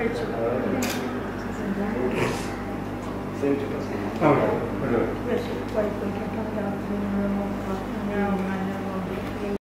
കഴിച്ചു വിശപ്പായി പോയിട്ടുണ്ട് രാത്രി നോക്കാം ഞാൻ അങ്ങനെ നോക്കി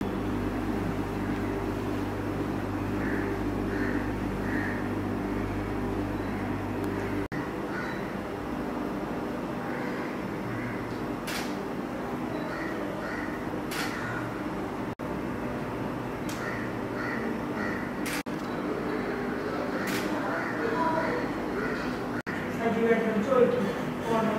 സജീവേട്ടൻ ചോദിക്കും പോകണം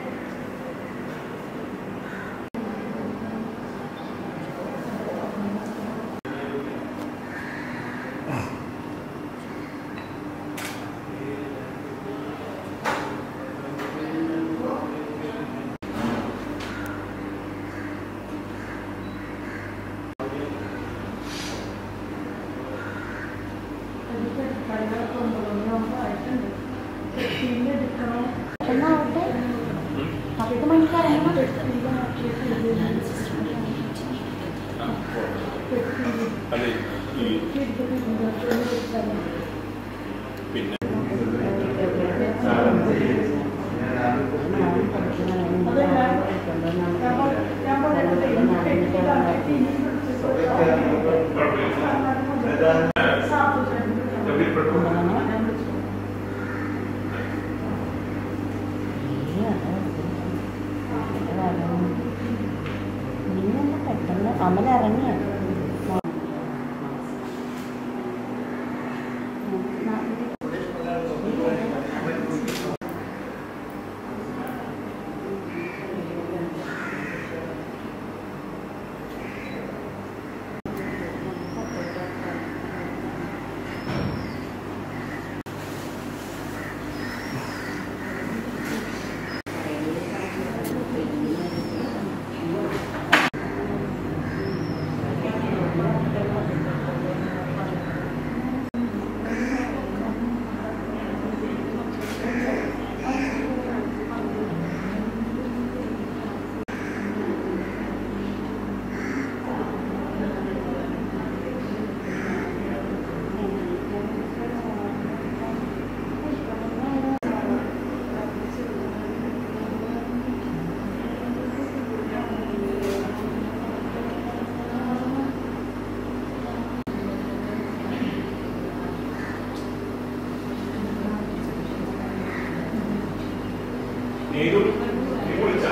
പിന്നെ എടുക്കണം എന്നാവട്ടെ പത്ത് മണിക്ക് ഇറങ്ങണം അല്ലേ ഈ പിന്നെ പെട്ടെന്ന് അമല ഇറങ്ങിയ നീതു നീ വിളിച്ചാ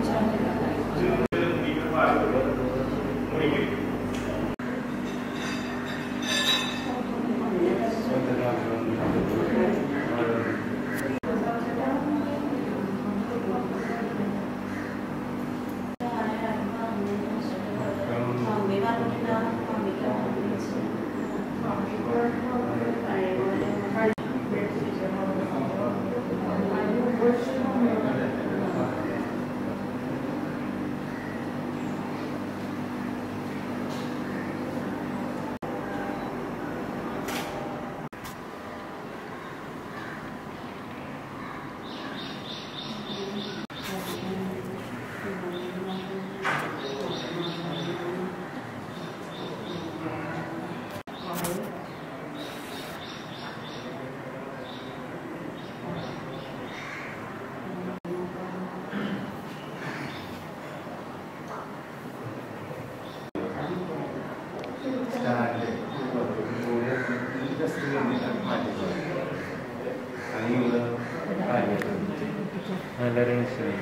എല്ലാവരും ശരി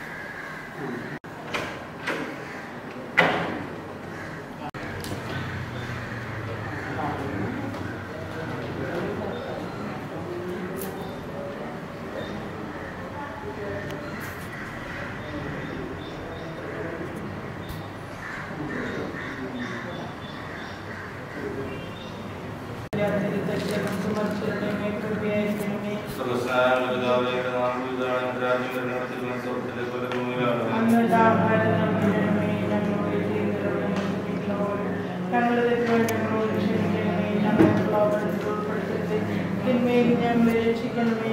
ഞങ്ങളെ രക്ഷിക്കണമേ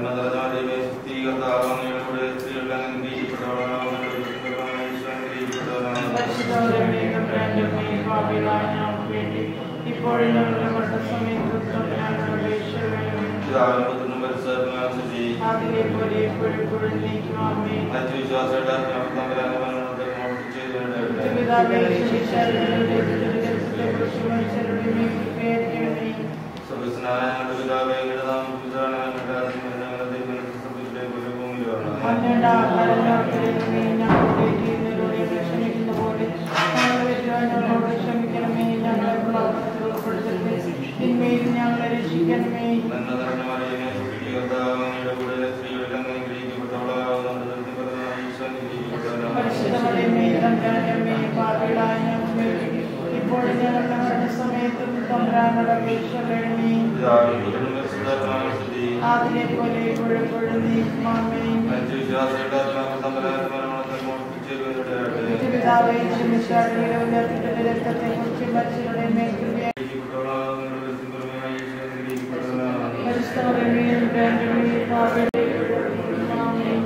പരിശുദ്ധമേ കമ്പ്രാൻഡമേ ഭാവിയിലായ ഞങ്ങൾക്ക് വേണ്ടി ഇപ്പോഴും ഞങ്ങളുടെ മരണസമയത്ത് ഞങ്ങളുടെ അപേക്ഷ വേണം ആരംഭത്തിനും പരിസരത്തിനും സ്തുതി അതിലെ പോലെ എപ്പോഴും നീക്കും ആമേ മറ്റു വിശ്വാസികളുടെ തമ്പരാനെ ചെയ്തിട്ടുണ്ട് പിതാവേ ശിശാരുടെ കുറിച്ച് മനുഷ്യരുടെ മേൽ കൃപയായിരിക്കണമേ സർവസ്നായ ഞങ്ങളുടെ പിതാവേ എങ്ങളുടെ നാമം പൂജിതമാണ് ഞങ്ങളുടെ രാജ്യം ഞങ്ങളുടെ ദൈവം സർവ്വത്തിലെ പോലെ ഭൂമിയിൽ വരണം മണ്ണെണ്ണ ആഹാരമേ ഞങ്ങളുടെ ചെയ്യുന്നതിലൂടെ ക്ഷമിക്കുന്ന പോലെ ഞങ്ങളുടെ വ്യതിയാനങ്ങളോട് ക്ഷമിക്കണമേ ഞങ്ങളെ പ്രവർത്തനത്തിൽ ഉൾപ്പെടുത്തരുത് തിന്മയിൽ ഞങ്ങളെ രക്ഷിക്കണമേ നന്മ നിറഞ്ഞ മറിയമേ സുഖിക്ക് കർത്താവിന്റെ കൂടെ സ്ത്രീകളിൽ അങ്ങ് അനുഗ്രഹിക്കപ്പെട്ടവളാകുന്നുണ്ട് നിർത്തി പറഞ്ഞ ഈശോ അനുഗ്രഹിക്കപ്പെട്ടവനാണ് പരിശുദ്ധമേ തമ്പരാനമ്മേ പാപികളായ ഞങ്ങൾക്ക് ഇപ്പോൾ ഞങ്ങളുടെ മരണസമയത്തും തമ്പരാനോട് അപേക്ഷണമേ പിതാവിനും പരിശുദ്ധാത്മാവിനും സ്തുതി അതിലെ പോലെ എപ്പോഴും നീക്കുമാമേ മറ്റു വിശ്വാസികളുടെ തമ്പരാനെ മരണത്തിൽ മോഷ്ടിച്ചു പിതാവേ ക്ഷമിച്ചാടുകളെ ഉയർത്തിന്റെ രക്തത്തെ കുറിച്ച് മനുഷ്യരുടെ മേൽ കൃപയായി പരിശുദ്ധമേ തമ്പരാനമ്മേ പാപികളെ ആമേൻ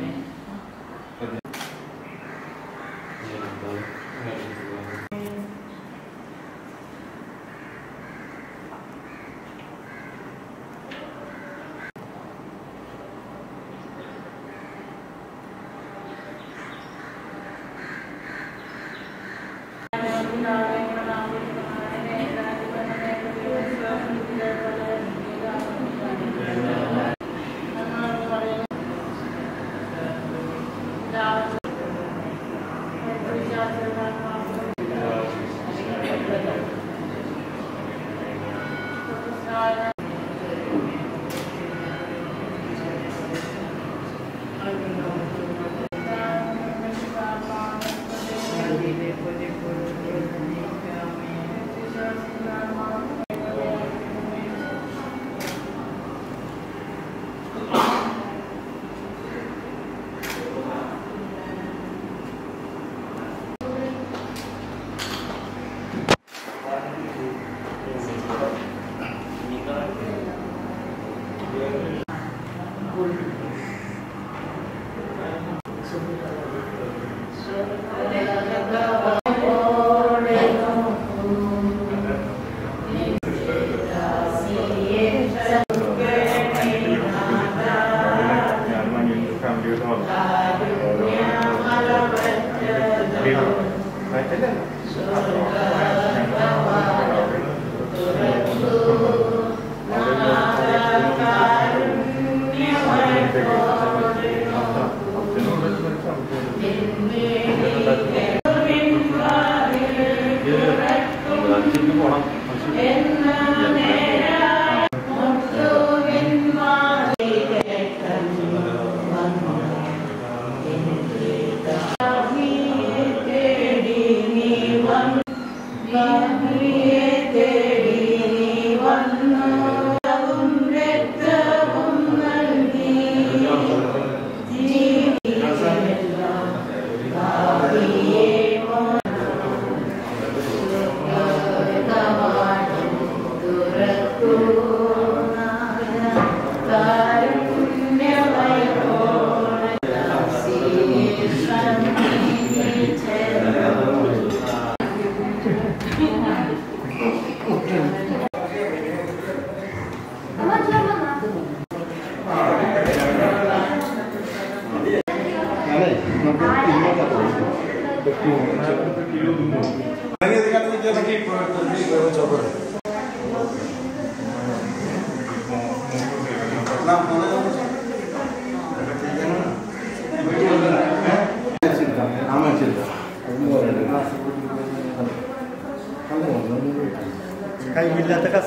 കൈമില്ലാത്ത കസ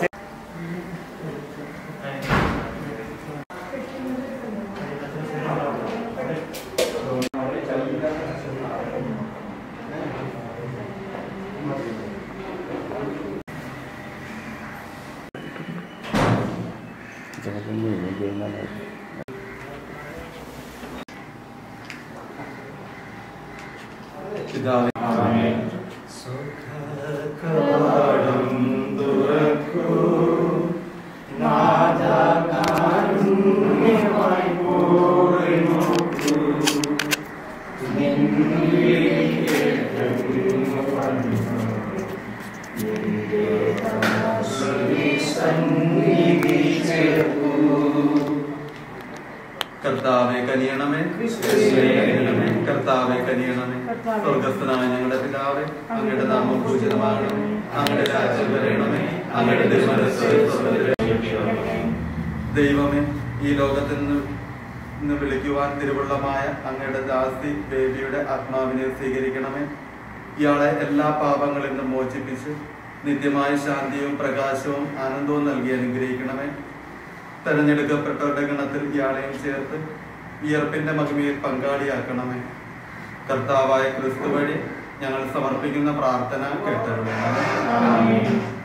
സന്നിധി ചേർക്കൂ കർത്താവെ കനിയണമേ കർത്താവെ കനിയണമേ സ്വർഗസ്ഥനായ ഞങ്ങളുടെ പിതാവേ അങ്ങയുടെ നാമം പൂജിതമാകണമേ അങ്ങയുടെ രാജ്യം വരണമേ അങ്ങയുടെ തിരുമനസ് സ്വർഗ്ഗത്തിലെ ദൈവമേ ഈ ലോകത്തിൽ നിന്ന് ഇന്ന് വിളിക്കുവാൻ തിരുവുള്ളമായ അങ്ങയുടെ ദാസി ബേബിയുടെ ആത്മാവിനെ സ്വീകരിക്കണമേ ഇയാളെ എല്ലാ പാപങ്ങളിൽ നിന്നും മോചിപ്പിച്ച് നിത്യമായ ശാന്തിയും പ്രകാശവും ആനന്ദവും നൽകി അനുഗ്രഹിക്കണമേ തെരഞ്ഞെടുക്കപ്പെട്ടവരുടെ ഗണത്തിൽ ഇയാളെയും ചേർത്ത് വിയർപ്പിന്റെ മഹിമയിൽ പങ്കാളിയാക്കണമേ കർത്താവായ ക്രിസ്തു വഴി ഞങ്ങൾ സമർപ്പിക്കുന്ന പ്രാർത്ഥന കേട്ടറിയണമേ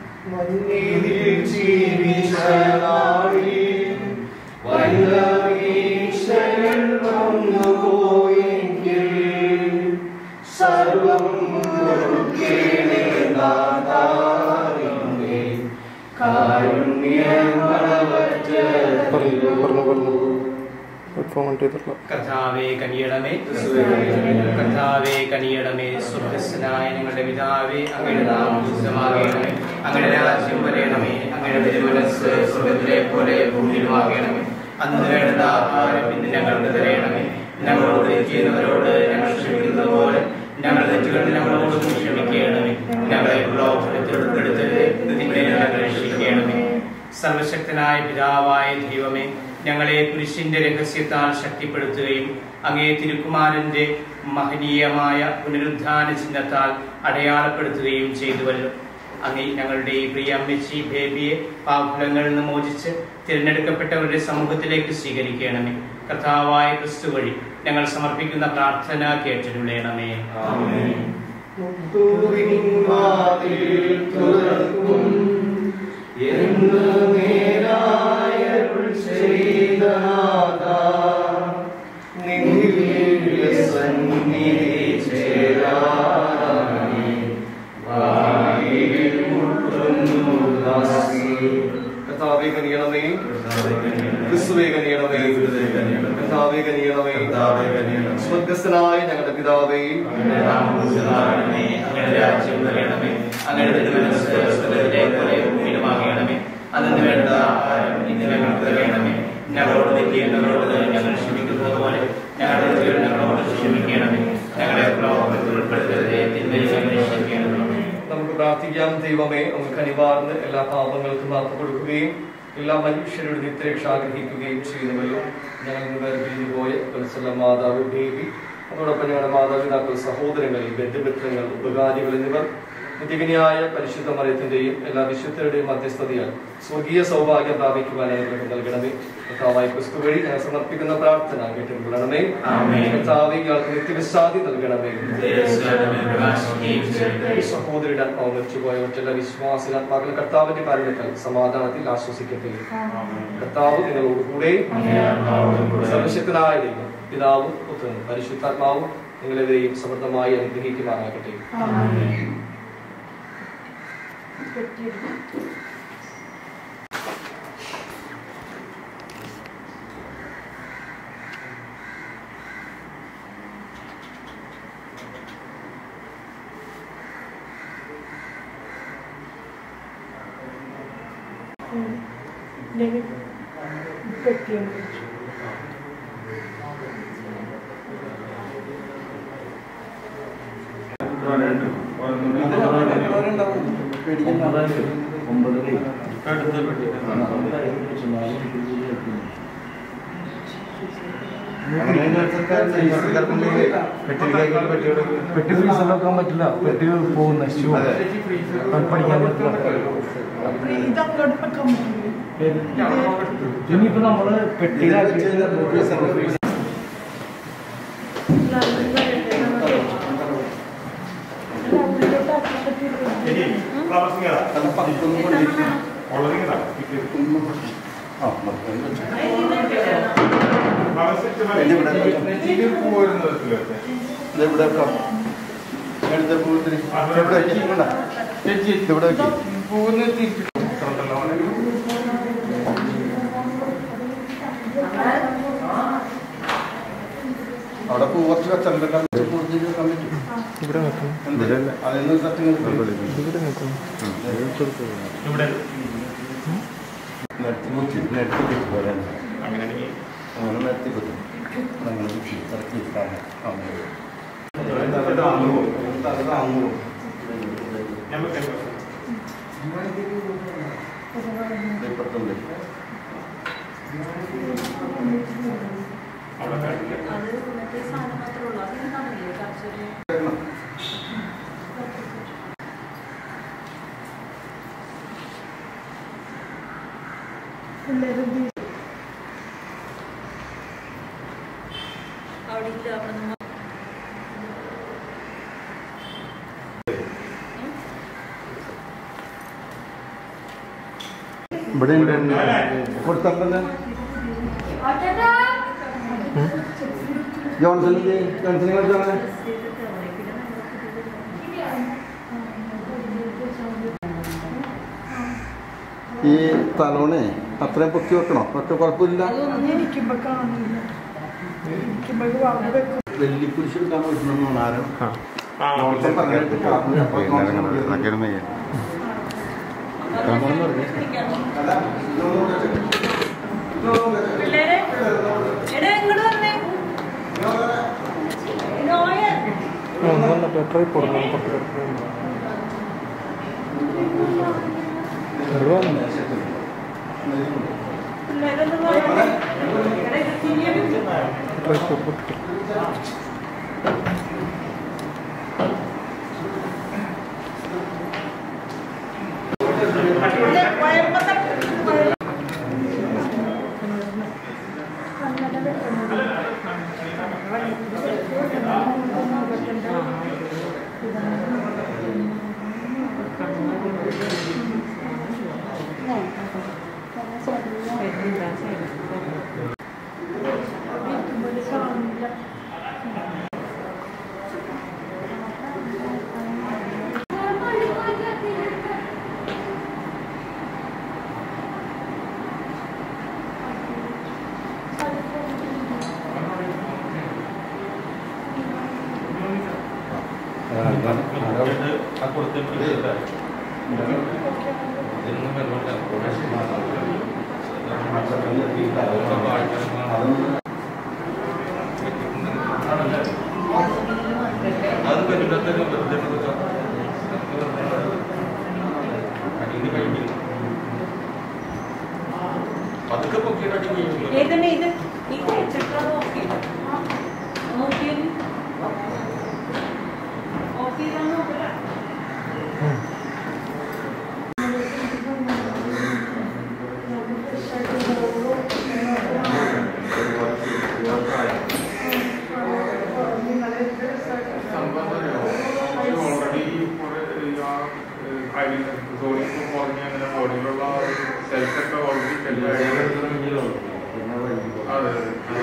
കർത്താവെ കനിയണമേ കർത്താവെ കനിയണമേ സ്വർഗസ്ഥനായ ഞങ്ങളുടെ പിതാവേ അങ്ങയുടെ നാമം ഉചിതമാകണമേ അങ്ങയുടെ രാജ്യം വരയണമേ അങ്ങയുടെ തിരുമനസ് സ്വർഗത്തിലെ പോലെ ഭൂമിയിലുമാകണമേ അന്ന് വേണ്ട ആഹാരം ഇന്ന് ഞങ്ങൾക്ക് തരയണമേ ഞങ്ങളോട് ചെയ്യുന്നവരോട് ഞങ്ങൾ ക്ഷമിക്കുന്നത് പോലെ ഞങ്ങളുടെ തെറ്റുകൾ ഞങ്ങളോട് ക്ഷമിക്കണമേ ഞങ്ങളെ പ്രലോഭനത്തിൽ ഉൾപ്പെടുത്തരുത് നിന്നെ ഞങ്ങൾ രക്ഷിക്കണമേ സർവശക്തനായ പിതാവായ ദൈവമേ ഞങ്ങളെ കുരിശിന്റെ രഹസ്യത്താൽ ശക്തിപ്പെടുത്തുകയും അങ്ങേ തിരുക്കുമാരന്റെ മഹനീയമായ പുനരുദ്ധാന ചിഹ്നത്താൽ അടയാളപ്പെടുത്തുകയും ചെയ്തുവല്ലോ അങ്ങേ ഞങ്ങളുടെ ഈ പ്രിയ അമ്മച്ചി ബേബിയെ പാഫലങ്ങളിൽ നിന്ന് മോചിച്ച് തിരഞ്ഞെടുക്കപ്പെട്ടവരുടെ സമൂഹത്തിലേക്ക് സ്വീകരിക്കണമേ കർത്താവായ ക്രിസ്തു വഴി ഞങ്ങൾ സമർപ്പിക്കുന്ന പ്രാർത്ഥന കേട്ടിട്ടുള്ളണമേ കർത്താവേ കനിയണമേ ക്രിസ്തുവേ കനിയണമേ കർത്താവേ കനിയണമേ കർത്താവേ കനിയണമേ. സ്വർഗസ്ഥനായ ഞങ്ങളുടെ പിതാവേ അങ്ങയുടെ നാമം പൂജിതമാകണമേ അങ്ങയുടെ രാജ്യം വരണമേ അങ്ങയുടെ തിരുമനസ് സ്വർഗ്ഗത്തിലെ പോലെ ഭൂമിയിലുമാകണമേ അതിന് വേണ്ട ആഹാരം ഇന്ന് ഞങ്ങൾക്ക് തരണമേ ഞങ്ങളോട് തെറ്റിയുന്നവരോട് ഞങ്ങൾ ക്ഷമിക്കുന്നത് പോലെ ഞങ്ങളുടെ തെറ്റുകൾ ഞങ്ങളോട് ക്ഷമിക്കണമേ ഞങ്ങളെ പ്രലോഭനത്തിൽ ഉൾപ്പെടുത്തരുതേ തിന്മയിൽ ഞങ്ങളെ രക്ഷിക്കണമേ നമുക്ക് പ്രാർത്ഥിക്കാം ദൈവമേ നമുക്ക് അനിവാർന്ന് എല്ലാ പാപങ്ങൾക്കും മാപ്പ് കൊടുക്കുകയും എല്ലാ മനുഷ്യരുടെ നിത്യരക്ഷ ആഗ്രഹിക്കുകയും ചെയ്യുന്നുവല്ലോ ഞങ്ങൾ ഇന്ന് വേർപിരിഞ്ഞു പോയ വത്സല മാതാവ് ബേബി അതോടൊപ്പം ഞങ്ങളുടെ മാതാപിതാക്കൾ സഹോദരങ്ങൾ ബന്ധുമിത്രങ്ങൾ ഉപകാരികൾ എന്നിവർ നിത്യകനിയായ പരിശുദ്ധ മറിയത്തിന്റെയും എല്ലാ വിശുദ്ധരുടെയും മധ്യസ്ഥതയാൽ സ്വർഗീയ സൗഭാഗ്യം പ്രാപിക്കുവാൻ അനുഗ്രഹം നൽകണമേ കർത്താവായ ക്രിസ്തു വഴി ഞങ്ങൾ സമർപ്പിക്കുന്ന പ്രാർത്ഥന കേട്ടുകൊള്ളണമേ ആമേൻ. കർത്താവെ ഇയാൾക്ക് നിത്യവിശ്രാന്തി നൽകണമേ ദേശസ്വരമേ പ്രകാശിക്കുകയും ചെയ്യട്ടെ. ഈ സഹോദരിയുടെ ആത്മാവ് മരിച്ചുപോയ മറ്റുള്ള വിശ്വാസിനാത്മാക്കൾ കർത്താവിന്റെ കാരണത്താൽ സമാധാനത്തിൽ ആശ്വസിക്കട്ടെ കർത്താവ് നിങ്ങളോട് കൂടെ സർവശക്തനായ ദൈവം പിതാവും പുത്രനും പരിശുദ്ധാത്മാവും നിങ്ങളെവരെയും സമൃദ്ധമായി അനുഗ്രഹിക്കുമാറാകട്ടെ പെട്ടി ഫ്രീസർ വെക്കാൻ പറ്റില്ല പെട്ടി പോകും നശിച്ചു പഠിക്കാൻ പറ്റില്ല ഇനിയിപ്പോ നമ്മള് പെട്ടിയിലാക്കി അവിടെ പൂ കുറച്ച് വെച്ചിട്ടുണ്ടല്ലോ ഇവിടെ നിൽക്കണം അതിൽ സത്യം ഇവിടെ നിൽക്കണം ഇവിടെ നെറ്റ് നെറ്റ് അങ്ങനെയാണെങ്കിൽ അങ്ങനെ നിർത്തിപ്പറ്റും അങ്ങനെ ഇറക്കി അങ്ങനെ ഇപ്പുറത്തുണ്ട് അവിടെ കാണില്ല ഇവിടെ ഉണ്ട് കൊടുത്തപ്പന്നെ ജോൺസണിന്റെ ജോൺസണിനെ കൊടുത്തേ ഈ തലോണേ അത്രയും പൊക്കി വെക്കണോ ഒറ്റ കുഴപ്പമില്ല വെള്ളിക്കുരിശ് എടുക്കാൻ പറ്റുന്ന ആരും ജോൺസൺ പറഞ്ഞിട്ട് കാരണം അപ്പോൾ ജോൺസൺ പറഞ്ഞത്. അല്ല, പിള്ളേരെ എടാ ഇങ്ങോട്ട് വന്നേ നോയ ഒന്നല്ല പേപ്പറിൽ കൊടുക്കണം പുറത്ത് പിള്ളേരൊന്നും വന്നേ എടാ ഇത് തിരിയെ അത് പറ്റുമ്പോഴത്തേക്കും വെറുതെ കൊടുക്കാം. പതുക്കെ പൊക്കിയിട്ട് അടി വീഴുന്നു. ഏതന്നെ ഇത് ഈ ചിത്രം നോക്കി നോക്കി ഓക്കെ നോക്കില്ല ഓൾറെഡി സോഡിയം കുറഞ്ഞ അങ്ങനെ ബോഡിയിലുള്ള സെൽസ് ഒക്കെ ഓൾറെഡി അതെ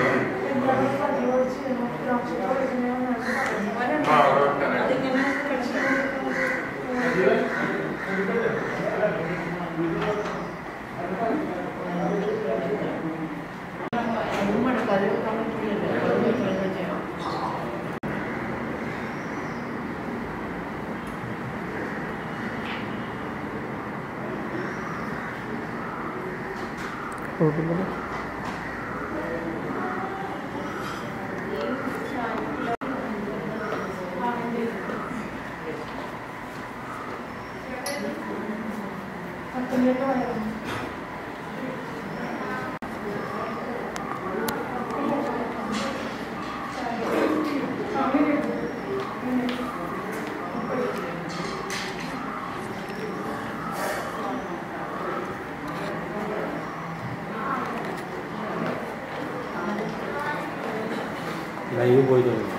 ആ അതെ അതിങ്ങനെ ലൈവ് പോയി തുടങ്ങി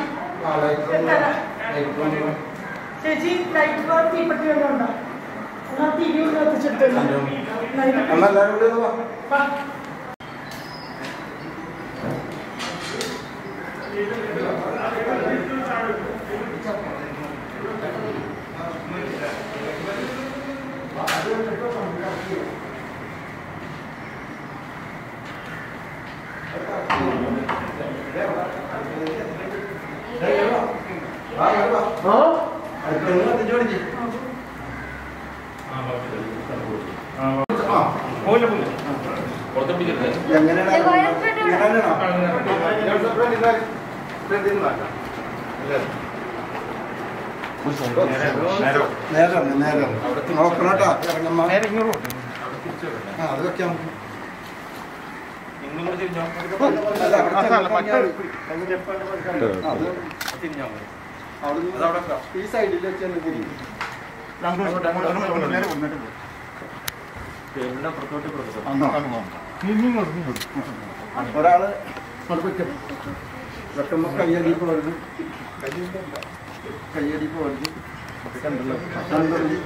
ചേച്ചി ലൈറ്റ് തീപ്പെട്ടി വല്ലതും ഉണ്ടോ എല്ലാവരും കൂടി ഒന്ന് വാ. എങ്ങനെയാണ് എങ്ങനെയാണോ നേരം നേരം നോക്കണം കേട്ടോ ഇറങ്ങമ്മ ആ അത് വെക്കാം അല്ല, അവിടെ ചെന്ന് അത് അവിടുന്ന് ഈ സൈഡിൽ വെച്ച് തന്നെ തിരിയും ഒരാള് വെക്കുമ്പോ കയ്യടി പോരുന്നു കയ്യടി പോരുന്നു കണ്ടല്ലോ കണ്ടല്ലോ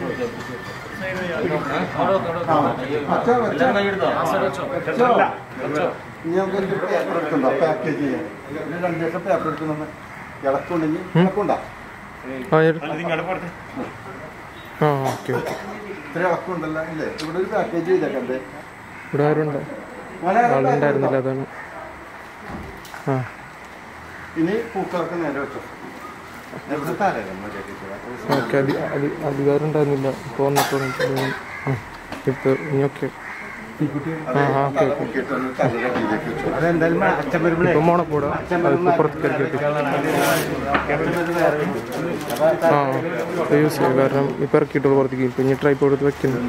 അച്ഛാ വെച്ചോ വെച്ചോ ഇനി നമുക്ക് ഒരു പേപ്പർ എടുക്കണ്ടോ പാക്കേജ് ചെയ്യാൻ ഒരു രണ്ട് ദിവസം പേപ്പർ എടുക്കുന്ന ഇളക്കുണ്ടെങ്കിൽ ഇളക്കുണ്ടോ ആ എടു- ആ ഓക്കെ ഓക്കെ ഇത്ര ഇളക്കുണ്ടല്ലോ ഇല്ലേ ഇവിടെ ഒരു പാക്കേജ് ചെയ്തേക്കണ്ടേ ഇവിടെ ആരുണ്ട് ആളുണ്ടായിരുന്നില്ല അതാണ് ആ ഇനി പൂക്കളൊക്കെ നേരെ വെച്ചോ നേരത്തെ താരല്ലേ മര്യാദയ്ക്ക് ഓക്കെ അധി അധി അധികാരം ഉണ്ടായിരുന്നില്ല ഇപ്പോൾ വന്നപ്പോൾ ആ ഇപ്പോൾ ഇനി ഓക്കെ ആ ആ ഓക്കെ ഓക്കെ അതെന്തായാലും അച്ഛൻ വരുമ്പോഴേ ഇപ്പം മോണക്കൂടെ അതിപ്പോൾ പുറത്തേക്ക് ഇറക്കി ആ ഇപ്പോൾ യൂസ് ചെയ്യാം കാരണം ഇപ്പോൾ ഇറക്കിയിട്ടുള്ളൂ പുറത്തേക്ക് ഇപ്പം ഇനി ട്രൈപ്പ് എടുത്ത് വെക്കുന്നു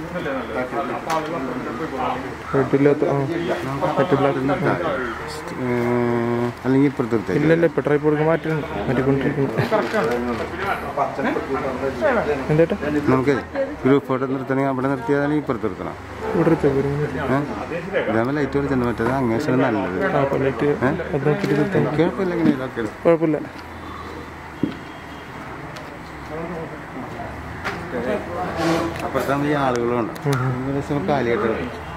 പറ്റില്ലാത്ത ആ പറ്റില്ലാത്ത അല്ലെങ്കിൽ ഇപ്പുറത്തെ ഇല്ല ഇല്ല ഇപ്പം ട്രൈപ്പ് കൊടുക്കാൻ മാറ്റുന്നു മാറ്റിക്കൊണ്ടിരിക്കുന്നു എന്തേട്ടാ നമുക്ക് ഗ്രൂപ്പ് ഫോട്ടോ നിർത്തണമെങ്കിൽ അവിടെ നിർത്തിയാലും ഇപ്പുറത്ത് നിർത്തണം ഇവിടെ എടുത്തേ പോരും ഇതാകുമ്പോൾ ലൈറ്റ് കളിച്ചിട്ട് മറ്റേത് അങ്ങേഷാണ് നല്ലത് ആ കൊല്ലറ്റ് അത് നോക്കിയിട്ട് നിർത്താം കുഴപ്പമില്ല എങ്ങനെയൊക്കെ കുഴപ്പമില്ല അപ്പുറത്താകുമ്പോൾ ഈ ആളുകളുണ്ട് ദിവസം കാലിയായിട്ട്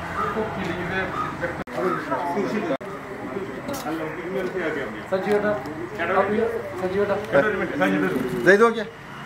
ഇത് നോക്കിയാ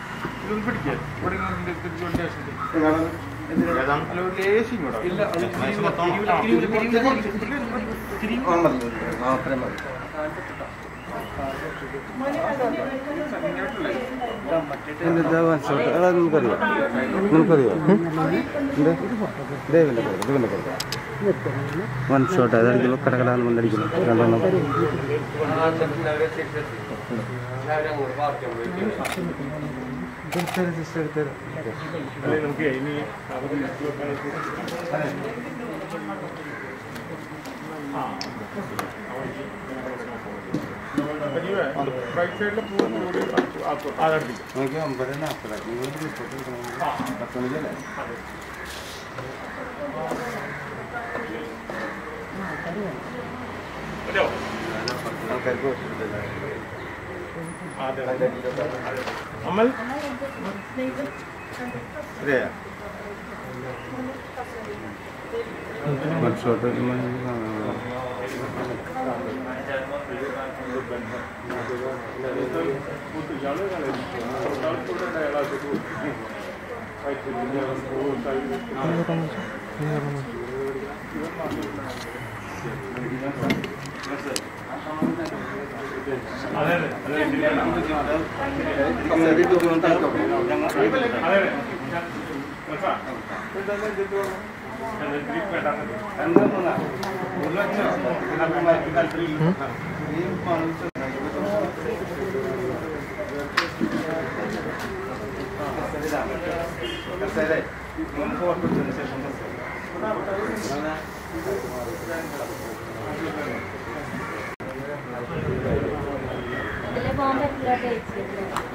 നമുക്കറിയാം നമുക്കറിയോ ദേവിന്റെ കൊടുക്കും ദേവിന്റെ കൊടുക്കും വൺ ഷോട്ട് അതടിക്കുമ്പോൾ കടകടാന്ന് കൊണ്ടടിക്കുന്നു രണ്ടെണ്ണം നമുക്ക് ഒമ്പത് നാൽപ്പതാക്കി നിങ്ങൾ റിപ്പോർട്ട് എടുക്കണമെങ്കിൽ പത്ത് മണിക്കല്ലേ ആൾക്കാർക്ക് കൊടുത്തിട്ടില്ല. ശരിയാ? One shot ഇടുമ്പോൾ ആ. കമ്മ്യൂണിറ്റി ടൂർണമെന്റ് ആയിക്കോട്ടെ. എന്താ മൂന്നാ? ഒരു ലക്ഷം. ഇതിനൊക്കെ മാറ്റി താല്പര്യം. ഈ പണം കസേര. മൂന്ന് ഫോട്ടോ എടുത്തതിന് ശേഷം കസേര. ഇതിലെ പോകാൻ പറ്റില്ല ചേച്ചി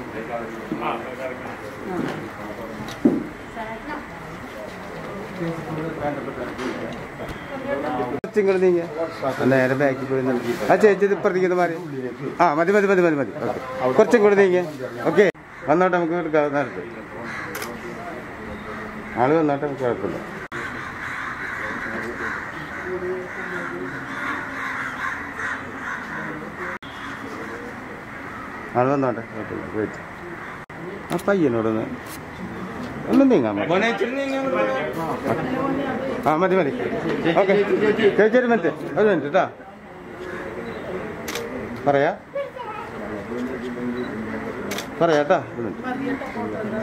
ഇങ്ങോട്ട് നീങ്ങ നേരെ ബാക്കിൽ പോയി നൽകി ആ ചേച്ചി ഇത് ഇപ്പുറത്തേക്ക് മാറി ആ മതി മതി മതി മതി മതി ഓക്കെ കുറച്ചും കൂടി നീങ്ങ ഓക്കെ വന്നോട്ടെ നമുക്ക് എടുക്കാം നേരത്തെ ആള് വന്നാട്ടെ കുഴപ്പമില്ല ആള് വന്നോട്ടെ കുഴപ്പമില്ല വെയിറ്റ് ആ പയ്യനോടൊന്ന് ഒന്ന് നീങ്ങാൻ ആ മതി മതി ഓക്കെ ചേച്ചി ഒരു മിനിറ്റ് ഒരു മിനിറ്റ് കേട്ടോ പറയാ പറയാട്ടാ ഒരു മിനിറ്റ്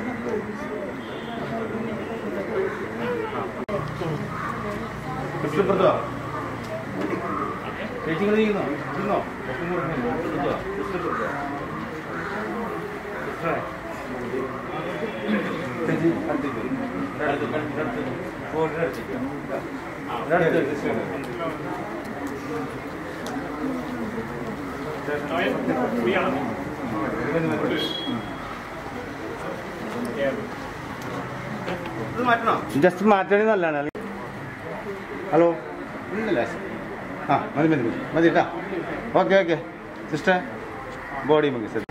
ജസ്റ്റ് മാറ്റണേ നല്ലതാണ് അല്ലെങ്കിൽ ഹലോ ഇന്നല്ല ആ മതി മതി മതി മതി കേട്ടാ ഓക്കെ ഓക്കെ സിസ്റ്റർ ബോഡി മതി സർ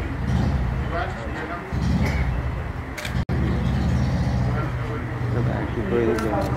ബാക്കിൽ പോയി നിൽക്കുകയാണ്.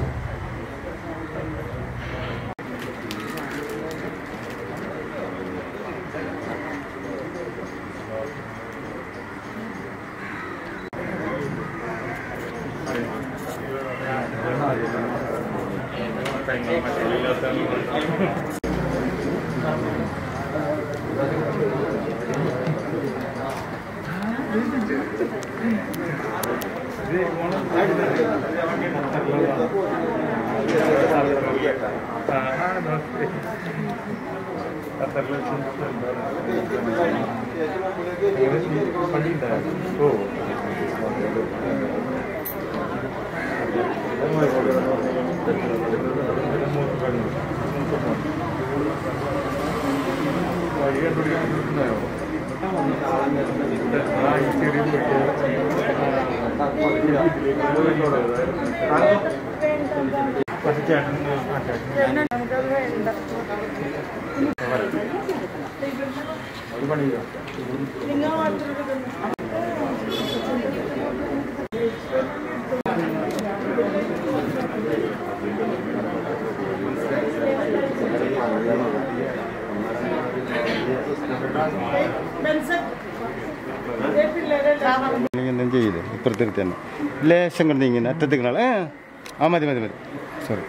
നമുക്കത് വേണ്ട നിങ്ങൾ മാത്രം എടുക്കുന്നു ബെൻസൺ ഇതേ പിള്ളേരല്ല എന്തും ചെയ്യില്ലേ ഇപ്പുറത്തെ തന്നെ ലേശം കൊണ്ട് ഇങ്ങനെ അറ്റത്തേക്കാൾ ഏ ആ മതി മതി മതി സോറി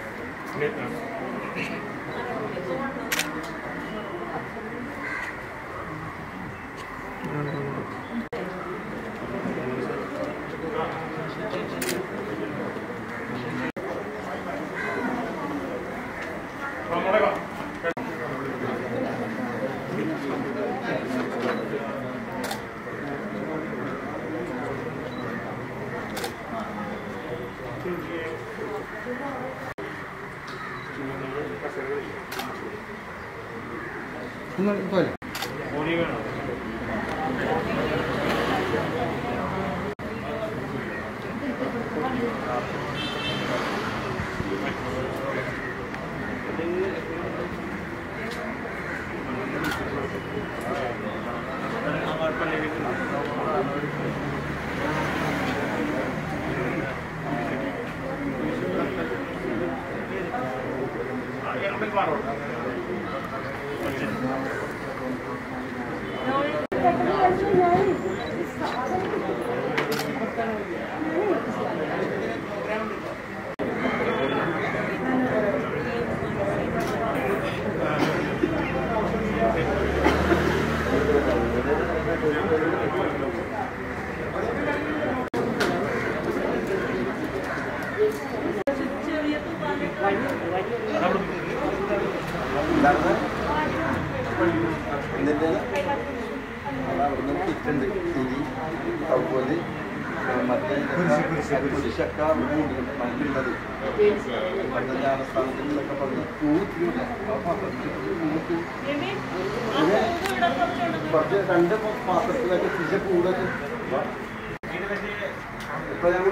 പോലെ എന്നിട്ട് അവിടുന്ന് കിറ്റുണ്ട് തിരി അതുപോലെ മറ്റേ കുരിശക്ക മല്ലുള്ളത് മറ്റേ ജ്ഞാനസ്ഥാനത്തിലൊക്കെ പറഞ്ഞ് പൂത്തിരില്ല കുറച്ച് രണ്ട് പാത്രത്തിലൊക്കെ തിരിച്ച കൂടുതൽ ഇപ്പൊ ഞാൻ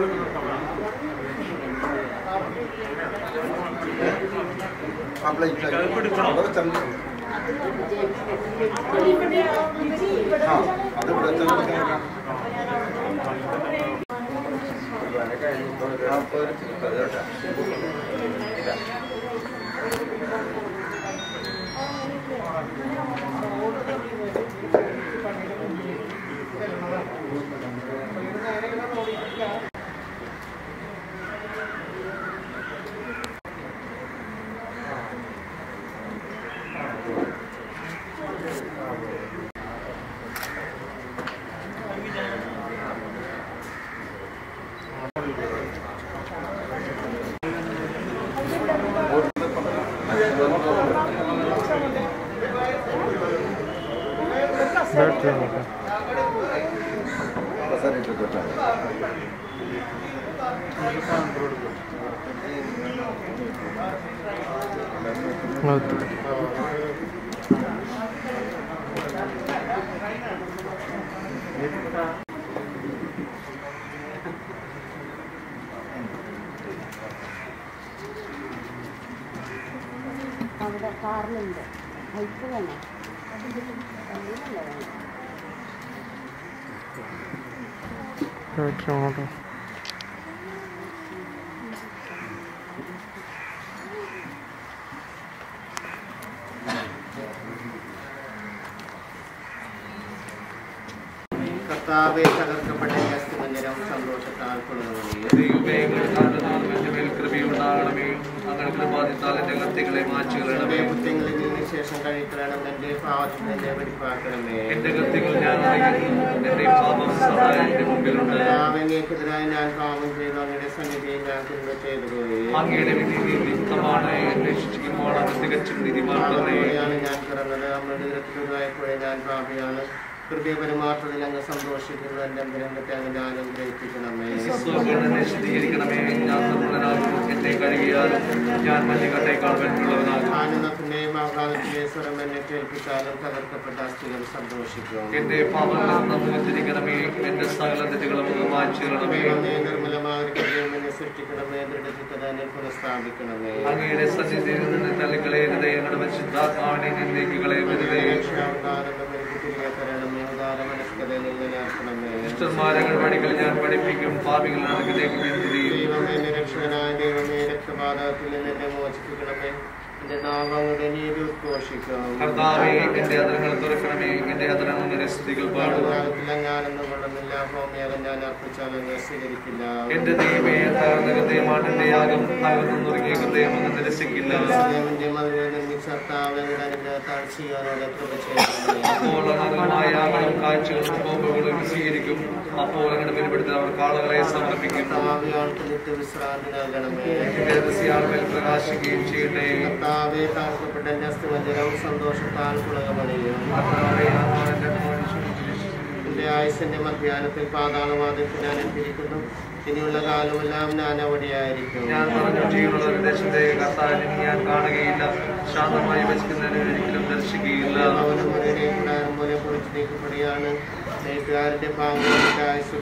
ആ പ്ലേറ്റ് അവിടെ വെച്ചിട്ടുണ്ട് ആ അത് ഇവിടെ വെച്ചാൽ ബാറ്ററി നോക്കാം അകത്ത് അവിടെ കാറിലുണ്ട് ബൈക്ക് വേണം ബാറ്ററി ഓണോട്ടോ കർത്താവെ തകർക്കപ്പെട്ട ഈ അസ്ഥിമന്ദിരം സന്തോഷത്താൽ കൊള്ളുന്നു ദൈവമേ എന്റെ മേൽ കൃപയുണ്ടാകണമേ അങ്ങനെ കൃപാദിത്താൽ എന്റെ കത്തികളെ മാറ്റി കളയണമേ കുറ്റങ്ങളിൽ നിന്ന് ശേഷം കഴിക്കണം എന്റെ പാവത്തിന്റെ വെടിപ്പാക്കണമേ എന്റെ കൃത്യങ്ങൾ ഞാൻ അറിയുന്നു എന്റെ പാപം സദാ എന്റെ മുമ്പിലുണ്ട് കർത്താവിനെതിരായി ഞാൻ പാപം ചെയ്തു അങ്ങയുടെ സന്നിധിയിൽ ഞാൻ തിന്മ ചെയ്തു പോയി അങ്ങയുടെ വിധി നിയുക്തമാണ് എന്നെ ശിക്ഷിക്കുമ്പോൾ അങ്ങ് തികച്ചും നീതിമാർഗമേ പാപിയാണ് ഞാൻ പിറന്നത് അമ്മയുടെ ദുരത്തിലുണ്ടായപ്പോഴേ ഞാൻ പാപിയാണ് ഹൃദയ പരമാർത്ഥത്തിൽ അങ്ങ് സന്തോഷിക്കുന്നു എന്റെ അന്തരംഗത്തെ അങ്ങ് ഞാൻ അനുഗ്രഹിക്കണമേ എന്നെ ശുദ്ധീകരിക്കണമേ ഞാൻ നിർമ്മലനാകും എന്നെ കഴുകിയാലും ഞാൻ മല്ലികട്ടേക്കാൾ വെട്ടുള്ളവനാകും ആനന്ദത്തിന്റെയും ആഹ്ലാദത്തിലെ സ്വരം എന്നെ കേൾപ്പിച്ചാലും തകർക്കപ്പെട്ട അസ്ഥികൾ സന്തോഷിക്കും എന്റെ പാപങ്ങളിൽ നിന്ന് മോചിക്കണമേ എന്റെ സകല തെറ്റുകളും അങ്ങ് മാറ്റിയിടണമേ ദൈവമേ, നിർമ്മലമായ ഒരു ഹൃദയം എന്നെ സൃഷ്ടിക്കണമേ ദൃഢചിത്തത എന്നെ പുനഃസ്ഥാപിക്കണമേ അങ്ങയുടെ സന്നിധിയിൽ നിന്ന് തള്ളിക്കളയരുതേ ഞങ്ങളുടെ ശുദ്ധാത്മാവിനെ നിന്നേക്ക് കളയരുതേ രക്ഷാവതാരം എനിക്ക് തിരികെ തരണമേ ഉദാര മനസ്കതയിൽ നിലനിർത്തണമേ ദുഷ്ടന്മാരങ്ങൾ വഴികൾ ഞാൻ പഠിപ്പിക്കും പാപികൾ നടക്കിലേക്ക് പിന്തിരിയും ദൈവമേ എന്റെ രക്ഷകനായ ദൈവമേ രക്തപാതകത്തിൽ നിന്ന് എന്നെ മോചിപ്പിക്കണമേ എന്റെ നാമങ്ങളുടെ നീതി ഉദ്ഘോഷിക്കും കർത്താവേ എന്റെ അതിരങ്ങൾ തുറക്കണമേ എന്റെ അതിരങ്ങളുടെ സ്തുതികൾ പാടുക കാലത്തിൽ ഞാനൊന്നും കൊള്ളുന്നില്ല ഭൗമിയാകം ഞാൻ അർപ്പിച്ചാലും ഞാൻ സ്വീകരിക്കില്ല എന്റെ ദൈവമേ തകർന്ന ഹൃദയമാണ് എന്റെ യാഗം തകർന്നു നുറുങ്ങിയ ഹൃദയം അങ്ങ് നിരസിക്കില്ല ദൈവന്റെ മധുരം നിർമ്മിച്ച കർത്താവ് അങ്ങയുടെ അനുഗ്രഹത്താൽ ചെയ്യാനോട് കൃപ ചെയ്യണമേ അപ്പോൾ അങ്ങുമായ യാഗങ്ങളും കാഴ്ചകളും കോമ്പുകളും സ്വീകരിക്കും അപ്പോൾ അങ്ങയുടെ ബലിപ്പെടുത്തി അവർ കാളുകളെ സമർപ്പിക്കും കർത്താവിയാൾക്ക് നിത്യവിശ്രാന്തി നൽകണമേ മേൽ പ്രകാശിക്കുകയും ചെയ്യട്ടെ കർത്താവെ താഴ്ത്തപ്പെട്ട എന്റെ അസ്ഥിമന്ദിരം സന്തോഷത്താൽ കുളകമണിയും കർത്താവേ, ഞാൻ എന്റെ മോനെ എന്റെ ആയുസിന്റെ മധ്യാനത്തിൽ പാതാളവാദത്തിൽ ഞാൻ എത്തിയിരിക്കുന്നു ഇനിയുള്ള കാലമെല്ലാം ഞാൻ അവിടെയായിരിക്കും ഞാൻ പറഞ്ഞു ജീവനുള്ള ഒരു ദേശത്തെ കർത്താവിനെ ഞാൻ കാണുകയില്ല ശാന്തമായി വസിക്കുന്നതിന് ഒരിക്കലും ദർശിക്കുകയില്ല അവനും മുറിയിലെ കൂടാരം പോലെ കുറിച്ച് നീക്കപ്പെടുകയാണ് നെയ്ത്തുകാരന്റെ പാമ്പുകളുടെ ആയുസ്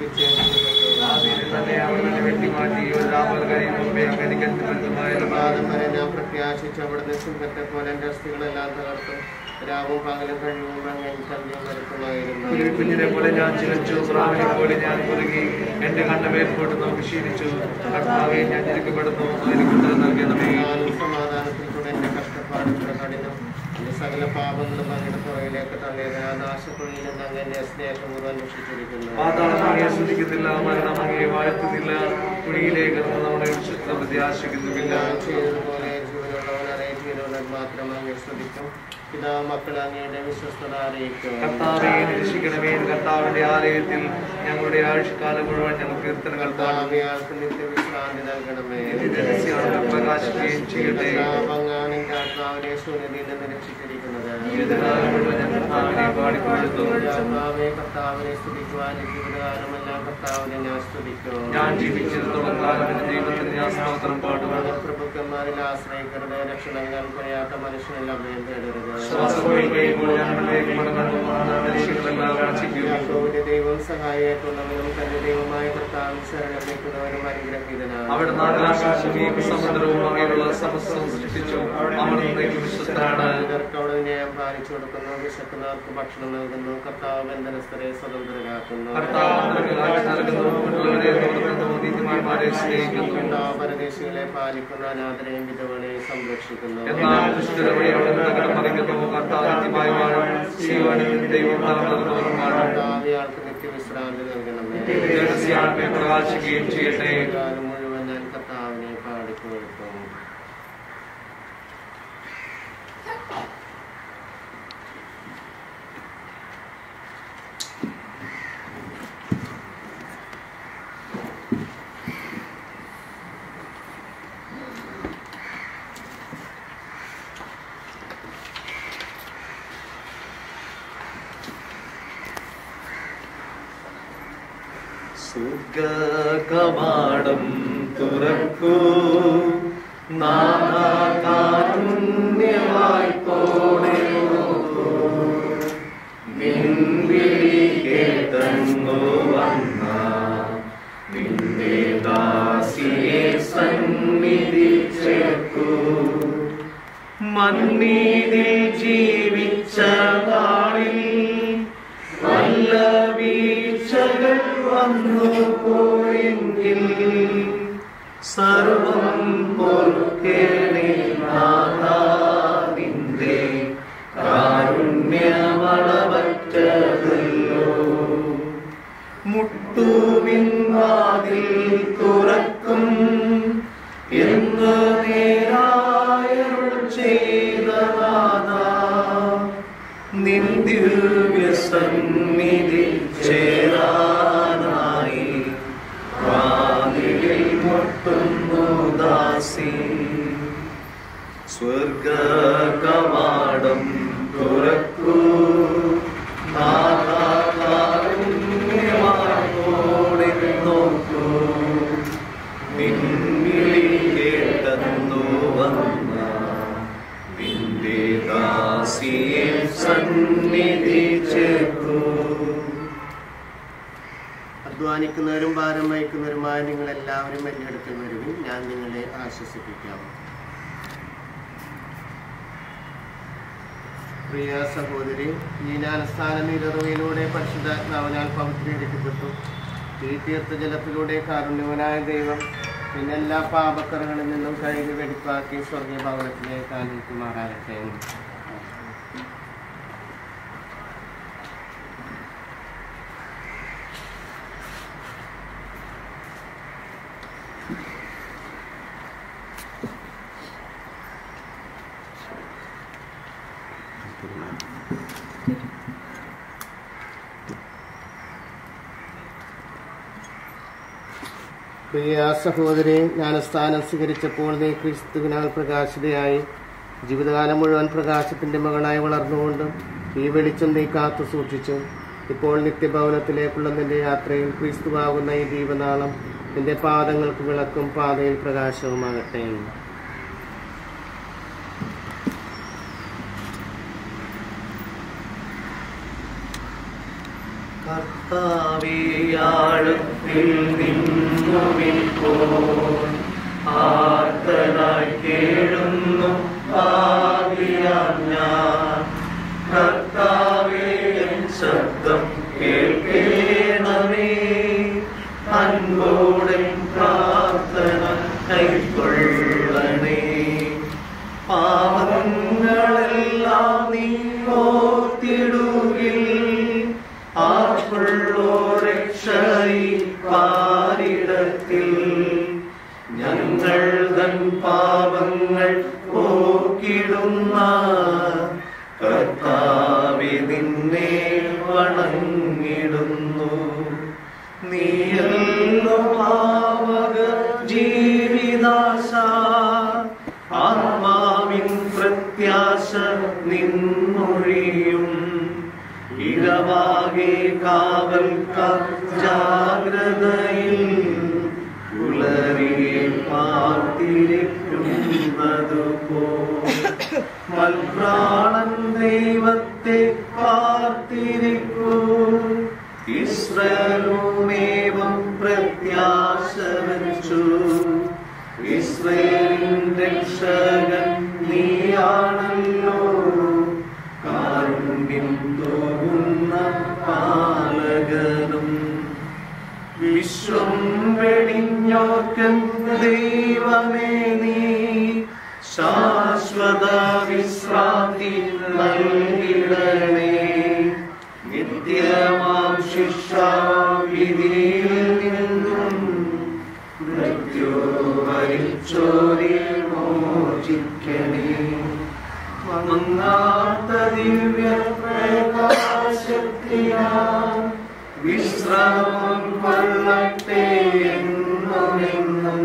ആദ്യം തന്നെ അവിടെ വെട്ടിമാറ്റി ഒരു രാമൽ കഴിയുമ്പോൾ എനിക്ക് എന്ത് പാദം വരെ ഞാൻ പ്രത്യാശിച്ചു അവിടുന്ന് സിംഹത്തെ പോലെ എന്റെ അസ്ഥികളെല്ലാം തകർത്തും രാവും പകലും കഴിയുമ്പോൾ അങ്ങനെ തല്ലിയും വരുത്തുമായിരുന്നു ഒരു കുഞ്ഞിനെ പോലെ ഞാൻ ചിലച്ചു പ്രാവിനെ പോലെ ഞാൻ കുറുകി എന്റെ കണ്ണുമേൽ പോട്ട് നോക്കി ക്ഷീണിച്ചു കർത്താവെ ഞാൻ ഞെരുക്കപ്പെടുന്നു എനിക്ക് ഉത്തരം നൽകണമേ ഞാനും സമാധാനത്തിൽ കൂടെ എന്റെ കഷ്ടപ്പാടുകൾ കഠിനം എന്റെ സകല പാപങ്ങളും അങ്ങയുടെ പുറകിലേക്ക് തള്ളിയത് ആ നാശക്കുഴിയിൽ നിന്ന് അങ്ങ് എന്നെ സ്നേഹപൂർവ്വം രക്ഷിച്ചിരിക്കുന്നു പാതാളം അങ്ങയെ ശ്രദ്ധിക്കുന്നില്ല മരണം അങ്ങയെ വാഴ്ത്തുന്നില്ല കുഴിയിലേക്ക് നമ്മുടെ വിശുദ്ധ പ്രത്യാശിക്കുന്നുമില്ല ഞാൻ ചെയ്തതുപോലെ ജീവനുള്ളവൻ അറിയിക്കുന്നവൻ മാത്രം അങ്ങ് ശ്രദ്ധിക്കും പിതാ മക്കൾ അങ്ങയുടെ വിശ്വസ്തത അറിയിക്കും കർത്താവെ രക്ഷിക്കണമേ കർത്താവിന്റെ ആലയത്തിൽ ഞങ്ങളുടെ ആഴ്ചക്കാലം മുഴുവൻ ഞങ്ങൾ കീർത്തനങ്ങൾ പാടും കർത്താവിയാൾക്ക് നിത്യവിശ്രാന്തി നൽകണമേ രഹസ്യങ്ങൾ പ്രകാശിക്കുകയും ചെയ്യട്ടെ കർത്താവങ്ങാണ് എന്റെ ആത്മാവിനെ ശൂന്യതയിൽ നിന്ന് രക്ഷിച്ചിരിക്കുന്നത് ജീവിതകാലം മുഴുവൻ ഞാൻ കർത്താവിനെ പാടിക്കൊടുത്തു കർത്താവെ കർത്താവിനെ സ്തുതിക്കുവാൻ ജീവിതകാലമെല്ലാം കർത്താവിനെ ഞാൻ സ്തുതിക്കും ഞാൻ ജീവിച്ചിടത്തോളം കാലം എന്റെ ദൈവത്തിന് ഞാൻ സ്തോത്രം പാടും പ്രഭുക്കന്മാരിൽ ആശ്രയിക്കരുത് രക്ഷണങ്ങൾ പറയാത്ത മനുഷ്യനെല്ലാം അഭയം തേടരുത് ശ്വാസം കഴിയുമ്പോൾ ഞങ്ങളിലേക്ക് മടങ്ങുന്നു ദർശികളെല്ലാം വാഞ്ചിക്കും യാക്കോബിന്റെ ദൈവം സഹായിക്കുന്നവനും തന്റെ ദൈവമായ കർത്താവിൽ ശരണം വയ്ക്കുന്നവനും അനുഗ്രഹീതനാണ് അവിടെ നാഗരാശിയും സമുദ്രവും അങ്ങനെയുള്ള സമസ്തവും സൃഷ്ടിച്ചു അവർ നിന്നേക്ക് വിശ്വസ്തനാണ് ഇവർക്ക് അവിടെ ന്യായം പാലിച്ചു കൊടുക്കുന്നു വിശക്കുന്നവർക്ക് ഭക്ഷണം നൽകുന്നു കർത്താവ് ബന്ധനസ്ഥരെ സ്വതന്ത്രരാക്കുന്നു കർത്താവ് നൽകുന്നു മറ്റുള്ളവരെ നിവർത്തുന്നു നീതിമാന്മാരെ സ്നേഹിക്കുന്നു പരദേശികളെ പാലിക്കുന്ന അനാഥരെയും വിധവകളെയും സംരക്ഷിക്കുന്നു എന്നാൽ ദുഷ്ടത വഴി അവിടെ തകടം മറിക്കുന്നു കർത്താവിത്യമായി വാഴും ജീവനിൽ ദൈവം തലമുറകളോളം വാഴും കർത്താവിയാൾക്ക് നിത്യവിശ്രാന്തി നൽകണമേ രഹസ്യാത്മയെ പ്രകാശിക്കുകയും ചെയ്യട്ടെ കാലം മുഴുവൻ ഞാൻ കർത്താവിനെ പാടിക്കൊടുക്കും സ്വർഗകവാടം തുറക്കൂ നാഥാകാരുണ്യമായി പോണേ നിൻവിളി കേട്ടങ്ങോ വന്ന നിന്റെ ദാസിയെ സന്നിധി ചേർക്കൂ മണ്ണീതിൽ ജീവിച്ച നാളിൽ വല്ല വീഴ്ചകൾ വന്നു പോയെങ്കിൽ സർവം പൊറുക്കേണേ നാഥാ നിന്റെ കാരുണ്യമളവറ്റതല്ലോ മുട്ടുവിൻ വാതിൽ തുറക്കും എന്ന് നേരായരുൾ ചെയ്ത നാഥാ നിൻ ദിവ്യ സന്നിധി ചേരാനായി വാതിലിൽ മുട്ടുന്നു ദാസി സ്വർഗ കവാടം തുറക്കൂ നാഥാകാരുണ്യമായോടെ നോക്കൂ നിൻവിളി കേട്ടെന്നു വന്ന നിന്റെ ദാസിയെ സന്നിധി ചേർക്കൂ അധ്വാനിക്കുന്നവരും ഭാരം വഹിക്കുന്നവരുമായ നിങ്ങൾ എല്ലാവരും എൻ്റെ അടുത്ത് വരുവിൻ ഞാൻ നിങ്ങളെ ആശ്വസിപ്പിക്കാം പ്രിയ സഹോദരി ഈ ജ്ഞാനസ്ഥാന നിരറിവിലൂടെ പരിശുദ്ധാത്മാവിനാൽ പവിത്രീകരിക്കപ്പെട്ടു ഈ തീർത്ഥജലത്തിലൂടെ കാരുണ്യവനായ ദൈവം പിന്നെ എല്ലാ പാപക്കറകളിൽ നിന്നും കഴുകി വെടിപ്പാക്കി സ്വർഗീയ ഭവനത്തിലേക്ക് ആനയിക്കുമാറാകട്ടെ പ്രിയ സഹോദരി ജ്ഞാനസ്ഥാനം സ്വീകരിച്ചപ്പോൾ നീ ക്രിസ്തുവിനാൽ പ്രകാശിതയായി ജീവിതകാലം മുഴുവൻ പ്രകാശത്തിന്റെ മകളായി വളർന്നുകൊണ്ട് ഈ വെളിച്ചം നീ കാത്തു സൂക്ഷിച്ചു ഇപ്പോൾ നിത്യഭവനത്തിലേക്കുള്ള നിന്റെ യാത്രയിൽ ക്രിസ്തുവാകുന്ന ഈ ദീപനാളം നിന്റെ പാദങ്ങൾക്ക് വിളക്കും പാതയിൽ പ്രകാശവുമാകട്ടെ കർത്താവിയാഴത്തിൽ നിന്നുമിപ്പോൾ ആർത്തനായി കേഴുന്നു പാപിയാം ഞാൻ കർത്താവേ എൻ ശബ്ദം കേൾക്കേണമേ അൻപോടെ പ്രാർത്ഥന കൈക്കൊള്ളണേ പാവങ്ങളെല്ലാം നീ ഓർത്തിടുകിൽ ആർപ്പുള്ളോരക്ഷയി പാരിടത്തിൽ ഞങ്ങൾ തൻ പാപങ്ങൾ പോക്കിടുന്ന കർത്താവെ നിന്നെ വണങ്ങിടുന്നു നീയല്ലോ പാവക ജീവിതാശ ആത്മാവിൻ പ്രത്യാശ നിന്നൊഴിയും ഇടവാകെ കാവൽക്കാർ ജാഗ്രതയിൽ പുലരിയെ പാർത്തിരിക്കുന്നതുപോ മൽപ്രാണൻ ദൈവത്തെ പാർത്തിരിക്കൂ ഇസ്രയേലുമേവം പ്രത്യാശ വച്ചു ഇസ്രയേലിൻ രക്ഷകൻ നീയാണല്ലോ കാരുണ്യം തോന്നുന്ന പാലകനും വിശ്വം വെടിഞ്ഞ കനിഞ്ഞോർക്കുന്ന ദൈവമേ നീ ശാശ്വത വിശ്രാന്തി നൽകിടണേ നിത്യമാം ശിക്ഷാവിധിയിൽ നിന്നും മൃത്യു മരിച്ചോരിൽ മോചിക്കണേ മങ്ങാത്ത ദിവ്യ പ്രകാശത്തിനാ വിശ്രമം കൊള്ളട്ടെ എന്നുമെന്നും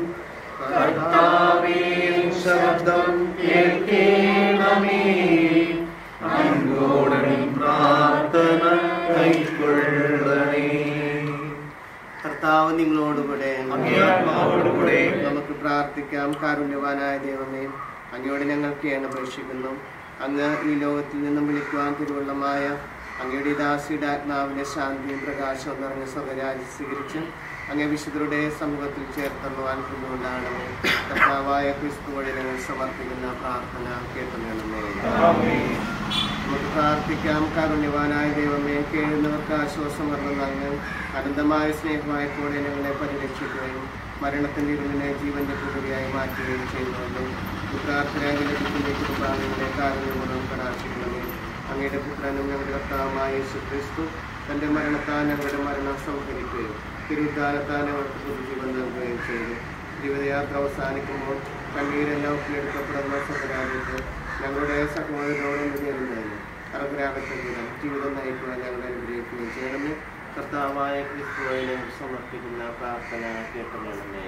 കർത്താവേൽ ശബ്ദം കേൾക്കേണമേ അങ്കോടൻ പ്രാർത്ഥന കൈക്കൊള്ളണേ കർത്താവ് നിങ്ങളോടുകൂടെ അങ്ങേ ആത്മാവോടുകൂടെ നമുക്ക് പ്രാർത്ഥിക്കാം കാരുണ്യവാനായ ദൈവമേ അങ്ങയോട് ഞങ്ങൾ കേണപേക്ഷിക്കുന്നു അങ്ങ് ഈ ലോകത്തിൽ നിന്നും വിളിക്കുവാൻ തിരുവള്ളമായ അങ്ങയുടെ ദാസിയുടെ ആത്മാവിന്റെ ശാന്തിയും പ്രകാശവും നിറഞ്ഞ സ്വകരാജ് സ്വീകരിച്ച് അങ്ങേ വിശുദ്ധരുടെ സമൂഹത്തിൽ ചേർത്തള്ളുവാൻ കൊണ്ടുകൊണ്ടാണ് കർത്താവായ ക്രിസ്തു വഴി ഞങ്ങൾ സമർപ്പിക്കുന്ന പ്രാർത്ഥന കേട്ടുകൊള്ളണമേ നമുക്ക് പ്രാർത്ഥിക്കാം കാരുണ്യവാനായ ദൈവമേ കേഴുന്നവർക്ക് ആശ്വാസം വരണം അങ്ങ് അനന്തമായ സ്നേഹമായപ്പോടെ ഞങ്ങളെ പരിരക്ഷിക്കുകയും മരണത്തിന്റെ ഇരുളിനെ ജീവന്റെ പുതുകയായി മാറ്റുകയും ചെയ്യുന്നുണ്ട് പ്രാർത്ഥനയായി ലഭിക്കുന്ന ഈ കുടുംബാംഗങ്ങളെ കാരുണ്യപൂർവ്വം കടാക്ഷിക്കണമേ അങ്ങയുടെ പുത്രനും ഞങ്ങളുടെ കർത്താവുമായ യേശു ക്രിസ്തു തന്റെ മരണത്താൽ ഞങ്ങളുടെ മരണം സംഹരിക്കുകയും തിരുവിധാനത്താൽ ഞങ്ങൾക്ക് പുതുജീവൻ നൽകുകയും ചെയ്തു ജീവിതയാത്ര അവസാനിക്കുമ്പോൾ കണ്ണീരെല്ലാം ഒപ്പിയെടുക്കപ്പെടുന്ന സഹരാജ്യത്ത് ഞങ്ങളുടെ സഹോദരനോടൊന്ന് ചേരുന്നതിന് അർഹരാകത്തെ വിധം ജീവിതം നയിക്കുവാൻ ഞങ്ങളെ അനുഗ്രഹിക്കുകയും ചെയ്യണമേ കർത്താവായ ക്രിസ്തുവെ ഞങ്ങൾ സമർപ്പിക്കുന്ന പ്രാർത്ഥന കേട്ടണമേ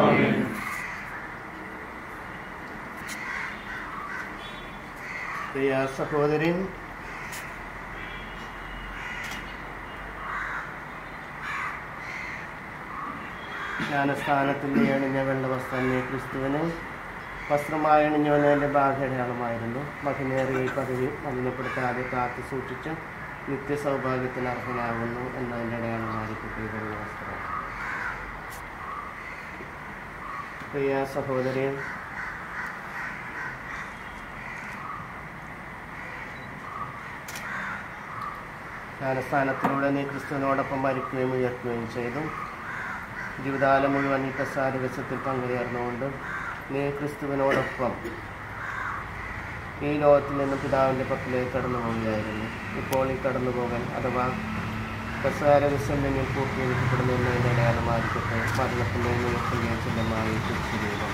പ്രിയ സഹോദരൻ ജ്ഞാനസ്ഥാനത്തിൽ അണിഞ്ഞ വെള്ള വസ്ത്രമേ ക്രിസ്തുവിന് വസ്ത്രമായി അണിഞ്ഞവന് എൻ്റെ ഭാഗ്യടയാളമായിരുന്നു മഹിമേറിയ ഈ പദവി മലിനപ്പെടുത്താതെ കാത്തു സൂക്ഷിച്ച് നിത്യസൗഭാഗ്യത്തിന് അർഹനാകുന്നു എന്നതിൻ്റെ അടയാളമായിരിക്കട്ടെ ഈ വെള്ള വസ്ത്രം പ്രിയ സഹോദരൻ ജ്ഞാനസ്ഥാനത്തിലൂടെ നീ ക്രിസ്തുവിനോടൊപ്പം മരിക്കുകയും ഉയർത്തുകയും ചെയ്തു ജീവിതകാലം മുഴുവൻ ഈ പ്രസാരകസത്തിൽ പങ്കുചേർന്നുകൊണ്ട് നീ ക്രിസ്തുവിനോടൊപ്പം ഈ ലോകത്തിൽ നിന്ന് പിതാവിൻ്റെ പക്കലേക്ക് കടന്നു പോവുകയായിരുന്നു ഇപ്പോൾ ഈ കടന്നു പോകൽ അഥവാ പ്രസാരകസം നിന്നിൽ പൂർത്തീകരിക്കപ്പെടുന്നതിൻ്റെ അടയാളമായിരിക്കട്ടെ മരണത്തിൻ്റെ ഉയർത്തിൻ്റെ ചിഹ്നമായി തിരിച്ചുരൂപം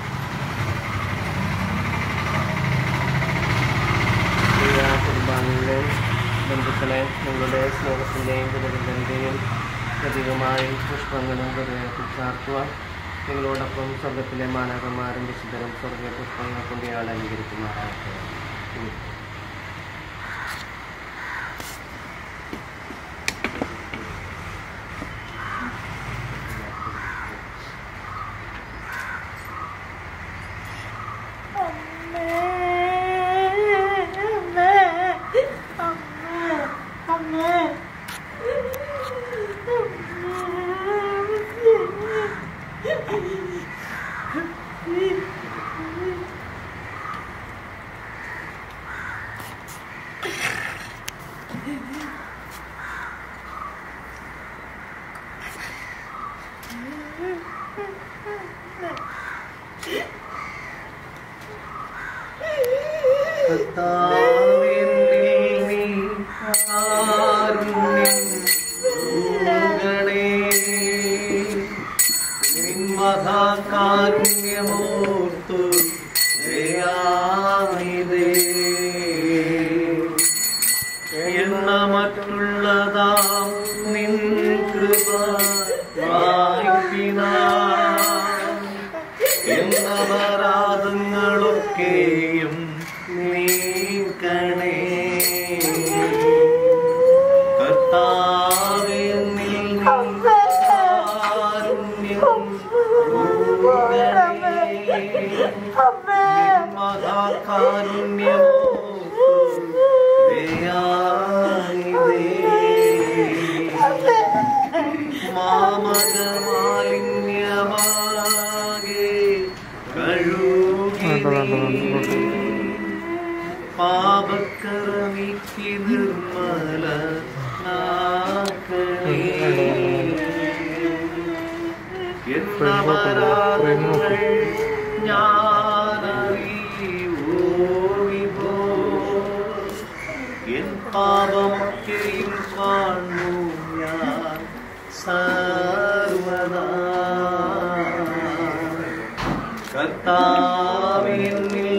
പ്രിയ കുടുംബാംഗങ്ങളെ ബന്ധുക്കളെ നിങ്ങളുടെ സ്നേഹത്തിൻ്റെയും കുടുംബത്തിൻ്റെയും പ്രതീകമായി പുഷ്പങ്ങളും ഹൃദയത്തിൽ ചാർത്തുവാൻ നിങ്ങളോടൊപ്പം സ്വർഗത്തിലെ മാനവന്മാരും വിശുദ്ധരും സ്വർഗീയ പുഷ്പങ്ങൾ കൊണ്ട് ഇയാൾ അംഗീകരിക്കുമാറാകട്ടെ ഉം. കാരുണ്യമോർത്തു ദയാനിതേ എണ്ണമറ്റുള്ളതാം നിൻ കൃപ വായ്പിനാ എന്നപരാധങ്ങളൊക്കെയും നീക്കണേ കർത്താവേ നിൽ കാരുണ്യം ഊരണേ. മഹാകാരുണ്യമോ മാമകമാലിന്യമാകെ കഴുകി പാപക്കറമിക്ക് നിർമ്മല ഫ്രെയിം നോക്ക് ഞാനറിയുവോ വിഭോ എൻ പാപമൊക്കെയും കാണു ഞാൻ സർവദാ കർത്താവിനിൽ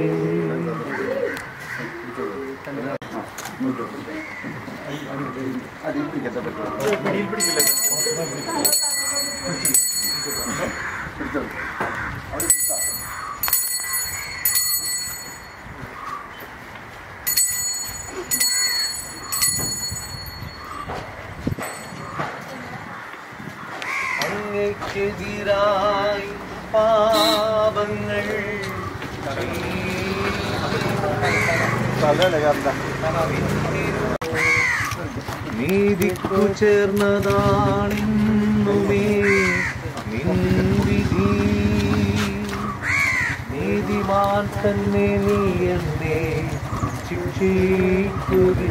അങ്ങയ്ക്കെതിരായി പാപങ്ങൾ നീതിക്കു ചേർന്നതാണെന്നുമേ നിൻവിധി നീതിമാൻ തന്നെ നീ എന്നെ ശിക്ഷിക്കുകയും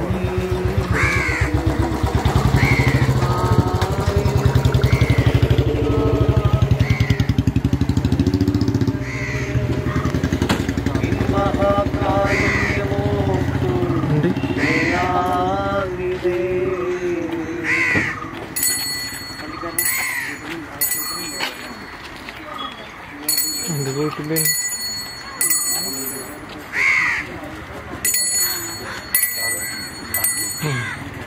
ഉണ്ട് എന്ത് പോയിട്ടില്ലേ ഉം.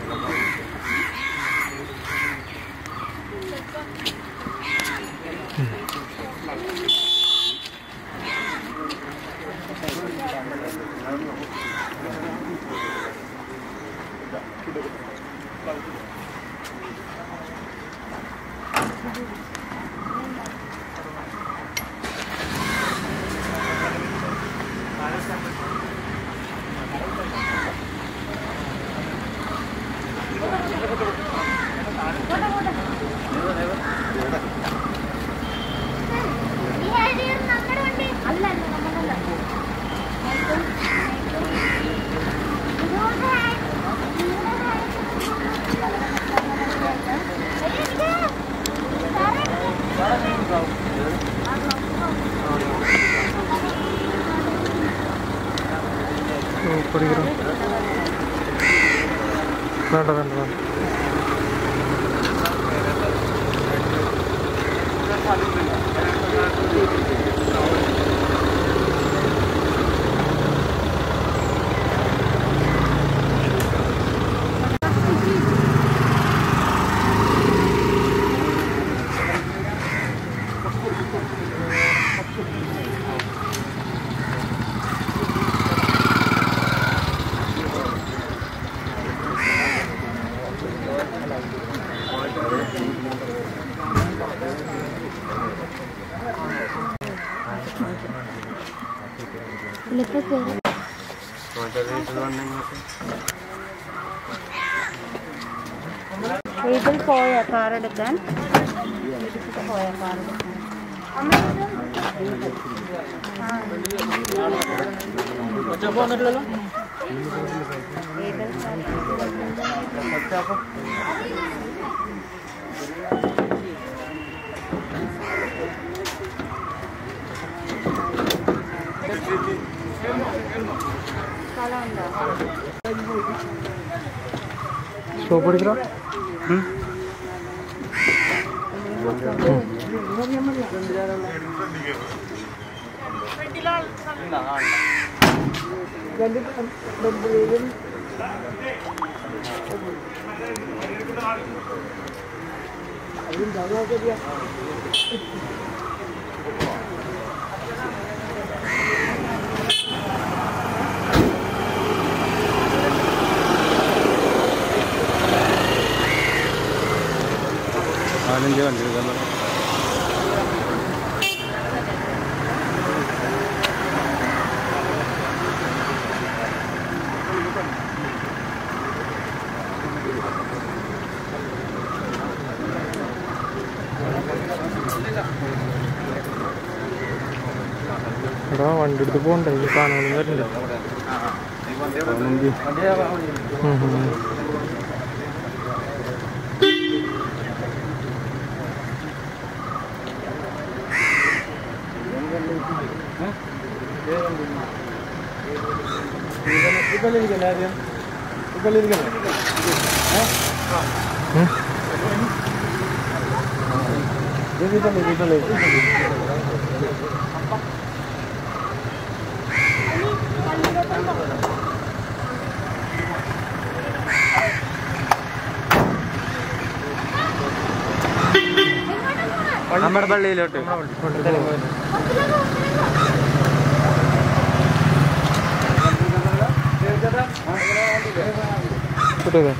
ഓ, പഠിക്കണം വേണ്ട വേണ്ട വേണ്ട ഇതിൽ പോയ കാർ എടുക്കാൻ ഇതിൽ പോയ കാർ എടുക്കാൻ സ്ഥലമുണ്ടോ സ്റ്റോപ്പ് അടിക്കണം നാലഞ്ച് വണ്ടി എടുക്കാൻ എടാ വണ്ടി എടുത്ത് പോകണ്ടേ ഈ സാധനങ്ങളും വരണ്ടേ ഉം, ഉം. പള്ളിയിരിക്കല്ലേ ആദ്യം ഈ പള്ളിയിരിക്കല്ലേ ഈ പള്ളി ഈ പള്ളി നമ്മുടെ പള്ളിയിലോട്ട് കിട്ടുക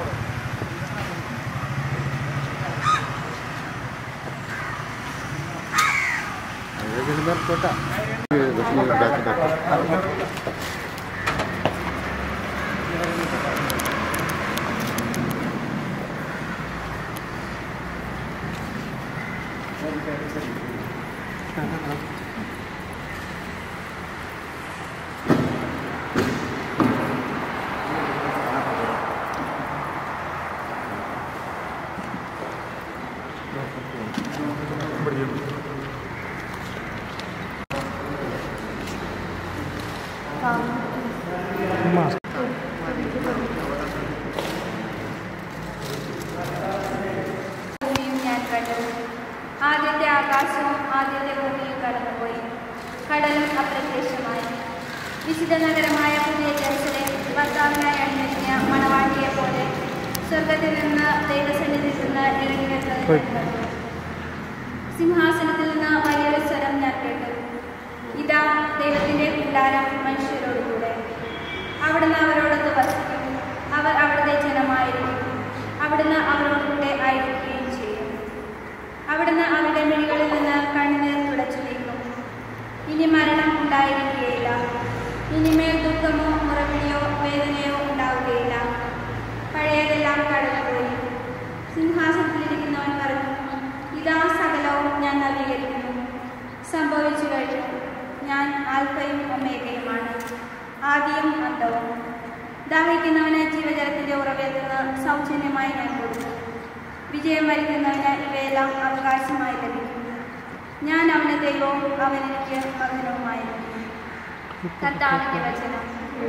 ഭൂമിയും ഞാൻ കണ്ടു ആദ്യത്തെ ആകാശവും ആദ്യത്തെ ഭൂമിയും കടന്നുപോയി കടലും അപ്രത്യക്ഷമായി വിശുദ്ധ നഗരമായ പുതിയ ജെറുസലേം ഭർത്താവിനായി അണിഞ്ഞ മണവാട്ടിയെ പോലെ സ്വർഗത്തിൽ നിന്ന് ദൈവസന്നിധിയിൽ നിന്ന് ഇറങ്ങി വരുന്നത് ഞാൻ കണ്ടു സിംഹാസനത്തിൽ നിന്ന് വലിയൊരു സ്വരം ഞാൻ കേട്ടു ഇതാ ദൈവത്തിന്റെ കൂടാരം മനുഷ്യരോടുകൂടെ അവിടുന്ന് അവരോടൊത്ത് വസിക്കും അവർ അവിടുത്തെ ജനമായിരിക്കും അവിടുന്ന് അവരോടുകൂടെ ആയിരിക്കുകയും ചെയ്യും അവിടുന്ന് അവരുടെ മിഴികളിൽ നിന്ന് കണ്ണുനീർ തുടച്ചു നീക്കും ഇനി മരണം ഉണ്ടായിരിക്കുകയില്ല ഇനിമേൽ ദുഃഖമോ മുറവിളിയോ വേദനയോ ഉണ്ടാവുകയില്ല പഴയതെല്ലാം കടന്നുപോയി സിംഹാസനത്തിലിരിക്കുന്നവൻ പറഞ്ഞു ഇതാ സകലവും ഞാൻ നവീകരിക്കുന്നു സംഭവിച്ചു കഴിഞ്ഞു ഞാൻ ആൽഫയും ഒമേഗയുമാണ് ആദ്യവും അന്തവും ദാഹിക്കുന്നവന് ജീവജലത്തിന്റെ ഉറവിൽ നിന്ന് സൗജന്യമായി ഞാൻ കൊടുക്കും വിജയം വരിക്കുന്നവന് ഇവയെല്ലാം അവകാശമായി ലഭിക്കും ഞാൻ അവന് ദൈവവും അവൻ എനിക്ക് മകനവുമായിരിക്കും കർത്താവിന്റെ വചനം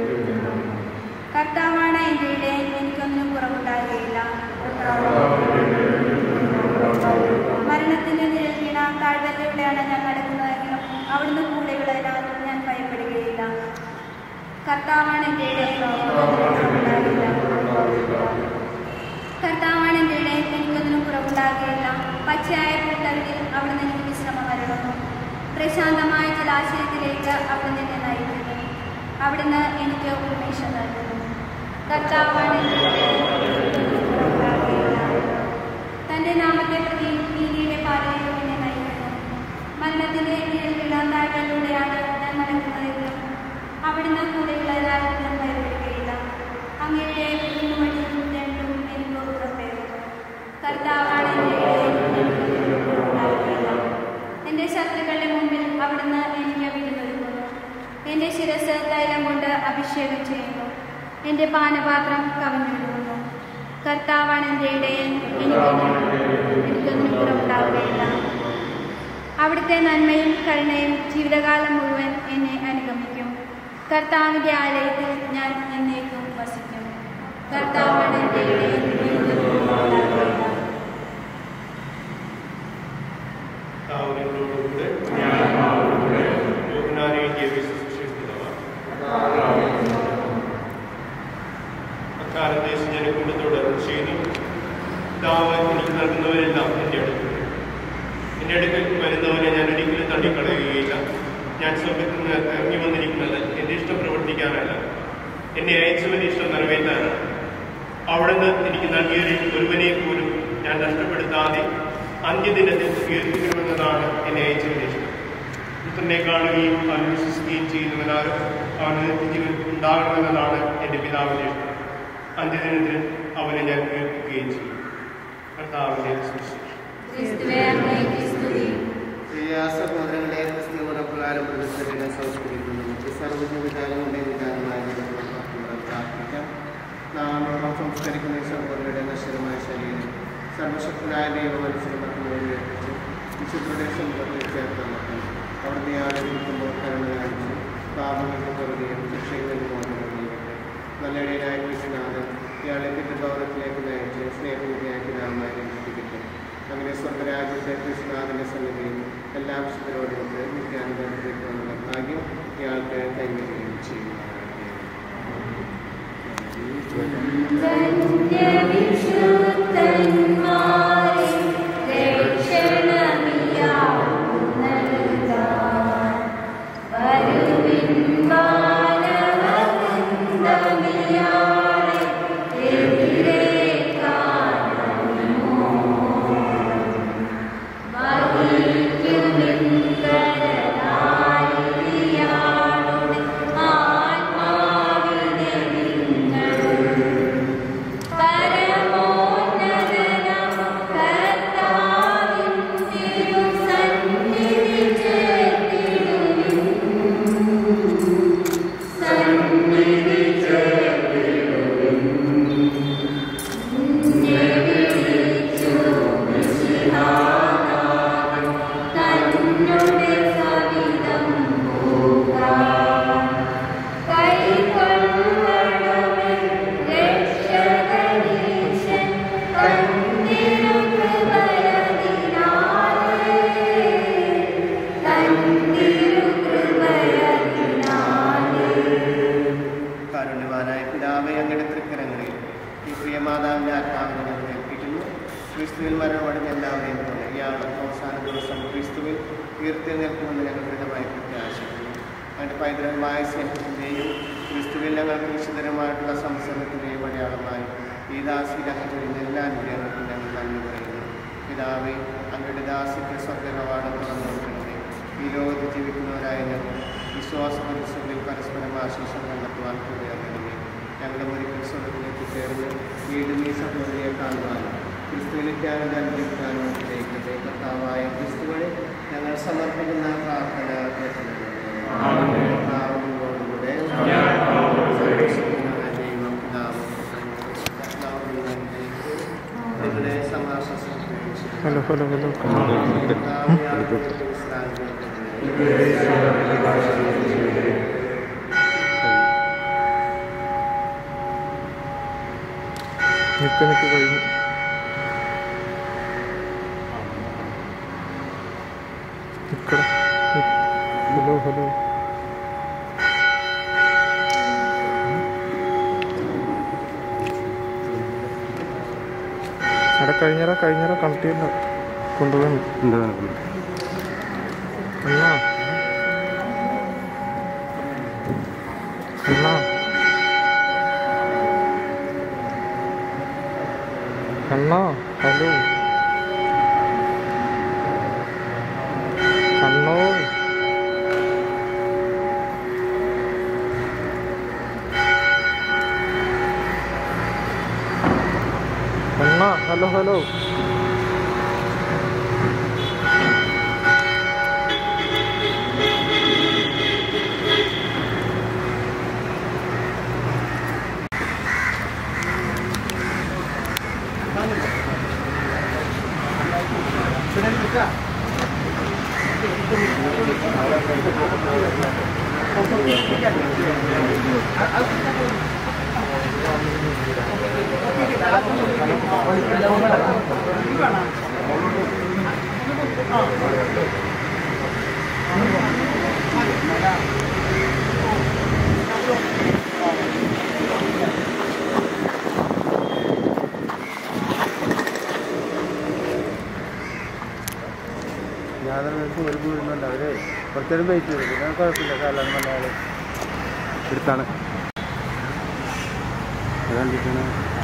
കർത്താവാണ് എൻ്റെ ഇടയിൽ എനിക്കൊന്നിനും കുറവുണ്ടാകുകയില്ല മരണത്തിന്റെ നിഴൽ വീണ താഴ്വരയിലൂടെയാണ് ഞാൻ നടക്കുന്നതെങ്കിലും അവിടുന്ന് കൂടെയുള്ളതിനാൽ ഞാൻ ഭയപ്പെടുകയില്ല കർത്താവാണ് എൻ്റെ ഇടയിൽ എനിക്കൊന്നിനും കർത്താവാണ് എൻ്റെ ഇടയിൽ എനിക്കൊന്നിനും കുറവുണ്ടാകുകയില്ല പച്ചയായ പുൽത്തവിയിൽ അവിടുന്ന് എനിക്ക് വിശ്രമം വരണം പ്രശാന്തമായ ജലാശയത്തിലേക്ക് അവിടുന്ന് എന്നെ നയിക്കുന്നു അവിടുന്ന് എനിക്ക് ഉന്മേഷം നൽകുന്നു കർത്താവാണ് എൻ്റെ ഇടയിൽ എനിക്കൊന്നിനും കുറവുണ്ടാകുകയില്ല തന്റെ നാമത്തെ പ്രതി നീതിയുടെ പാതയിൽ എന്നെ നയിക്കുന്നു മരണത്തിന്റെ നിഴലുള്ള താഴ്വരയിലൂടെയാണ് ഞാൻ നടക്കുന്നതെങ്കിലും അവിടുന്ന് കൂടെയുള്ളതിനാൽ ഞാൻ ഭയപ്പെടുകയില്ല അങ്ങയുടെ വീണ്ടുമടിയും രണ്ടും എനിക്ക് ഉറപ്പേറുന്നു കർത്താവാണ് എൻ്റെ ഇടയിൽ എനിക്കൊന്നിനും കുറവുണ്ടാകുകയില്ല. എൻ്റെ ശത്രുക്കളുടെ മുമ്പിൽ അവിടുന്ന് എനിക്ക് വിരുന്നൊരുക്കുന്നു എൻ്റെ ശിരസ് തൈലം കൊണ്ട് അഭിഷേകം ചെയ്യുന്നു എൻ്റെ പാനപാത്രം കവിഞ്ഞൊഴുകുന്നു കർത്താവാണ് എൻ്റെ ഇടയൻ എനിക്കൊന്നും എനിക്കൊന്നും കുറവുണ്ടാവുകയില്ല അവിടുത്തെ നന്മയും കരുണയും ജീവിതകാലം മുഴുവൻ എന്നെ അനുഗമിക്കും കർത്താവിൻ്റെ ആലയത്തിൽ ഞാൻ എന്നേക്കും വസിക്കും കർത്താവാണ് എൻ്റെ ഇടയൻ എനിക്കൊന്നും കുറവുണ്ടാവുകയില്ല താവരങ്ങളോടുകൂടെ യോഹന്നാനെ ജീവിച്ച സുശേഷിക്കുന്നവർ അക്കാലത്തെ ജനക്കൊണ്ട് തുടർന്ന് ചെയ്തു പിതാവ് എനിക്ക് നൽകുന്നവരെല്ലാം എൻ്റെ അടുക്കൽ എൻ്റെ അടുക്കൽ വരുന്നവനെ ഞാൻ ഒരിക്കലും തള്ളിക്കളയുകയില്ല ഞാൻ സ്വർഗത്തിൽ നിന്ന് ഇറങ്ങി വന്നിരിക്കുന്നത് എൻ്റെ ഇഷ്ടം പ്രവർത്തിക്കാനല്ല എന്നെ അയച്ചവൻ്റെ ഇഷ്ടം നിറവേറ്റാനാണ് അവിടുന്ന് എനിക്ക് നൽകിയവരിൽ ഒരുവനെ പോലും ഞാൻ നഷ്ടപ്പെടുത്താതെ അന്ത്യദിനത്തിൽ ഉയർത്തിക്കണമെന്നതാണ് എന്നെ അയച്ചവൻ്റെ ഇഷ്ടം പുത്രനെ കാണുകയും അവൻ വിശ്വസിക്കുകയും ചെയ്യുന്നവനാലും അവന് നിത്യജീവൻ ഉണ്ടാകണമെന്നതാണ് എൻ്റെ പിതാവിൻ്റെ ഇഷ്ടം അന്ത്യദിനത്തിൽ അവനെ ഞാൻ ഉയർപ്പിക്കുകയും ചെയ്യും കർത്താവിൻ്റെ സുവിശേഷം ക്രിസ്തുവേ അങ്ങേക്ക് സ്തുതി പ്രിയ സഹോദരങ്ങളെ ക്രിസ്തു ഉറപ്പുകാരും പ്രതിസന്ധിനെ സംസ്കരിക്കുന്നു ഈ സർവ്വജീവിതാലങ്ങളുടെ വിധാനമായ പ്രാർത്ഥിക്കാം നാം നമ്മൾ സംസ്കരിക്കുന്ന ഈ സഹോദരയുടെ നശ്വരമായ ശരീരം സർവശക്തനായ ദൈവ മത്സരമത്തിന് ഉയർപ്പിച്ച് വിശുദ്ധരുടെ സമുദ്രത്തിൽ ചേർത്ത് നമുക്ക് അവിടുത്തെ ആലോചിക്കുമ്പോൾ കരുണ കാണിച്ച് പാപങ്ങൾക്ക് പുറകെയും ശിക്ഷയിൽ നിന്ന് മോചനം നൽകട്ടെ നല്ല ഇടയനായ കൃഷ്ണനാഥൻ ഇയാളെ പിതൃഭവനത്തിലേക്ക് നയിച്ച് സ്നേഹനിധിയാക്കി നാമായി രക്ഷിക്കട്ടെ അങ്ങനെ സ്വർഗരാജ്യത്തെ കൃഷ്ണനാഥന്റെ സന്നിധിയിൽ എല്ലാ വിശുദ്ധരോടും നിത്യാനുഭവത്തിലേക്കുള്ള ഭാഗ്യം ഇയാൾക്ക് കൈവരികയും ചെയ്യുന്നതാണ് കാരുണ്യവാനായ പിതാവെ അങ്ങയുടെ തൃക്കരങ്ങളിൽ ഈ പ്രിയമാതാവിന്റെ ആത്മാവിനെ ഞങ്ങൾ ഏൽപ്പിക്കുന്നു ക്രിസ്തുവിൽ മരണമടഞ്ഞ എല്ലാവരെയും പോലെ ഇയാളും അവസാന ദിവസം ക്രിസ്തുവിൽ ഉയർത്തി നിൽക്കുമെന്ന് ഞങ്ങൾ ദൃഢമായി പ്രത്യാശിക്കുന്നു അങ്ങയുടെ പൈതൃകമായ സ്നേഹത്തിൻ്റെയും ക്രിസ്തുവിൽ ഞങ്ങൾക്ക് വിശുദ്ധരമായിട്ടുള്ള സംസർഗത്തിൻ്റെയും അടയാളമായി ഈ ദാസി ഞങ്ങൾക്ക് എല്ലാ അനുഗ്രഹങ്ങൾക്കും ഞങ്ങൾ നന്ദി പറയുന്നു പിതാവെ അങ്ങയുടെ ദാസിക്ക് സ്വർഗകവാടം തുറന്നു കൊടുക്കണമേ ഈ ലോകത്ത് ജീവിക്കുന്നവരായ ഞങ്ങൾ വിശ്വാസ പരീക്ഷകളിൽ പരസ്പരം ആശംസ കണ്ടെത്തുവാൻ കൂടിയാകണമേ ഞങ്ങളുടെ ഒരിക്കൽ സ്വർഗത്തിലേക്ക് ചേർന്ന് വീണ്ടും ഈ സഹോദരിയെ കാണുവാനും ക്രിസ്തുവിനിക്കാനും അനുഭവിക്കാനും ഇടയ്ക്കട്ടെ കർത്താവായ ക്രിസ്തുവഴി ഞങ്ങൾ സമർപ്പിക്കുന്ന പ്രാർത്ഥന കേട്ടണമേ. കർത്താവിനോടുകൂടെ സർവ്വശക്തനായ ദൈവം പിതാവും പുത്രനും പരിശുദ്ധാത്മാവും എന്നേക്കും നിങ്ങളുടെ സമാശ്വാസം ഹലോ ഹലോ ഹലോ നിക്ക് നിക്ക് കഴിഞ്ഞു നിക്കട ഹലോ ഹലോ അവിടെ കഴിഞ്ഞാ കഴിഞ്ഞാ കണക്ട് ചെയ്യണ്ട കൊണ്ടുപോകാൻ എന്നാ എന്നാ കണ്ണാ ഹലോ കണ്ണോ കണ്ണാ ഹലോ ഹലോ ഞാനൊരു ഒരു വീടുന്നുണ്ട് അവര് കുറച്ചേരം വെയിറ്റ് ചെയ്തു പിന്നെ കുഴപ്പമില്ല കാലാണ് വന്നാല് എടുത്താണ് കണ്ടിട്ടാണ്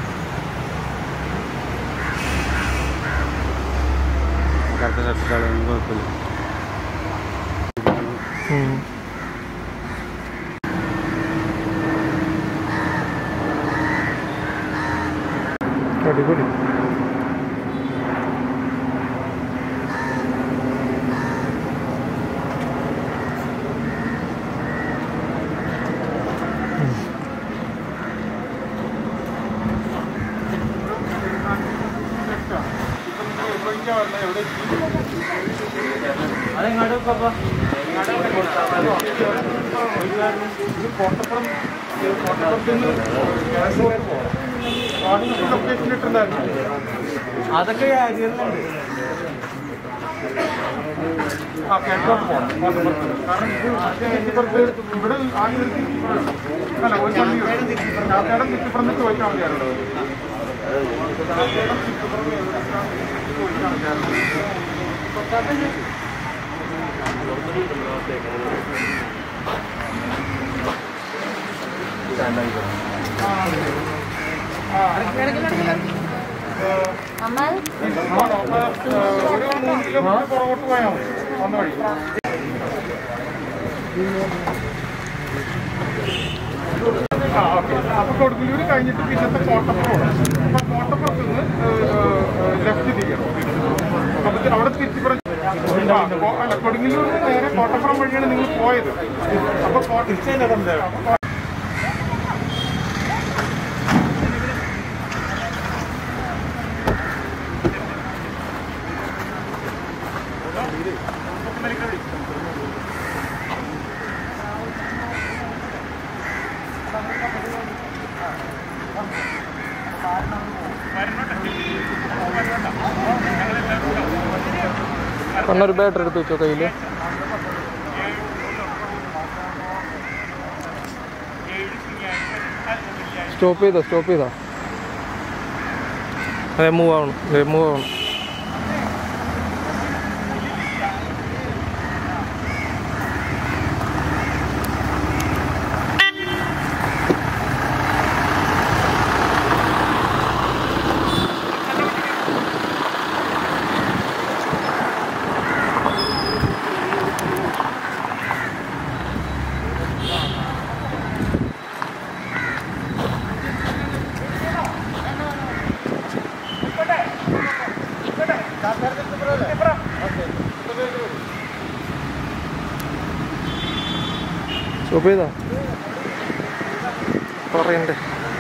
കറുത്ത ഷർട്ടിട്ടാളൊന്നും കുഴപ്പമില്ല ഉം. അടിപൊളി അതെങ്ങോട്ട് ലൊക്കേഷൻ ഇട്ടിട്ടുണ്ടായിരുന്നു അതൊക്കെ ഏരിയയിലുണ്ട് ആ കിഴക്കോട്ട് പോകണം കോട്ടപ്പുറത്ത് കാരണം ഇത് ഇപ്പുറത്ത് ഇവിടെ ആദ്യം അല്ല ഒരു വണ്ടി ചാത്തയുടെ ചുറ്റിപ്പുറം നിന്ന് ചോദിച്ചാൽ മതിയായിരുന്നു ചാത്തയുടെ ചുറ്റിപ്പുറം ചോദിച്ചാൽ മതിയായിരുന്നു അമൽ ആണോ? അപ്പൊ, ഏഹ്, ഒരു മൂന്ന് കിലോമീറ്റർ പുറകോട്ട് പോയാൽ മതി വന്ന വഴി ആ ഓക്കെ അപ്പൊ കൊടുങ്ങല്ലൂര് കഴിഞ്ഞിട്ട് പിന്നത്തെ കോട്ടപ്പുറമാണ് അപ്പൊ കോട്ടപ്പുറത്ത് നിന്ന് ലെഫ്റ്റ് തിരിയണം അപ്പൊ അവിടെ തിരിച്ചുപുറം ആ, കോ- അല്ല കൊടുങ്ങല്ലൂരിൽ നിന്ന് നേരെ കോട്ടപ്പുറം വഴിയാണ് നിങ്ങൾ പോയത് അപ്പൊ കോട്ട കണ്ണൊരു ബാറ്ററി എടുത്ത് വെച്ചോ കയ്യിൽ സ്റ്റോപ്പ് ചെയ്തോ സ്റ്റോപ്പ് ചെയ്തോ അതെ മൂവ് ആവണം അതെ മൂവ് ആവണം സ്റ്റോപ്പ് ചെയ്തോ പറയണ്ടേ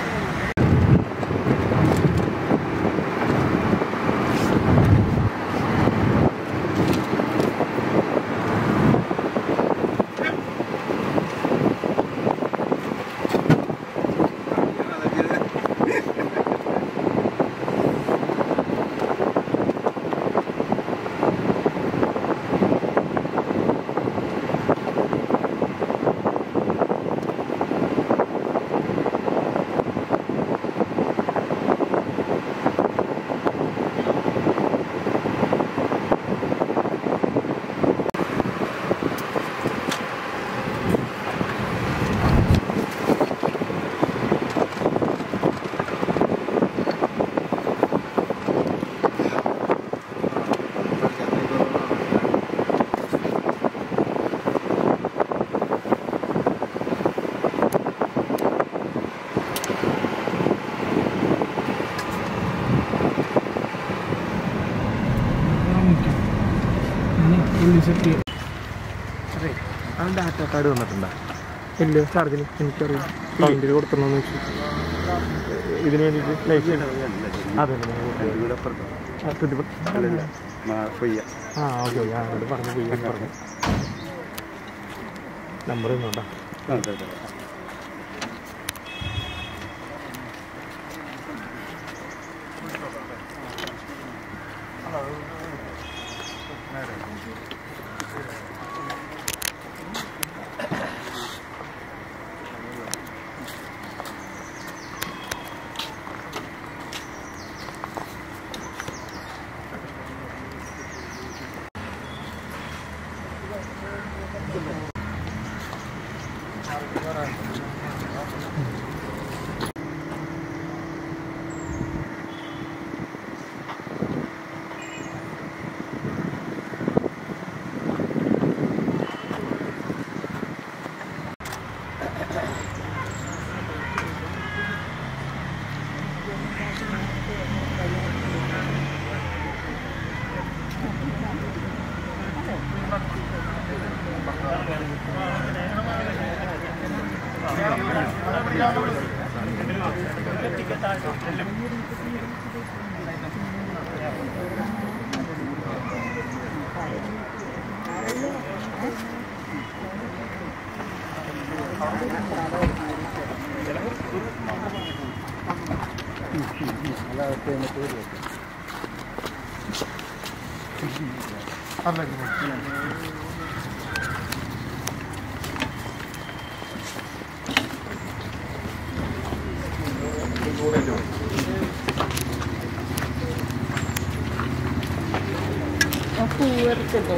അവൻ്റെ ആറ്റോ കാർഡ് വന്നിട്ടുണ്ടോ ഇല്ല ചാർജിന് എനിക്കറിയാം ക്ലൈൻറ്റിൽ കൊടുക്കണമെന്ന് വെച്ചു ഇതിന് വേണ്ടിയിട്ട് ലൈഫ് അതെ ആ ചുറ്റിപ്പുറം ആ ഓക്കെ ഓക്കെ ആ എന്നോട് പറഞ്ഞു പോയി പറഞ്ഞു നമ്പർ തന്നോണ്ടാ പൂവെടുത്തിട്ടോ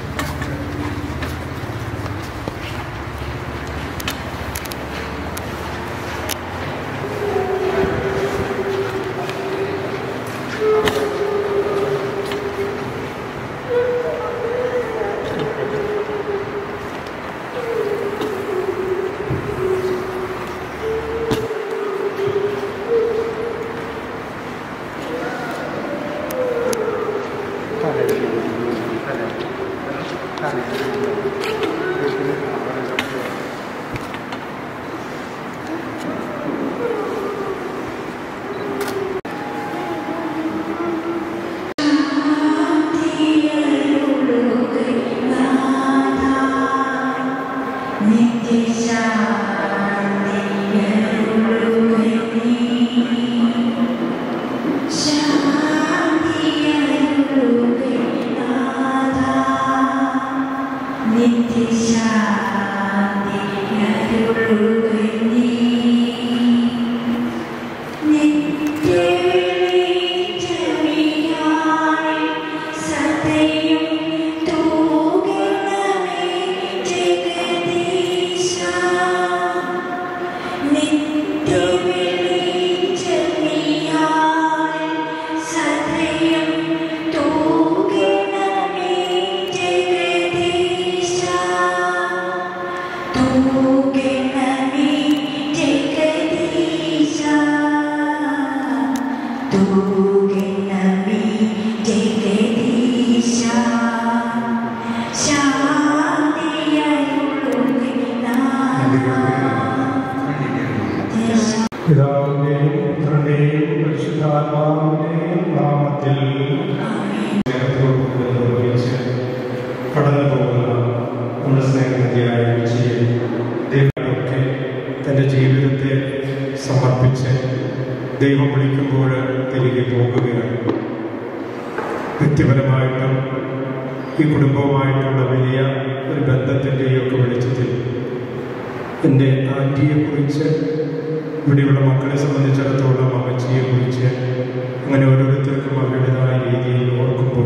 പിതാവിന്റെയും പുത്രന്റെയും പരിശുദ്ധാത്മാവിന്റെയും നാമത്തിൽ സ്നേഹത്തോടുകൂടി നിർവഹിച്ച് കടന്നു പോകുന്ന നമ്മുടെ സ്നേഹനിധിയായ വിജയൻ ദൈവമൊക്കെ തൻ്റെ ജീവിതത്തെ സമർപ്പിച്ച് ദൈവം വിളിക്കുമ്പോൾ തിരികെ പോകുകയാണ് വ്യക്തിപരമായിട്ടും ഈ കുടുംബവുമായിട്ടുള്ള വലിയ ഒരു ബന്ധത്തിൻ്റെയൊക്കെ വെളിച്ചത്തിൽ എൻ്റെ ആൻറ്റിയെക്കുറിച്ച് ഇവിടെയുള്ള മക്കളെ സംബന്ധിച്ചിടത്തോളം അമ്മച്ചിയെ കുറിച്ച് അങ്ങനെ ഓരോരുത്തർക്കും അവരുടേതായ രീതിയിൽ ഓർക്കുമ്പോൾ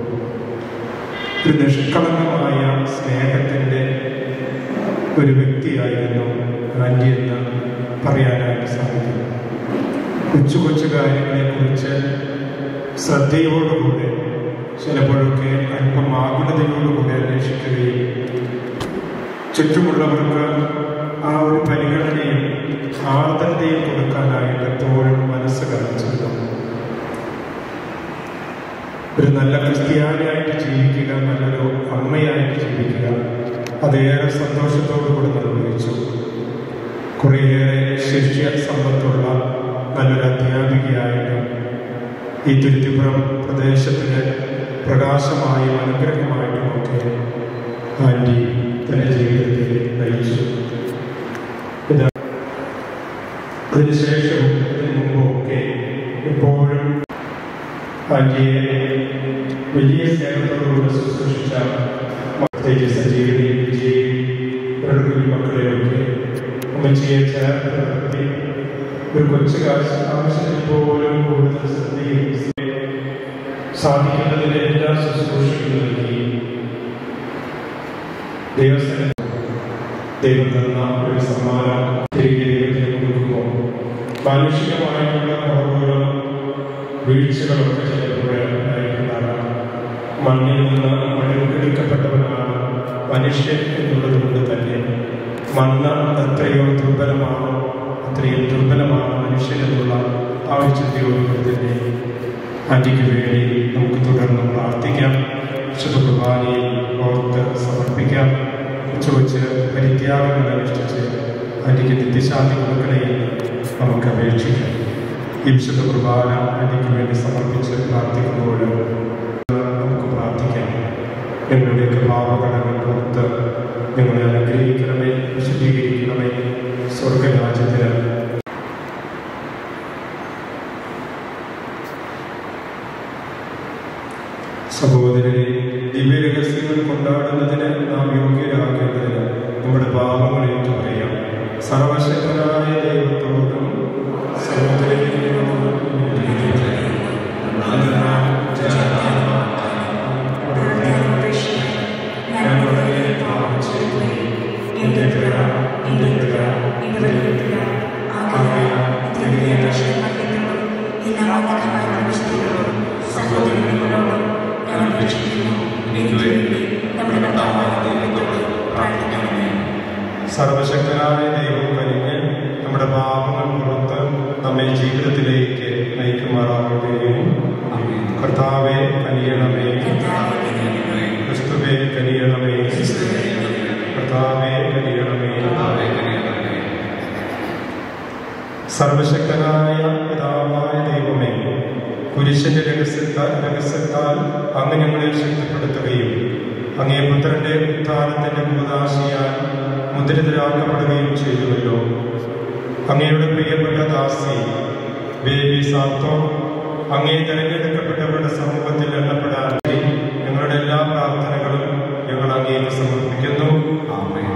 ഒരു നിഷ്കളങ്കമായ സ്നേഹത്തിൻ്റെ ഒരു വ്യക്തിയായിരുന്നു ആൻറ്റി എന്ന് പറയാനായിട്ട് സാധിക്കും കൊച്ചു കൊച്ചു കാര്യങ്ങളെക്കുറിച്ച് ശ്രദ്ധയോടുകൂടെ ചിലപ്പോഴൊക്കെ അല്പം ആകുലതയോടുകൂടി അന്വേഷിക്കുകയും ചുറ്റുമുള്ളവർക്ക് ആ ഒരു പരിഗണനയും ആർദ്രതയും കൊടുക്കാനായിട്ട് എപ്പോഴും മനസ്സ് കാണിച്ചിരുന്നു ഒരു നല്ല ക്രിസ്ത്യാനിയായിട്ട് ജീവിക്കുക നല്ലൊരു അമ്മയായിട്ട് ജീവിക്കുക അതേറെ സന്തോഷത്തോടു കൂടി നിർവഹിച്ചു കുറേയേറെ ശിഷ്യ സമ്പത്തുള്ള നല്ലൊരു അധ്യാപികയായിട്ട് ഈ തിരുത്തിപ്പുറം പ്രദേശത്തിന് പ്രകാശമായും അനുഗ്രഹമായിട്ടും ഒക്കെ ആൻറ്റി തൻ്റെ ജീവിതത്തെ നയിച്ചു ഇത് അതിനുശേഷവും അതിനു മുമ്പൊക്കെ എപ്പോഴും ആൻറ്റിയെ വലിയ സ്നേഹത്തോടുകൂടി ശുശ്രൂഷിച്ച പ്രത്യേകിച്ച് സജീവനെയും വിജയും ഇവരുടെ മക്കളെയൊക്കെ അമ്മച്ചിയെ ചേർത്ത് നിർത്തി ഒരു കൊച്ചു കാശ് ആവശ്യത്തിൽ പോലും കൂടുതൽ ശ്രദ്ധയും സാധിക്കുന്നതിന് എല്ലാ ശുശ്രൂഷകളും നൽകി ദൈവസ്ഥ ദൈവം തന്ന ഒരു സമ്മാനം തിരികെ ദൈവത്തിന് കൊടുക്കുമ്പോൾ മാനുഷികമായിട്ടുള്ള കുറവുകളും വീഴ്ചകളൊക്കെ ചിലപ്പോഴുണ്ടായിട്ടുണ്ടാകാം മണ്ണിൽ നിന്ന് മണ്ണിൽക്കെടുക്കപ്പെട്ടവനാണ് മനുഷ്യൻ എന്നുള്ളത് കൊണ്ട് തന്നെ മണ്ണ് എത്രയോ ദുർബലമാണോ അത്രയും ദുർബലമാണ് മനുഷ്യൻ എന്നുള്ള ആ ഒരു ചിന്തയോടുകൂടി തന്നെ ആൻറ്റിക്ക് വേണ്ടി നമുക്ക് തുടർന്ന് പ്രാർത്ഥിക്കാം വിശുദ്ധ കുർബാനയിൽ ഓർത്ത് സമർപ്പിക്കാം കൊച്ചു കൊച്ച് പരിത്യാഗങ്ങൾ അനുഷ്ഠിച്ച് ആൻറ്റിക്ക് നിത്യശാന്തി കൊടുക്കണേ എന്ന് നമുക്ക് അപേക്ഷിക്കാം ഈ വിശുദ്ധ കുർബാന ആൻറ്റിക്ക് വേണ്ടി സമർപ്പിച്ച് പ്രാർത്ഥിക്കുമ്പോൾ നമുക്ക് പ്രാർത്ഥിക്കാം ഞങ്ങളുടെയൊക്കെ പാപകടങ്ങൾ പുറത്ത് ഞങ്ങളെ അനുഗ്രഹിക്കണമേ വിശദീകരിക്കണമേ സ്വർഗരാജ്യത്തിന് സഹോദരരെ ദിവ്യരഹസ്യങ്ങൾ കൊണ്ടാടുന്നതിന് നാം യോഗ്യരാകേണ്ടതിന് നമ്മുടെ പാപങ്ങൾ ഏറ്റു പറയാം സർവശക്തനായ ദൈവത്തോടും സഹോദരങ്ങളോടും ഞാൻ വളരെ പാപം ചെയ്തു എന്റെ പിഴ എന്റെ പിഴ എന്റെ പിഴ ആകയാൽ ദിവ്യ സഹോദരങ്ങളോടും ഞാൻ അപേക്ഷിക്കുന്നു എനിക്ക് വേണ്ടി നമ്മുടെ കർത്താവായ ദൈവത്തോട് പ്രാർത്ഥിക്കണമേ സർവശക്തനായ ദൈവം കനിഞ്ഞ് നമ്മുടെ പാപങ്ങൾ പുറത്ത് നമ്മെ ജീവിതത്തിലേക്ക് നയിക്കുമാറാകട്ടെ കർത്താവെ കനിയണമേ ക്രിസ്തുവെ കനിയണമേ കർത്താവെ കനിയണമേ സർവശക്തനായ പിതാവായ ദൈവമേ കുരിശന്റെ രഹസ്യത്താൽ രഹസ്യത്താൽ അങ്ങ് ഞങ്ങളെ ശക്തിപ്പെടുത്തുകയും അങ്ങേ പുത്രന്റെ ഉത്ഥാനത്തിന്റെ കൂതാശിയാൽ മുദ്രിതരാക്കപ്പെടുകയും ചെയ്തുവല്ലോ അങ്ങയുടെ പ്രിയപ്പെട്ട ദാസി ബേബി സാത്തോ അങ്ങേ തെരഞ്ഞെടുക്കപ്പെട്ടവരുടെ സമൂഹത്തിൽ എണ്ണപ്പെടാൻ ഞങ്ങളുടെ എല്ലാ പ്രാർത്ഥനകളും ഞങ്ങൾ അങ്ങേക്ക് സമർപ്പിക്കുന്നു ആമേൻ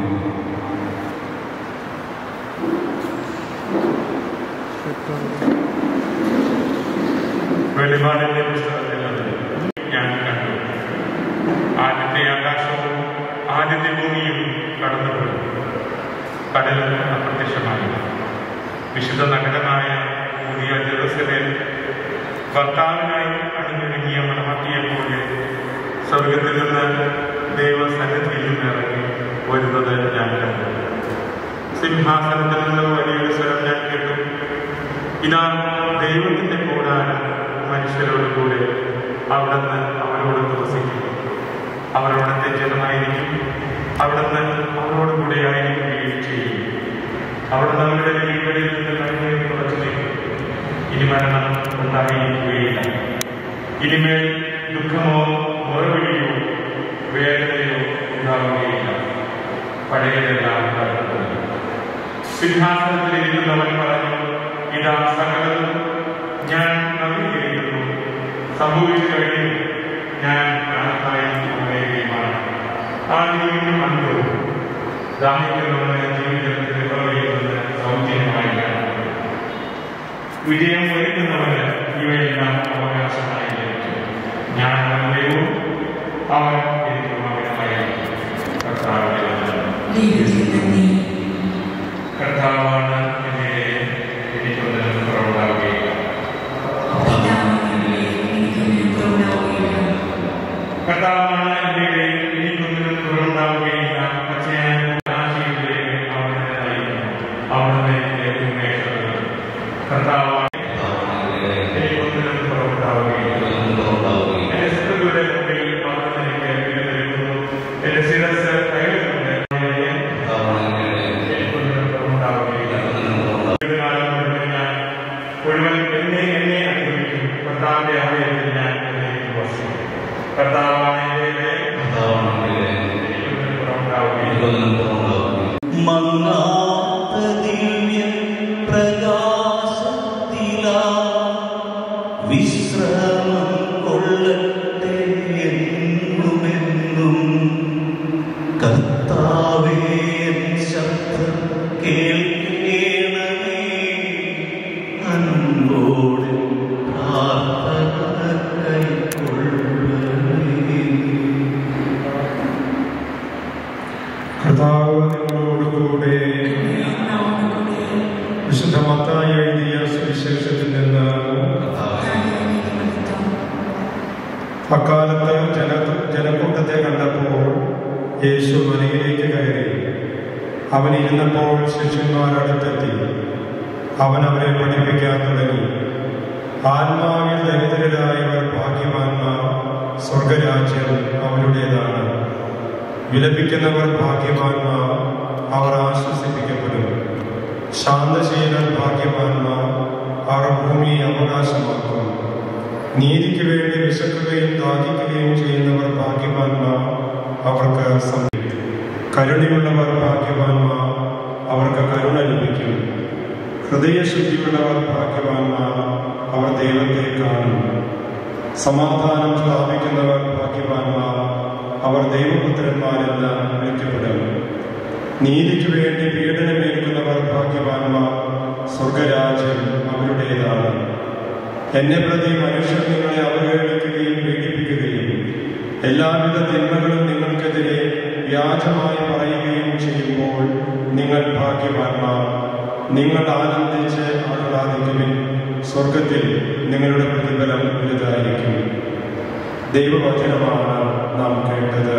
വെളിപാടിന്റെ പുസ്തകത്തിൽ ഞാൻ കണ്ടു ആദ്യത്തെ ആകാശവും ആദ്യത്തെ ഭൂമിയും കടന്നുപോയി കടലും അപ്രത്യക്ഷമായി വിശുദ്ധ നഗരമായ പുതിയ ജെറുസലേം ഭർത്താവിനായി അണിഞ്ഞൊരുങ്ങിയ മണമട്ടിയെ പോലെ സ്വർഗത്തിൽ നിന്ന് ദൈവസന്നിധിയിൽ നിന്ന് ഇറങ്ങി വരുന്നത് ഞാൻ കണ്ടു സിംഹാസനത്തിൽ നിന്ന് വലിയൊരു സ്വരം ഞാൻ കേട്ടു ഇതാ ദൈവത്തിന്റെ കൂടാരം മനുഷ്യരോട് കൂടെ അവിടുന്ന് അവരോട് വസിക്കും അവരവിടുത്തെ ജനമായിരിക്കും അവിടുന്ന് അവരോട് കൂടെ ആയിരിക്കുകയും ചെയ്യും അവിടുന്ന് അവരുടെ വീടുകളിൽ നിന്ന് കണ്ണീർ കുറച്ചു നീക്കും ഇനി മരണം ഉണ്ടായിരിക്കുകയില്ല ഇനിമേൽ ദുഃഖമോ മുറവിളിയോ വേദനയോ ഉണ്ടാവുകയില്ല പഴയതെല്ലാം കടന്നുപോയി സിംഹാസനത്തിൽ ഇരിക്കുന്നവൻ പറഞ്ഞു ഇതാ സകലതും ഞാൻ നവീകരിക്കുന്നു സംഭവിച്ചു കഴിഞ്ഞു ഞാൻ കണക്കായി ഉപയോഗിക്കുകയുമാണ് ആദ്യവും അന്തവും ദാഹിക്കുന്നവന് ജീവിതത്തിന്റെ പുറകിൽ നിന്ന് സൗജന്യമായി കാണുന്നു വിജയം ഒരുക്കുന്നവന് ഇവയെല്ലാം അവകാശമായി ലഭിച്ചു ഞാൻ ദൈവവും അവൻ എനിക്ക് മകനമായി കർത്താവിന്റെ കർത്താവാണ് എന്നെ എനിക്കൊന്നിനും കുറവുണ്ടാവുകയില്ല കർത്താവാണ് എന്റെ എനിക്കൊന്നിനും കുറവുണ്ടാവുകയില്ല പക്ഷേ ഞാൻ ആശയത്തിലേക്ക് അവിടുന്ന് നയിക്കുന്നു അവിടുന്ന് എന്റെ ഉന്മേഷങ്ങൾ കർത്താവാണ് എനിക്കൊന്നിനും കുറവുണ്ടാവുകയില്ല എന്റെ ശത്രുക്കളുടെ മുമ്പിൽ അവിടുന്ന് എനിക്ക് വില നൽകുന്നു എന്റെ ശിരസ് കൈകളുണ്ട് മുഴുവൻ എന്നെ എന്നെ അനുഭവിക്കും കർത്താവിന്റെ ആലയത്തിൽ ഞാൻ എന്നേക്കും വസിക്കും കർത്താവാണ് എന്റെ മങ്ങാത്ത ദിവ്യ പ്രകാശത്തിലാ വിശ്രമം കൊള്ളട്ടെ എന്നുമെന്നും കർത്താവേ എൻ ശബ്ദം കേൾക്കേണമേ അൻപോടെ പ്രാർത്ഥന കൈക്കൊള്ളണമേ കർത്താവ് നിങ്ങളോടുകൂടെ വിശുദ്ധ മത്തായി എഴുതിയ സുവിശേഷത്തിൽ നിന്ന് അക്കാലത്ത് ജന ജനക്കൂട്ടത്തെ കണ്ടപ്പോൾ യേശു മനയിലേക്ക് കയറി അവൻ ഇരുന്നപ്പോൾ ശിഷ്യന്മാരടുത്തെത്തി അവൻ അവരെ പഠിപ്പിക്കാൻ തുടങ്ങി ആത്മാവിൽ ദരിദ്രരായവർ ഭാഗ്യവാന്മാർ സ്വർഗരാജ്യം അവരുടേതാണ് വിലപിക്കുന്നവർ ഭാഗ്യവാന്മാർ അവർ ആശ്വസിപ്പിക്കപ്പെടും ശാന്തശീലർ ഭാഗ്യവാന്മാർ അവർ ഭൂമി അവകാശമാക്കും നീതിക്ക് വേണ്ടി വിശക്കുകയും ദാഹിക്കുകയും ചെയ്യുന്നവർ ഭാഗ്യവാന്മാർ അവർക്ക് സംഭവിക്കും കരുണയുള്ളവർ ഭാഗ്യവാന്മാർ അവർക്ക് കരുണ ലഭിക്കും ഹൃദയശുദ്ധിയുള്ളവർ ഭാഗ്യവാന്മാർ അവർ ദൈവത്തെ കാണും സമാധാനം സ്ഥാപിക്കുന്നവർ ഭാഗ്യവാന്മാർ അവർ ദൈവപുത്രന്മാരെന്ന് വിളിക്കപ്പെടും നീതിക്ക് വേണ്ടി പീഡനമേൽക്കുന്നവർ ഭാഗ്യവാന്മാർ സ്വർഗരാജ്യം അവരുടേതാണ് എന്നെ പ്രതി മനുഷ്യർ നിങ്ങളെ അവഹേളിക്കുകയും പീഡിപ്പിക്കുകയും എല്ലാവിധ തിന്മകളും നിങ്ങൾക്കെതിരെ വ്യാജമായി പറയുകയും ചെയ്യുമ്പോൾ നിങ്ങൾ ഭാഗ്യവാന്മാർ നിങ്ങൾ ആനന്ദിച്ച് ആഹ്ലാദിക്കുവിൻ സ്വർഗത്തിൽ നിങ്ങളുടെ പ്രതിഫലം വലുതായിരിക്കും ദൈവവചനമാണ് നാം കേട്ടത്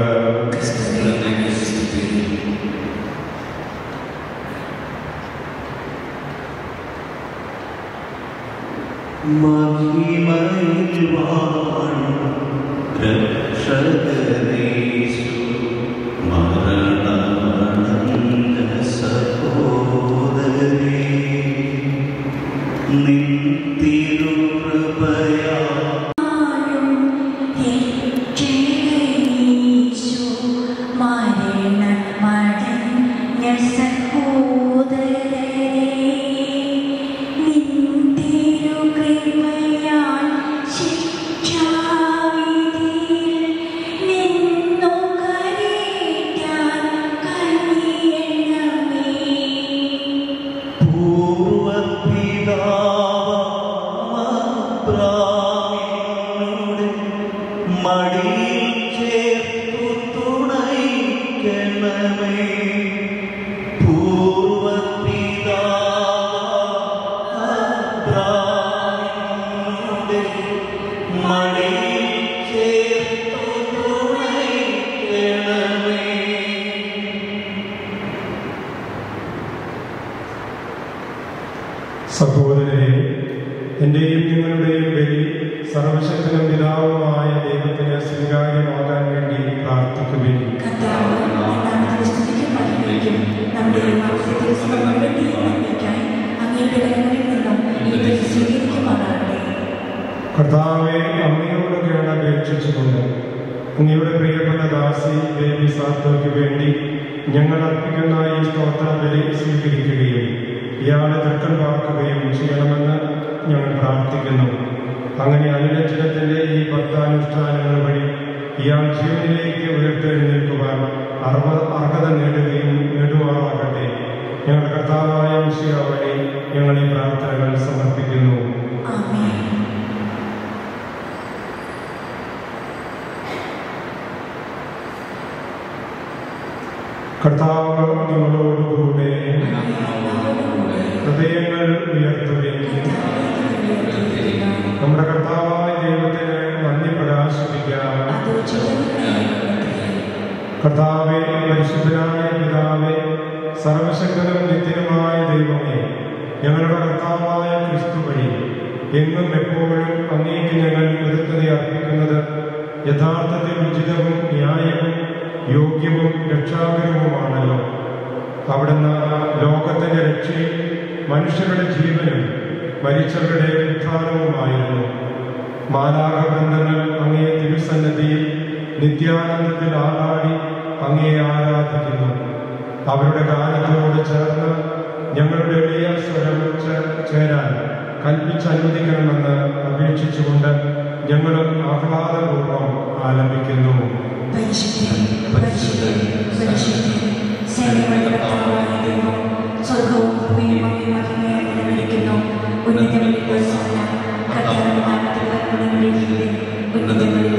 സഹോദരരെ എന്റെയും നിങ്ങളുടെയും ബലി സർവശക്തനും പിതാവുമായ ദൈവത്തിന് സ്വീകാര്യമാകാൻ വേണ്ടി പ്രാർത്ഥിക്കുവിൻ കർത്താവെ അങ്ങയോട് കേണപേക്ഷിച്ചുകൊണ്ട് അങ്ങയുടെ പ്രിയപ്പെട്ട ദാസി ദേവി സാത്തോയ്ക്ക് വേണ്ടി ഞങ്ങൾ അർപ്പിക്കുന്ന ഈ സ്തോത്ര ബലി സ്വീകരിക്കുകയും ഇയാളെ തൃക്കൽ പാർക്കുകയും ചെയ്യണമെന്ന് ഞങ്ങൾ പ്രാർത്ഥിക്കുന്നു അങ്ങനെ അനുരഞ്ജനത്തിന്റെ ഈ ഭക്താനുഷ്ഠാനങ്ങൾ വഴി ഇയാൾ ജീവനിലേക്ക് ഉയർത്തെഴുന്നേൽക്കുവാൻ അർഹ അർഹത നേടുകയും നേടുമാറാകട്ടെ ഞങ്ങളുടെ കർത്താവായ വിഷയ വഴി ഞങ്ങൾ ഈ പ്രാർത്ഥനകൾ സമർപ്പിക്കുന്നു കർത്താവ് നിങ്ങളോടുകൂടെ ഹൃദയങ്ങൾ ഉയർത്തുകയും നമ്മുടെ കർത്താവായ ദൈവത്തിന് നന്ദി പ്രകാശിപ്പിക്കാം കർത്താവെ പരിശുദ്ധനായ പിതാവെ സർവശക്തനും നിത്യനുമായ ദൈവമേ ഞങ്ങളുടെ കർത്താവായ ക്രിസ്തു വഴി എന്നും എപ്പോഴും അങ്ങേക്ക് ഞങ്ങൾ കൃതജ്ഞത അർപ്പിക്കുന്നത് യഥാർത്ഥത്തിൽ ഉചിതവും ന്യായവും യോഗ്യവും രക്ഷാകരവുമാണല്ലോ അവിടുന്ന് ലോകത്തിന്റെ രക്ഷയും മനുഷ്യരുടെ ജീവനും മരിച്ചവരുടെ ഉത്ഥാനവുമായിരുന്നു മാലാകബന്ധങ്ങൾ അങ്ങേ തിരുസന്നതിയിൽ നിത്യാനന്ദത്തിൽ ആറാടി അങ്ങേ ആരാധിക്കുന്നു അവരുടെ കാലത്തോട് ചേർന്ന് ഞങ്ങളുടെ എളിയ സ്വരം ചേ- ചേരാൻ കൽപ്പിച്ചനുവദിക്കണമെന്ന് അപേക്ഷിച്ചുകൊണ്ട് ഞങ്ങളും ആഹ്ലാദപൂർവ്വം ആലപിക്കുന്നു സ്വർഗവും ഭൂമിയും അങ്ങേ മഹിമയെ വിളിക്കുന്നു ഉന്നതങ്ങളിൽ കർത്താവിന്റെ നാമത്തിൽ വരുന്നവരുടെ ഉന്നതങ്ങളിൽ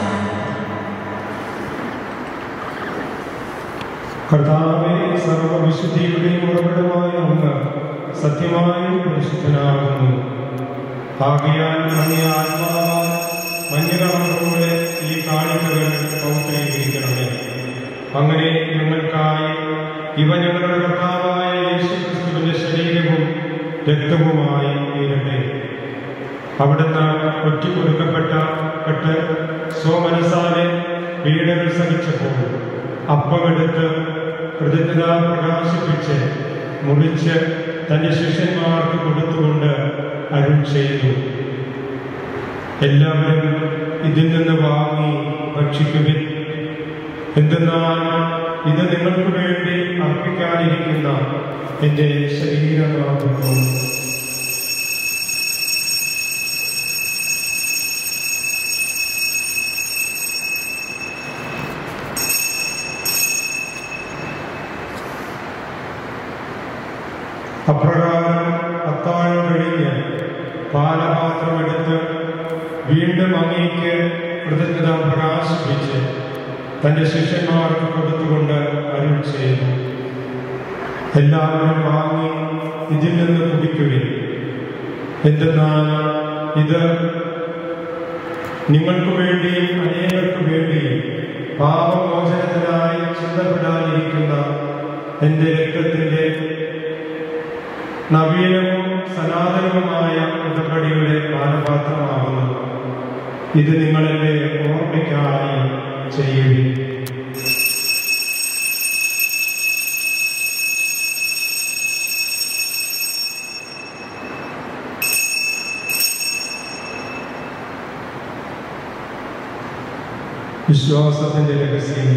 കർത്താവെ സർവവിശുദ്ധിയുടെയും ഉറവിടമായ അങ്ങ് സത്യമായും പരിശുദ്ധനാകുന്നു ആകയാൽ അങ്ങേ ആത്മാവാൽ മഞ്ഞുകണം പോലെ ഈ കാണിക്കകൾ പൗത്രീകരിക്കണമേ അങ്ങനെ ഞങ്ങൾക്കായി ഇവ ഞങ്ങളുടെ കർത്താവായ യേശുക്രിസ്തുവിന്റെ ശരീരവും രക്തവുമായി തീരട്ടെ അവിടുന്ന് ഒറ്റിക്കൊടുക്കപ്പെട്ട പെട്ട് സ്വമനസാലെ പീഡകൾ സഹിച്ചപ്പോൾ അപ്പമെടുത്ത് കൃതജ്ഞത പ്രകാശിപ്പിച്ച് മുറിച്ച് തന്റെ ശിഷ്യന്മാർക്ക് കൊടുത്തുകൊണ്ട് അരുൾ ചെയ്തു എല്ലാവരും ഇതിൽ നിന്ന് വാങ്ങി ഭക്ഷിക്കുവിൻ എന്തെന്നാൽ ഇത് നിങ്ങൾക്ക് വേണ്ടി അർപ്പിക്കാനിരിക്കുന്ന എന്റെ ശരീരമാകുന്നു അപ്രകാരം അത്താഴം കഴിഞ്ഞ് പാലപാത്രമെടുത്ത് വീണ്ടും അങ്ങേക്ക് കൃതജ്ഞത പ്രകാശിപ്പിച്ച് തന്റെ ശിഷ്യന്മാർക്ക് കൊടുത്തുകൊണ്ട് അരുൾ ചെയ്തു എല്ലാവരും വാങ്ങി ഇതിൽ നിന്ന് കുടിക്കുവിൻ എന്തെന്നാൽ ഇത് നിങ്ങൾക്ക് വേണ്ടിയും അനേകർക്ക് വേണ്ടിയും പാപമോചനത്തിനായി ചിന്തപ്പെടാനിരിക്കുന്ന എന്റെ രക്തത്തിന്റെ നവീനവും സനാതനവുമായ ഉടമ്പടിയുടെ പാനപാത്രമാകുന്നു ഇത് നിങ്ങളെന്റെ ഓർമ്മയ്ക്കായി ചെയ്യുവിൻ വിശ്വാസത്തിന്റെ രഹസ്യം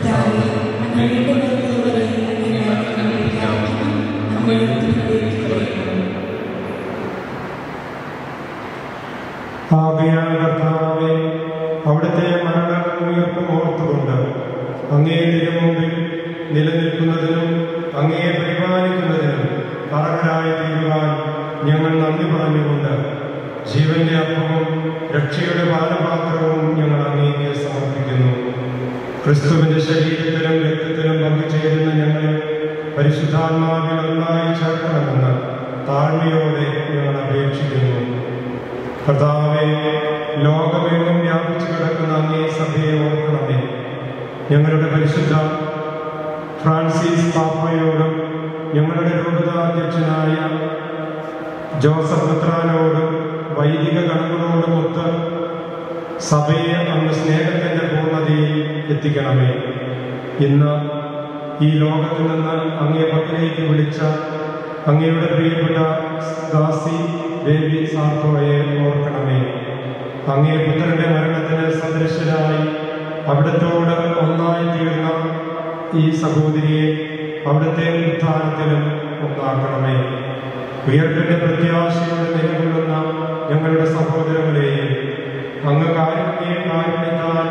ആകയാൽ കർത്താവെ അവിടുത്തെ മരണം ഉയർപ്പും ഓർത്തുകൊണ്ട് അങ്ങേ തിരുമുമ്പിൽ നിലനിൽക്കുന്നതിനും അങ്ങേ പരിപാലിക്കുന്നതിനും അർഹരായി തീരുവാൻ ഞങ്ങൾ നന്ദി പറഞ്ഞുകൊണ്ട് ജീവന്റെ അപ്പവും രക്ഷയുടെ പാനപാത്രവും ഞങ്ങൾ അങ്ങേക്ക് സമർപ്പിക്കുന്നു ക്രിസ്തുവിന്റെ ശരീരത്തിലും രക്തത്തിലും പങ്കുചേരുന്ന ഞങ്ങളെ പരിശുദ്ധാത്മാവിൽ ഒന്നായി ചേർക്കണമെന്ന് താഴ്മയോടെ ഞങ്ങൾ അപേക്ഷിക്കുന്നു കർത്താവെ ലോകമെങ്ങും വ്യാപിച്ചു കിടക്കുന്ന അങ്ങേ സഭയെ ഓർക്കണമേ ഞങ്ങളുടെ പരിശുദ്ധ ഫ്രാൻസിസ് പാപ്പയോടും ഞങ്ങളുടെ രൂപതാധ്യക്ഷനായ ജോസഫ് പുത്രാനോടും വൈദിക ഗണങ്ങളോടും ഒത്ത് സഭയെ അങ്ങ് സ്നേഹത്തിന്റെ പൂർണ്ണതയിൽ എത്തിക്കണമേ ഇന്ന് ഈ ലോകത്തിൽ നിന്ന് അങ്ങേ പക്കലേക്ക് വിളിച്ച അങ്ങയുടെ പ്രിയപ്പെട്ട ദാസി ദേവി സാർത്തോയെ ഓർക്കണമേ അങ്ങേ പുത്രന്റെ മരണത്തിന് സദൃശരായി അവിടത്തോട് ഒന്നായി തീർന്ന ഈ സഹോദരിയെ അവിടുത്തെ ഉത്ഥാനത്തിലും ഒന്നാക്കണമേ ഉയർപ്പിന്റെ പ്രത്യാശയോടെ നിലകൊള്ളുന്ന ഞങ്ങളുടെ സഹോദരങ്ങളെയും അങ്ങ് കാരുണ്യ കാരുണ്യത്താൽ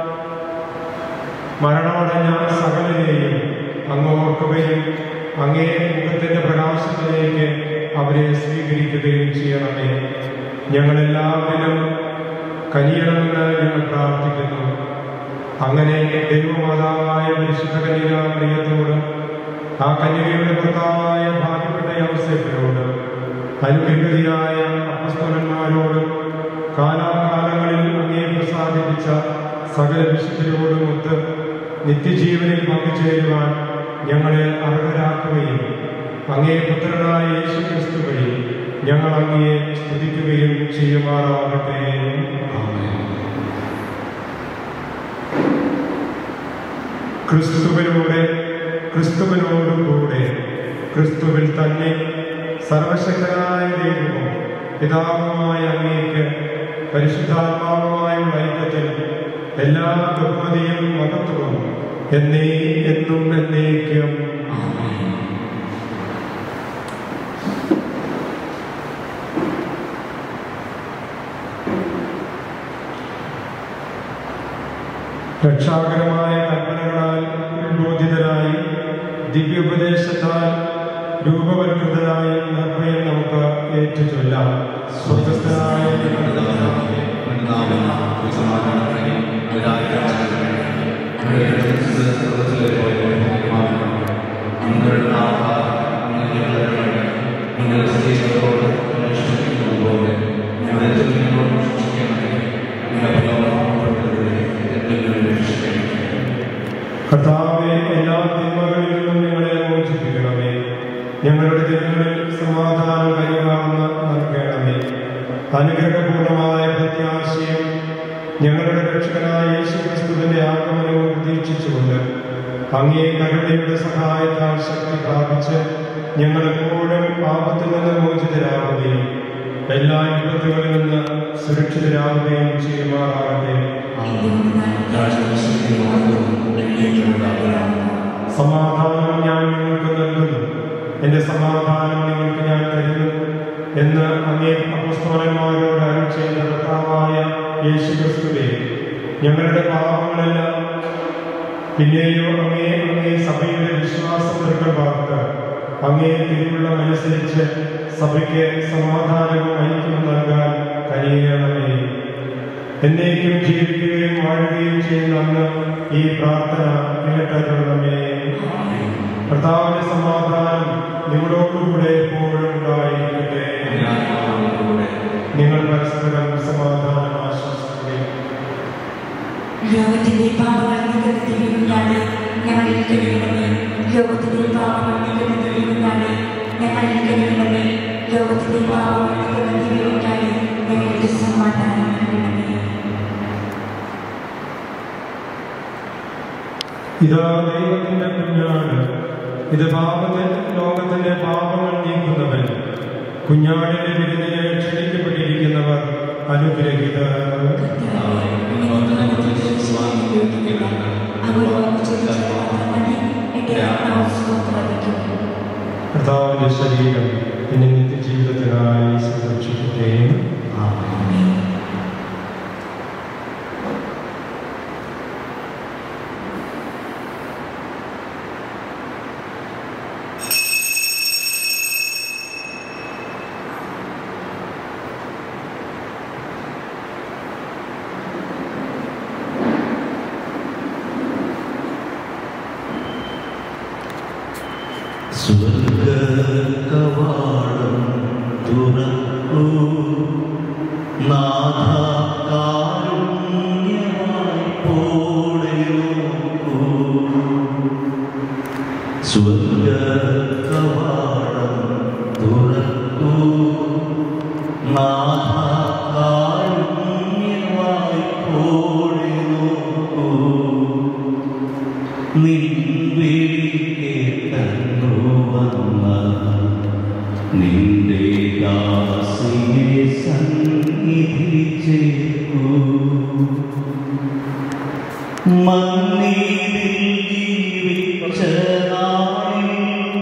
മരണമടഞ്ഞ സകലരെയും അങ്ങ് ഓർക്കുകയും അങ്ങേ മുഖത്തിന്റെ പ്രകാശത്തിലേക്ക് അവരെ സ്വീകരിക്കുകയും ചെയ്യണമേ ഞങ്ങളെല്ലാവരും കനിയണമെന്ന് ഞങ്ങൾ പ്രാർത്ഥിക്കുന്നു അങ്ങനെ ദൈവമാതാവായ പരിശുദ്ധ കന്യക പ്രിയത്തോടും ആ കന്യകയുടെ ഭർത്താവായ ഭാഗ്യപ്പെട്ട യവസേഫിനോട് അനുഗ്രഹീതരായ അപ്പസ്തോലന്മാരോടും കാലാകാലങ്ങളിൽ അങ്ങേ പ്രസാദിപ്പിച്ച സകല വിശുദ്ധരോടും ഒത്ത് നിത്യജീവനിൽ പങ്കുചേരുവാൻ ഞങ്ങളെ അർഹരാക്കുകയും അങ്ങേ പുത്രനായ യേശു ക്രിസ്തു വഴി ഞങ്ങൾ അങ്ങയെ സ്തുതിക്കുകയും ചെയ്യുമാറാകട്ടെ ക്രിസ്തുവിലൂടെ ക്രിസ്തുവിനോടുകൂടെ ക്രിസ്തുവിൽ തന്നെ സർവശക്തനായ ദൈവവും പിതാവുമായ അങ്ങേക്ക് പരിശുദ്ധാത്മാവുമായുള്ള ഐക്യത്തിൽ എല്ലാ ബഹുമതിയും മഹത്വവും എന്നേ എന്നും എന്നേക്കും രക്ഷാകരമായ കൽപ്പനകളാൽ ഉത്ബോധിതരായി ദിവ്യോപദേശത്താൽ രൂപവൽകൃതരായ നിർഭയം നമുക്ക് ഏറ്റുചൊല്ലാം സ്വർഗസ്ഥനായ ഞങ്ങളുടെ പിതാവേ, കർത്താവെ എല്ലാ തിന്മകളിൽ നിന്നും ഞങ്ങളെ മോചിപ്പിക്കണമേ ഞങ്ങളുടെ ദിനങ്ങളിൽ സമാധാനം കൈമാറുന്ന നൽകണമേ അനുഗ്രഹപൂർണമായ പ്രത്യാശയും ഞങ്ങളുടെ രക്ഷകനായ യേശു ക്രിസ്തുവിന്റെ ആഗമനവും പ്രതീക്ഷിച്ചുകൊണ്ട് അങ്ങേ കരുണയുടെ സഹായത്താൽ ശക്തി പ്രാപിച്ച് ഞങ്ങളെപ്പോഴും പാപത്തിൽ നിന്ന് മോചിതരാകുകയും എല്ലാ വിപത്തുകളിൽ നിന്ന് സുരക്ഷിതരാകുകയും ചെയ്യുമാറാകട്ടെ സമാധാനം ഞാൻ നിങ്ങൾക്ക് നൽകുന്നു എന്റെ സമാധാനം നിങ്ങൾക്ക് ഞാൻ തരുന്നു എന്ന് അങ്ങേ അപസ്തോലന്മാരോട് അരുൾ ചെയ്ത കർത്താവായ യേശു ക്രിസ്തുവേ ഞങ്ങളുടെ പാപങ്ങളെല്ലാം പിന്നെയോ അങ്ങേ അങ്ങേ സഭയുടെ വിശ്വാസം ദീർഘഭാഗത്ത് അങ്ങേ തിരുവുള്ളമനുസരിച്ച് സഭയ്ക്ക് സമാധാനവും ഐക്യവും നൽകാൻ കഴിയണമേ എന്നേക്കും ജീവിക്കുകയും വാഴുകയും ചെയ്യുന്ന അങ്ങ് ഈ പ്രാർത്ഥന കേട്ടരുളമേ കർത്താവിന്റെ സമാധാനം നിങ്ങളോടുകൂടെ എപ്പോഴും ഉണ്ടായിരിക്കട്ടെ നിങ്ങൾ പരസ്പരം സമാധാനം ആശംസിക്കുകയും ലോകത്തിന്റെ പാപങ്ങൾ നികത്തിവിടാതെ ഞങ്ങളിൽ കഴിയണമേ ലോകത്തിന്റെ പാപങ്ങൾ നികത്തിവിടാതെ ഞങ്ങളിൽ കഴിയണമേ ലോകത്തിന്റെ പാപങ്ങൾ നികത്തിവിടാതെ ഞങ്ങൾക്ക് സമാധാനം നൽകണമേ ഇതാ ദൈവത്തിന്റെ കുഞ്ഞാട് ഇത് പാപത്തെ ലോകത്തിന്റെ പാപങ്ങൾ നീക്കുന്നവൻ കുഞ്ഞാടിന്റെ വിരുന്നിന് ക്ഷണിക്കപ്പെട്ടിരിക്കുന്നവർ അനുഗ്രഹിതർ കർത്താവിന്റെ ശരീരം എന്നെ നിത്യജീവിതത്തിനായി സംരക്ഷിക്കട്ടെ സ്വർഗകവാടം തുറക്കൂ നാഥ കാരുണ്യമായി പോടെ നോക്കൂ സ്വർഗകവാടം തുറക്കൂ നാഥ കാരുണ്യമായി പോടെ നോക്കൂ നിൻവിളിക്കേട്ടു വന്ന നിന്റെ ദാസിയെ സന്നിധി ചേർക്കൂ മണ്ണിൽ ജീവിച്ച നാളിൽ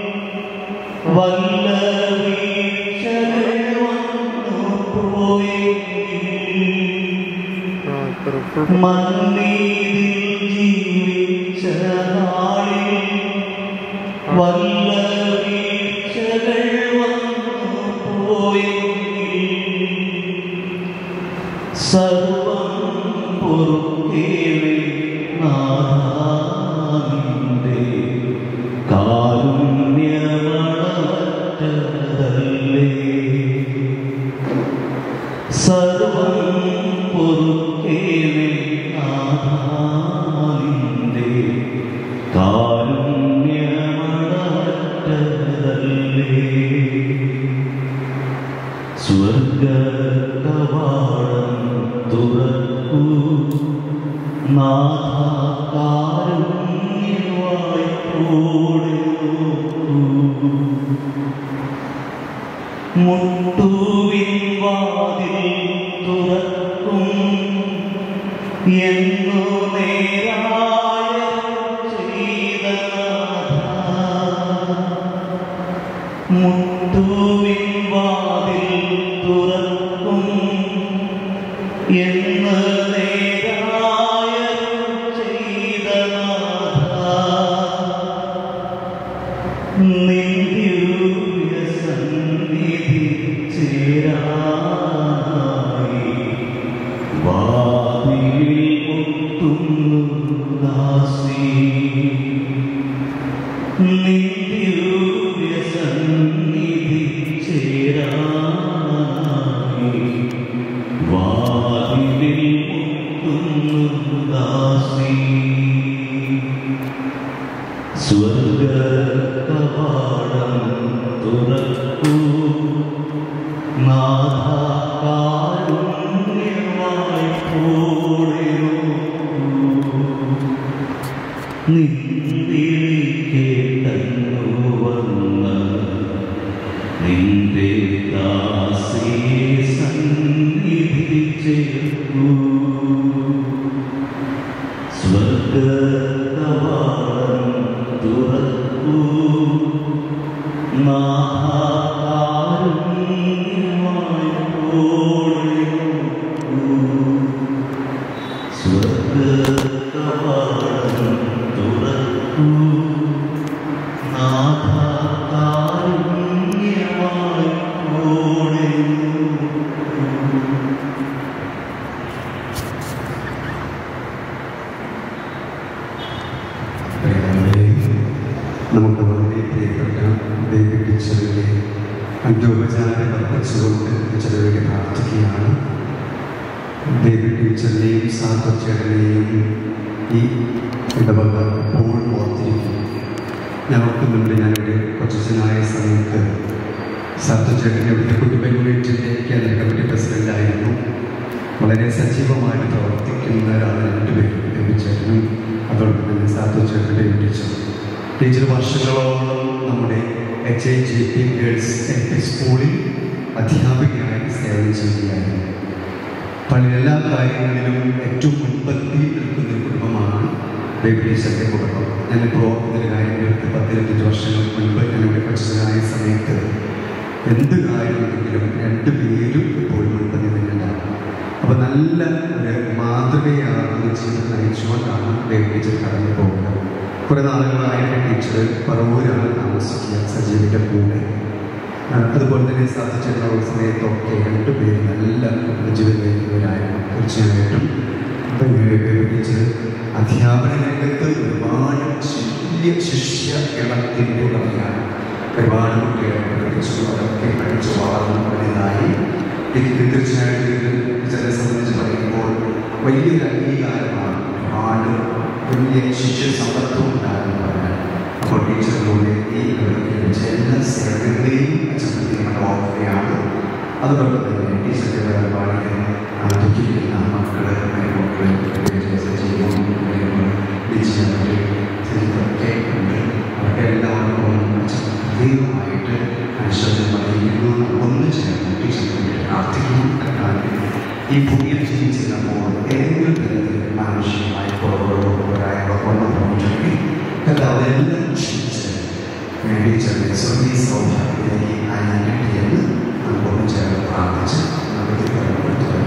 വല്ല വീഴ്ചകൾ വന്നു പോയെങ്കിൽ മണ്ണിൽ ജീവിച്ച നാളിൽ വല്ല വീഴ്ചകൾ വന്നു പോയെങ്കിൽ സർവം പൊറുക്കേവേ നാഥാനിന്റെ കാരുണ്യമളവറ്റതല്ലേ സർവം പൊറുക്കേവേ നാഥാനിന്റെ കാരുണ്യമളവറ്റതല്ലേ സ്വർഗ കവാടം തുറക്കൂ നാഥ കാരുണ്യമായി കൂടെ നോക്കൂ മുട്ടുവിൻ വാതിൽ തുറക്കും എന്നു നേരായ ചെയ്ത മുട്ടുവിൻ വാതിൽ തുറക്കും എന്ന് നേരായ ചെയ്ത നിന്ദ്യൂയ സന്നിധി ചേരായി വാതിലിൽ മുട്ടുന്നു ദാസി നിന്ദ്യൂയ സന്നിധി ചേരായി വാതിലിൽ മുട്ടുന്നു ദാസി സ്വർഗ കവാടം തുറക്കൂ നാഥ കാരുണ്യമായി കൂടെ നിന്ദിരിക്കേട്ടു വന്ന നിന്റെ ദാസിയെ സന്നിധി ചേർക്കൂ സ്വർഗ കവാടം തുറക്കൂ നാഥാകാരുണ്യമായി കൂടെ നോക്കൂ. സ്വർഗ കവാടം തുറക്കൂ നാഥാകാരുണ്യമായി നമുക്ക് വളരെ പ്രിയപ്പെട്ട ഡേവിഡ് ടീച്ചറിനെ അന്ത്യോപചാരം അർപ്പിച്ചുകൊണ്ട് ടീച്ചറെ വേണ്ടി പ്രാർത്ഥിക്കുകയാണ് ഡേവിഡ് ടീച്ചറിനെയും സാത്വച്ചേട്ടനെയും ഈ ഇടവക എപ്പോഴും ഓർത്തിരിക്കും ഞാൻ ഓർക്കുന്നുണ്ട് ഞാനിവിടെ കൊച്ചനായ സമയത്ത് സാത്വച്ചേട്ടനെ ഇവിടുത്തെ കുട്ടിപ്പൻ യൂണിറ്റിൻ്റെ കേന്ദ്ര കമ്മിറ്റി പ്രസിഡൻ്റായിരുന്നു വളരെ സജീവമായിട്ട് പ്രവർത്തിക്കുന്ന ഒരാളാണ് രണ്ടുപേരും ലഭിച്ചേട്ടനും അതോടൊപ്പം തന്നെ സാത്വച്ചേട്ടൻ്റെ ടീച്ചർ ടീച്ചർ വർഷങ്ങളോളം നമ്മുടെ H I G P girls L P സ്കൂളിൽ അധ്യാപികയായി സേവനം ചെയ്യുകയായിരുന്നു പല എല്ലാ കാര്യങ്ങളിലും ഏറ്റവും മുൻപന്തി നിൽക്കുന്ന ഒരു കുടുംബമാണ് ബേബിലീശന്റെ കുടുംബം ഞാനിപ്പോൾ ഓർക്കുന്നൊരു കാര്യം എടുത്ത് പത്തിരുപത്തഞ്ച് വർഷങ്ങൾക്ക് മുൻപ് ഞാനിവിടെ പഠിച്ചതായ സമയത്ത് എന്ത് കാര്യമുണ്ടെങ്കിലും രണ്ടുപേരും ഇപ്പോഴും മുൻപന്തി നിന്നുണ്ടാകും അപ്പോൾ നല്ല ഒരു മാതൃകയാകുന്ന ജീവിതം നയിച്ചുകൊണ്ടാണ് ബേബി ടീച്ചർ കടന്നു പോകുന്നത് കുറേ നാളുകളായിട്ട് ടീച്ചർ പറവൂരാണ് താമസിക്കുക സജീവിൻ്റെ കൂടെ ആ, അതുപോലെ തന്നെ സാധിച്ചിട്ടുള്ള ഒരു സമയത്തൊക്കെ രണ്ടുപേരും നല്ല ജീവിതം നയിക്കുന്നവരായിരുന്നു തീർച്ചയായിട്ടും ഇപ്പം ടീച്ചർ അധ്യാപന രംഗത്ത് ഒരുപാട് വലിയ ശിഷ്യ ഗണത്തിൻ്റെ ഉടമയാണ് ഒരുപാട് കുട്ടികളെ പഠിച്ചു അതൊക്കെ പഠിച്ചു വളർന്നു വലുതായി എനിക്ക് തീർച്ചയായിട്ടും ഇത് ടീച്ചറെ സംബന്ധിച്ച് പറയുമ്പോൾ വലിയൊരു അംഗീകാരമാണ് ഒരുപാട് വലിയ ശിഷ്യ സമ്പത്തും ഉണ്ടാകുന്നു പറഞ്ഞാൽ അപ്പോൾ ടീച്ചറിലൂടെ ഈ ഇടവകയിൽ ലഭിച്ച എല്ലാ സേവനങ്ങളെയും അച്ഛനത്തിനെ ഓർക്കുകയാണ് അതോടൊപ്പം തന്നെ ടീച്ചറിൻ്റെ വേർപാടികൾ ദുഃഖിക്കുന്ന മക്കള് മരുമക്കള് സജീവം ടീച്ചറൊക്കെ ഉണ്ട് അവർക്ക് എല്ലാവർക്കും അച്ഛൻ പ്രത്യേകമായിട്ട് അനുശോചനം അറിയിക്കുന്നു ഒന്ന് ചേർന്ന് ടീച്ചറിന് വേണ്ടി പ്രാർത്ഥിക്കുന്നു കാരണം ഈ ഭൂമിയിൽ ജീവിച്ചിരുന്നപ്പോൾ ഏതെങ്കിലും തരത്തിൽ മാനുഷികമായ കുറവുകളോ പോരായ്മ വന്നിട്ടുണ്ടെങ്കിൽ അതെല്ലാം ക്ഷമിച്ച് ടീച്ചറിന്റെ സ്വർഗീയ സൗഭാഗ്യത്തിലേക്ക് അനന്യട്ടിയെന്ന് നമുക്കൊന്ന് ചേർന്ന് പ്രാർത്ഥിച്ച് നമുക്ക് കടമെടുത്തുക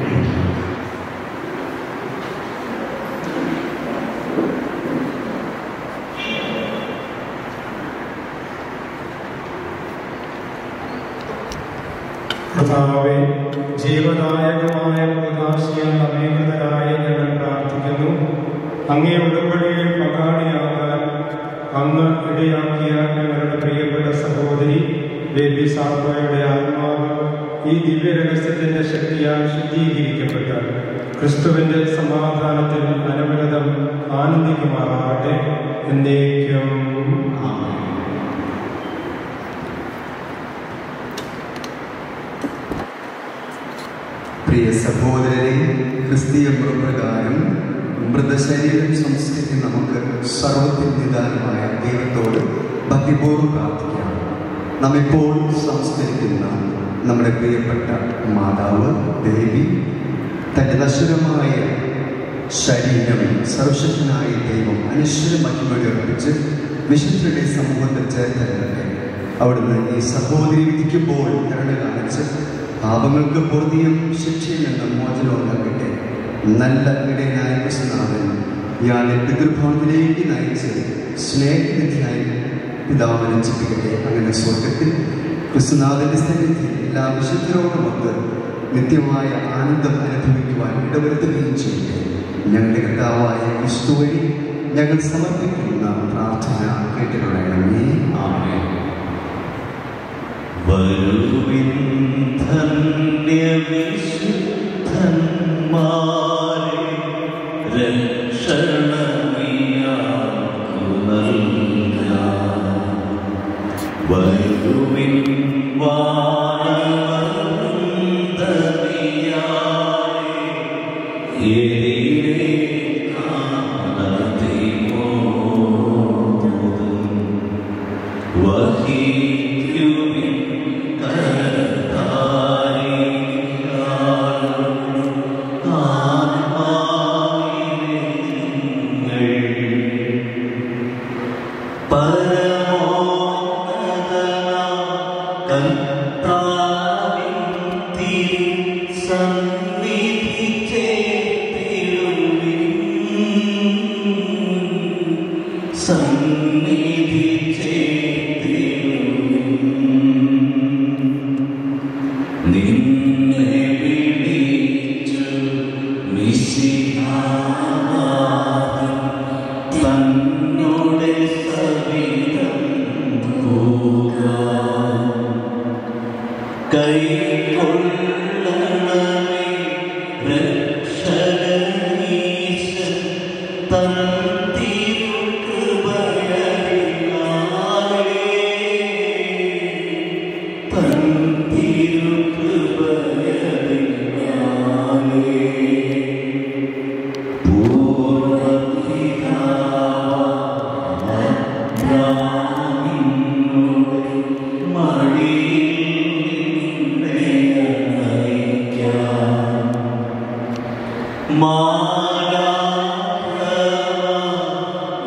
കർത്താവെ ജീവദായകമായ പ്രകാശിയാൽ അമേകൃതരായി ഞങ്ങൾ പ്രാർത്ഥിക്കുന്നു അങ്ങേ ഉടമ്പടിയിൽ പങ്കാളിയാകാൻ അങ്ങ് ഇടയാക്കിയ ഞങ്ങളുടെ പ്രിയപ്പെട്ട സഹോദരി ബേബി സാർവയുടെ ആത്മാവ് ഈ ദിവ്യരഹസ്യത്തിന്റെ ശക്തിയാൽ ശുദ്ധീകരിക്കപ്പെട്ട ക്രിസ്തുവിന്റെ സമാധാനത്തിൽ അനവരതം ആനന്ദിക്കുമാറാകട്ടെ എന്നേക്കും പ്രിയ സഹോദരരെ ക്രിസ്തീയ പ്രകാരം മൃതശരീരം സംസ്കരിച്ച് നമുക്ക് സർവത്തിനിദാനമായ ദൈവത്തോട് ഭക്തിപൂർവ്വം പ്രാർത്ഥിക്കാം നമ്മിപ്പോൾ സംസ്കരിക്കുന്ന നമ്മുടെ പ്രിയപ്പെട്ട മാതാവ് ദേവി തൻ്റെ നശ്വരമായ ശരീരം സർവശക്തനായ ദൈവം അനശ്വര മഹിമയുടെ അർപ്പിച്ച് വിശുദ്ധരുടെ സമൂഹത്തിൽ ചേർത്തരട്ടെ അവിടുന്ന് ഈ സഹോദരി വിധിക്കുമ്പോൾ കരുണ കാണിച്ച് പാപങ്ങൾക്ക് പൂർത്തിയും ശിക്ഷയിൽ നിന്ന് മോചനവും നൽകട്ടെ നല്ല ഇടയനായ കൃഷ്ണനാഥൻ ഇയാളെ പിതൃഭവനത്തിലേക്ക് നയിച്ച് സ്നേഹനിധിയായി പിതാവ് രഞ്ജിപ്പിക്കട്ടെ അങ്ങനെ സ്വർഗത്തിൽ ക്രിസ്തുനാഥന്റെ സന്നിധി എല്ലാ വിശുദ്ധരോടുമൊത്ത് നിത്യമായ ആനന്ദം അനുഭവിക്കുവാൻ ഇടവരുത്തുകയും ചെയ്യട്ടെ ഞങ്ങളുടെ കർത്താവായ ക്രിസ്തു വഴി ഞങ്ങൾ സമർപ്പിക്കുന്ന പ്രാർത്ഥന കേട്ടിട്ടുള്ളണമേ ആമേ വരുവിൻ ധന്യവിശുദ്ധന്മാരെ രക്ഷണമിയാക്കു നൽകാം. വരുവിൻ വാനവൃന്ദമിയാരെ എതിരേക്കാനതിമോദം വഹിക്കുവിൻ സന്നിധി നിന്നെ വിളിച്ചു മിശിഹാനാഥൻ തന്നോടെ സവിധം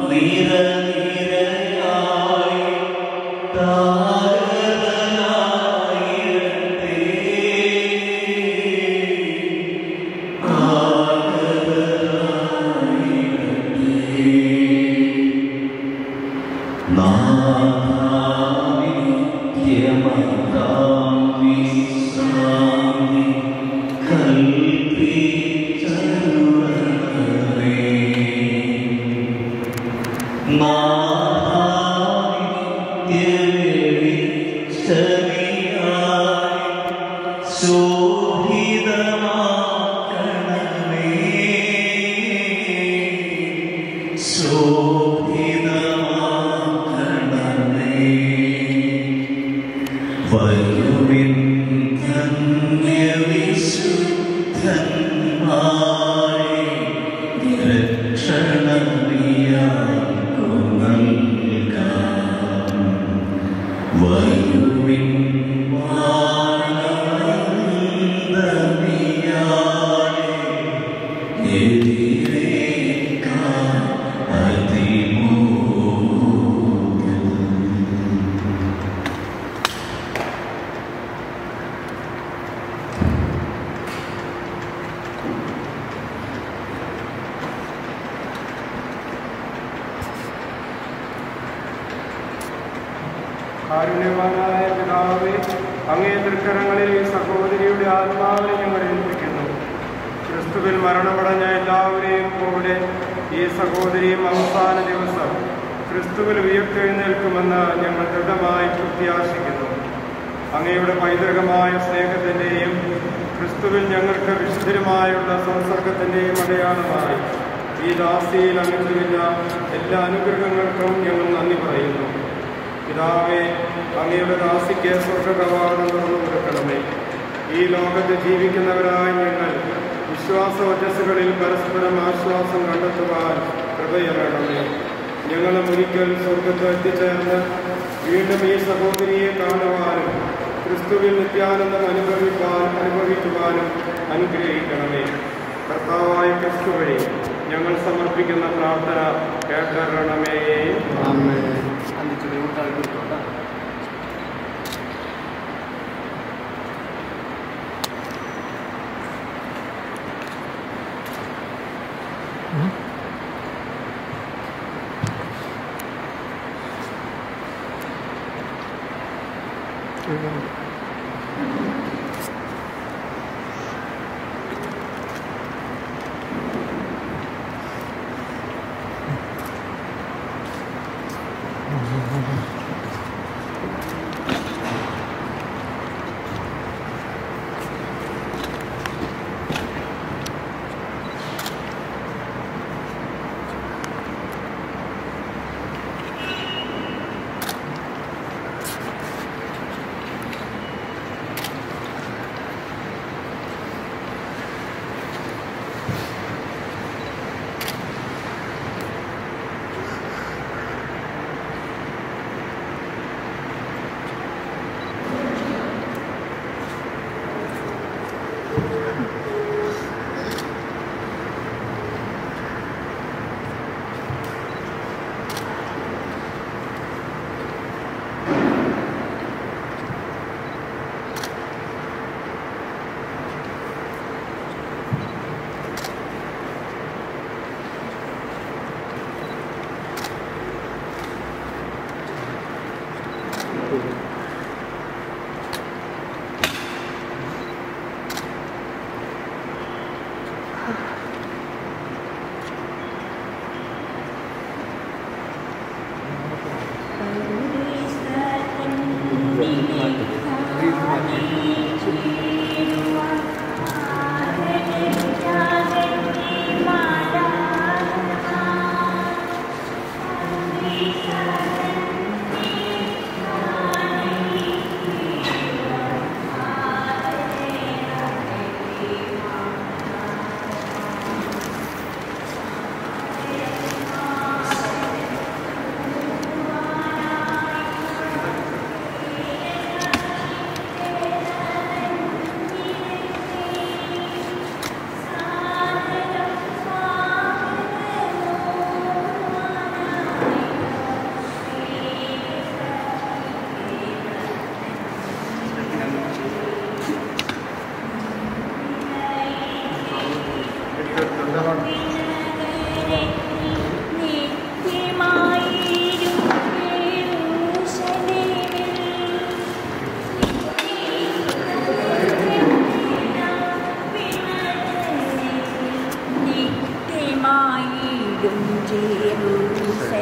കാരുണ്യവാനായ പിതാവേ അങ്ങേ തൃക്കരങ്ങളിൽ ഈ സഹോദരിയുടെ ആത്മാവിനെ ഞങ്ങൾ ഏൽപ്പിക്കുന്നു ക്രിസ്തുവിൽ മരണമടഞ്ഞ എല്ലാവരെയും പോലെ ഈ സഹോദരിയും അവസാന ദിവസം ക്രിസ്തുവിൽ ഉയർത്തെഴുന്നേൽക്കുമെന്ന് ഞങ്ങൾ ദൃഢമായി പ്രത്യാശിക്കുന്നു അങ്ങയുടെ പൈതൃകമായ സ്നേഹത്തിൻ്റെയും ക്രിസ്തുവിൽ ഞങ്ങൾക്ക് വിശുദ്ധരുമായുള്ള സംസർഗത്തിൻ്റെയും അടയാളമായി ഈ ദാസിയിൽ അങ്ങനെയുള്ള എല്ലാ അനുഗ്രഹങ്ങൾക്കും ഞങ്ങൾ നന്ദി പറയുന്നു പിതാവേ അങ്ങയുടെ ദാസിക്ക് സ്വർഗകവാടം തുറന്നു കൊടുക്കണമേ ഈ ലോകത്ത് ജീവിക്കുന്നവരായ ഞങ്ങൾ വിശ്വാസവചസ്സുകളിൽ പരസ്പരം ആശ്വാസം കണ്ടെത്തുവാൻ കൃപയറണമേ ഞങ്ങളും ഒരിക്കൽ സ്വർഗത്ത് എത്തിച്ചേർന്ന് വീണ്ടും ഈ സഹോദരിയെ കാണുവാനും ക്രിസ്തുവിൽ നിത്യാനന്ദം അനുഭവിക്കാൻ അനുഭവിക്കുവാനും അനുഗ്രഹിക്കണമേ കർത്താവായ ക്രിസ്തു വഴി ഞങ്ങൾ സമർപ്പിക്കുന്ന പ്രാർത്ഥന കേട്ടരണമേ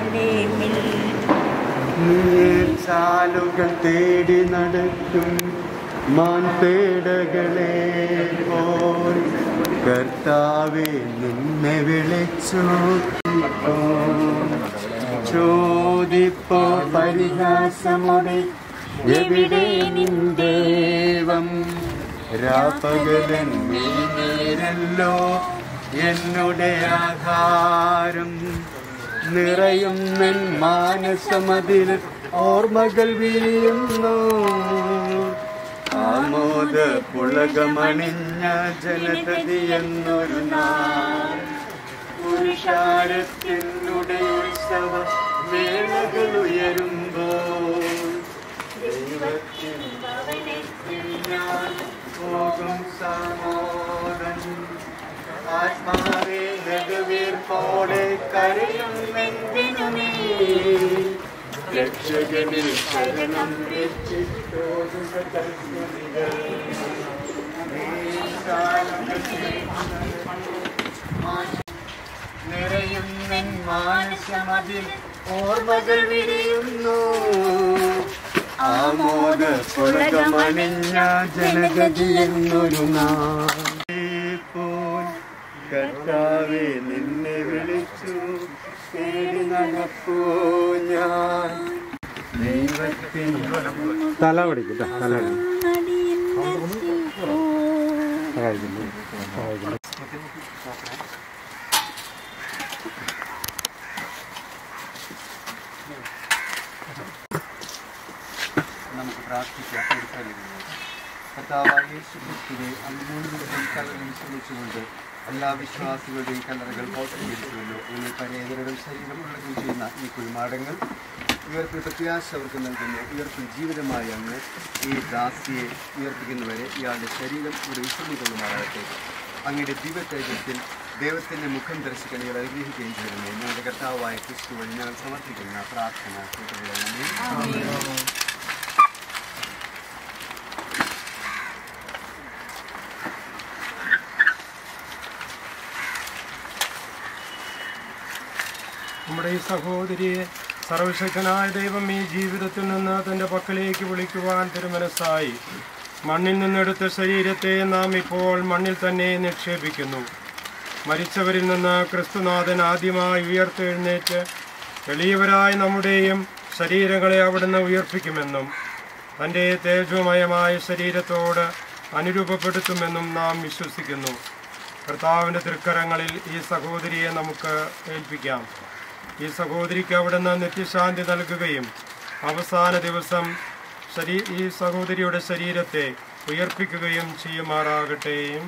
നീർച്ചാലുകൾ തേടി നടക്കും മാൻപേടകളെ പോൽ കർത്താവെ നിന്നെ വിളിച്ചു ചോദിപ്പോ പരിഹാസമുടെ എവിടെ നിൻ ദൈവം രാപ്പകലൻ നീരല്ലോ എന്നുടെ ആഹാരം നിറയും നിൻ മാനസമതിൽ ഓർമ്മകൾ വീഴുന്നു ആമോദ പുളകമണിഞ്ഞ ജനതതി എന്നൊരു നാൾ പുരുഷാരത്തിനുടെ ഉത്സവ വേളകൾ ഉയരുമ്പോൾ ദൈവത്തിൻ ഭവനത്തിൽ ഞാൻ പോകും സമോദം ആത്മാവേ നെടുവീർപ്പോടെ കരയുമെന്തിനുമേ രക്ഷകനിൽ ശരണം വെച്ചിട്ടോടുക കൽപ്പനകൾ നിറയും നിൻ മാനസമതിൽ ഓർമ്മകൾ വിരിയുന്നു ആമോദ പുളകമണിഞ്ഞ ജനഗതി എന്നൊരു നാൾ പോൽ കർത്താവെ നിന്നെ വിളിച്ചു തേടി നടപ്പൂ ഞാൻ ദൈവത്തിൻ തല പിടിക്കും ട്ടോ, തല നമുക്ക് പ്രാർത്ഥിക്കാം കൊടുക്കലിരുന്നു കർത്താവായ യേശു ക്രിസ്തുവെ അങ്ങോട്ടും കല്ലറിൽ ശ്രമിച്ചുകൊണ്ട് എല്ലാ വിശ്വാസികളുടെയും കല്ലറകൾ പോഷകരിച്ചുവല്ലോ നിങ്ങൾ പരേതരുടെ ശരീരമുള്ളതും ചെയ്യുന്ന ഈ കുഴിമാടങ്ങൾ ഉയർപ്പിൽ പ്രത്യാശ അവർക്ക് നൽകുന്നു ഉയർപ്പിൽ ജീവിതമായി അങ്ങ് ഈ ദാസിയെ ഉയർപ്പിക്കുന്നവരെ ഇയാളുടെ ശരീരം ഇവിടെ വിശ്രമിക്കൊള്ളുമാറാകട്ടെ അങ്ങയുടെ ദിവ്യ തേജത്തിൽ ദൈവത്തിന്റെ മുഖം ദർശിക്കാൻ ഇയാൾ അനുഗ്രഹിക്കുകയും ചെയ്യുന്നു ഞങ്ങളുടെ കർത്താവായ ക്രിസ്തു വഴി ഞങ്ങൾ സമർപ്പിക്കുന്ന പ്രാർത്ഥന കേട്ടുകൊള്ളണമേ നമ്മുടെ ഈ സഹോദരിയെ സർവശക്തനായ ദൈവം ഈ ജീവിതത്തിൽ നിന്ന് തൻ്റെ പക്കലേക്ക് വിളിക്കുവാൻ തിരുമനസ്സായി മണ്ണിൽ നിന്നെടുത്ത ശരീരത്തെ നാം ഇപ്പോൾ മണ്ണിൽ തന്നെ നിക്ഷേപിക്കുന്നു മരിച്ചവരിൽ നിന്ന് ക്രിസ്തുനാഥൻ ആദ്യമായി ഉയർത്തെഴുന്നേറ്റ് എളിയവരായ നമ്മുടെയും ശരീരങ്ങളെ അവിടുന്ന് ഉയർപ്പിക്കുമെന്നും തൻ്റെ തേജോമയമായ ശരീരത്തോട് അനുരൂപപ്പെടുത്തുമെന്നും നാം വിശ്വസിക്കുന്നു കർത്താവിൻ്റെ തൃക്കരങ്ങളിൽ ഈ സഹോദരിയെ നമുക്ക് ഏൽപ്പിക്കാം ഈ സഹോദരിക്ക് അവിടുന്ന് നിത്യശാന്തി നൽകുകയും അവസാന ദിവസം ശരീ ഈ സഹോദരിയുടെ ശരീരത്തെ ഉയർപ്പിക്കുകയും ചെയ്യുമാറാകട്ടെയും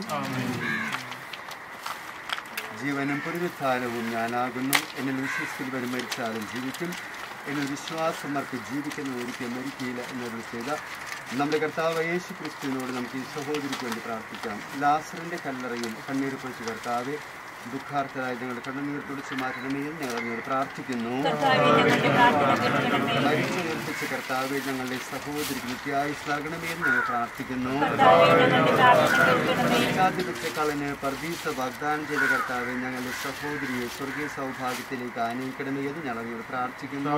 ജീവനും പുനരുത്ഥാനവും ഞാനാകുന്നു എന്നിൽ വിശ്വസിക്കുന്നവരും മരിച്ചാലും ജീവിക്കും എന്നിൽ വിശ്വാസം മർക്ക് ജീവിക്കുന്ന ഒരിക്കലും മരിക്കില്ല എന്നൊരു ചെയ്ത നമ്മുടെ കർത്താവ് യേശു ക്രിസ്തുവിനോട് നമുക്ക് ഈ സഹോദരിക്ക് വേണ്ടി പ്രാർത്ഥിക്കാം ലാസറിന്റെ കല്ലറയിൽ കണ്ണീർ പൊഴിച്ച് കർത്താവെ ദുഃഖാർത്ഥരായ ഞങ്ങളുടെ കണ്ണുനീർ തുടിച്ചു മാറ്റണമേ എന്ന് ഞങ്ങൾ അങ്ങോട്ട് പ്രാർത്ഥിക്കുന്നു മരിച്ചുയർപ്പിച്ച കർത്താവെ ഞങ്ങളുടെ സഹോദരിക്ക് നിത്യായുസ് നൽകണമേ എന്ന് ഞങ്ങൾ പ്രാർത്ഥിക്കുന്നു കളന് പർദീസ വാഗ്ദാനം ചെയ്ത കർത്താവെ ഞങ്ങളുടെ സഹോദരിയെ സ്വർഗീയ സൗഭാഗ്യത്തിലേക്ക് ആനയിക്കണമേ എന്ന് ഞങ്ങൾ അങ്ങോട്ട് പ്രാർത്ഥിക്കുന്നു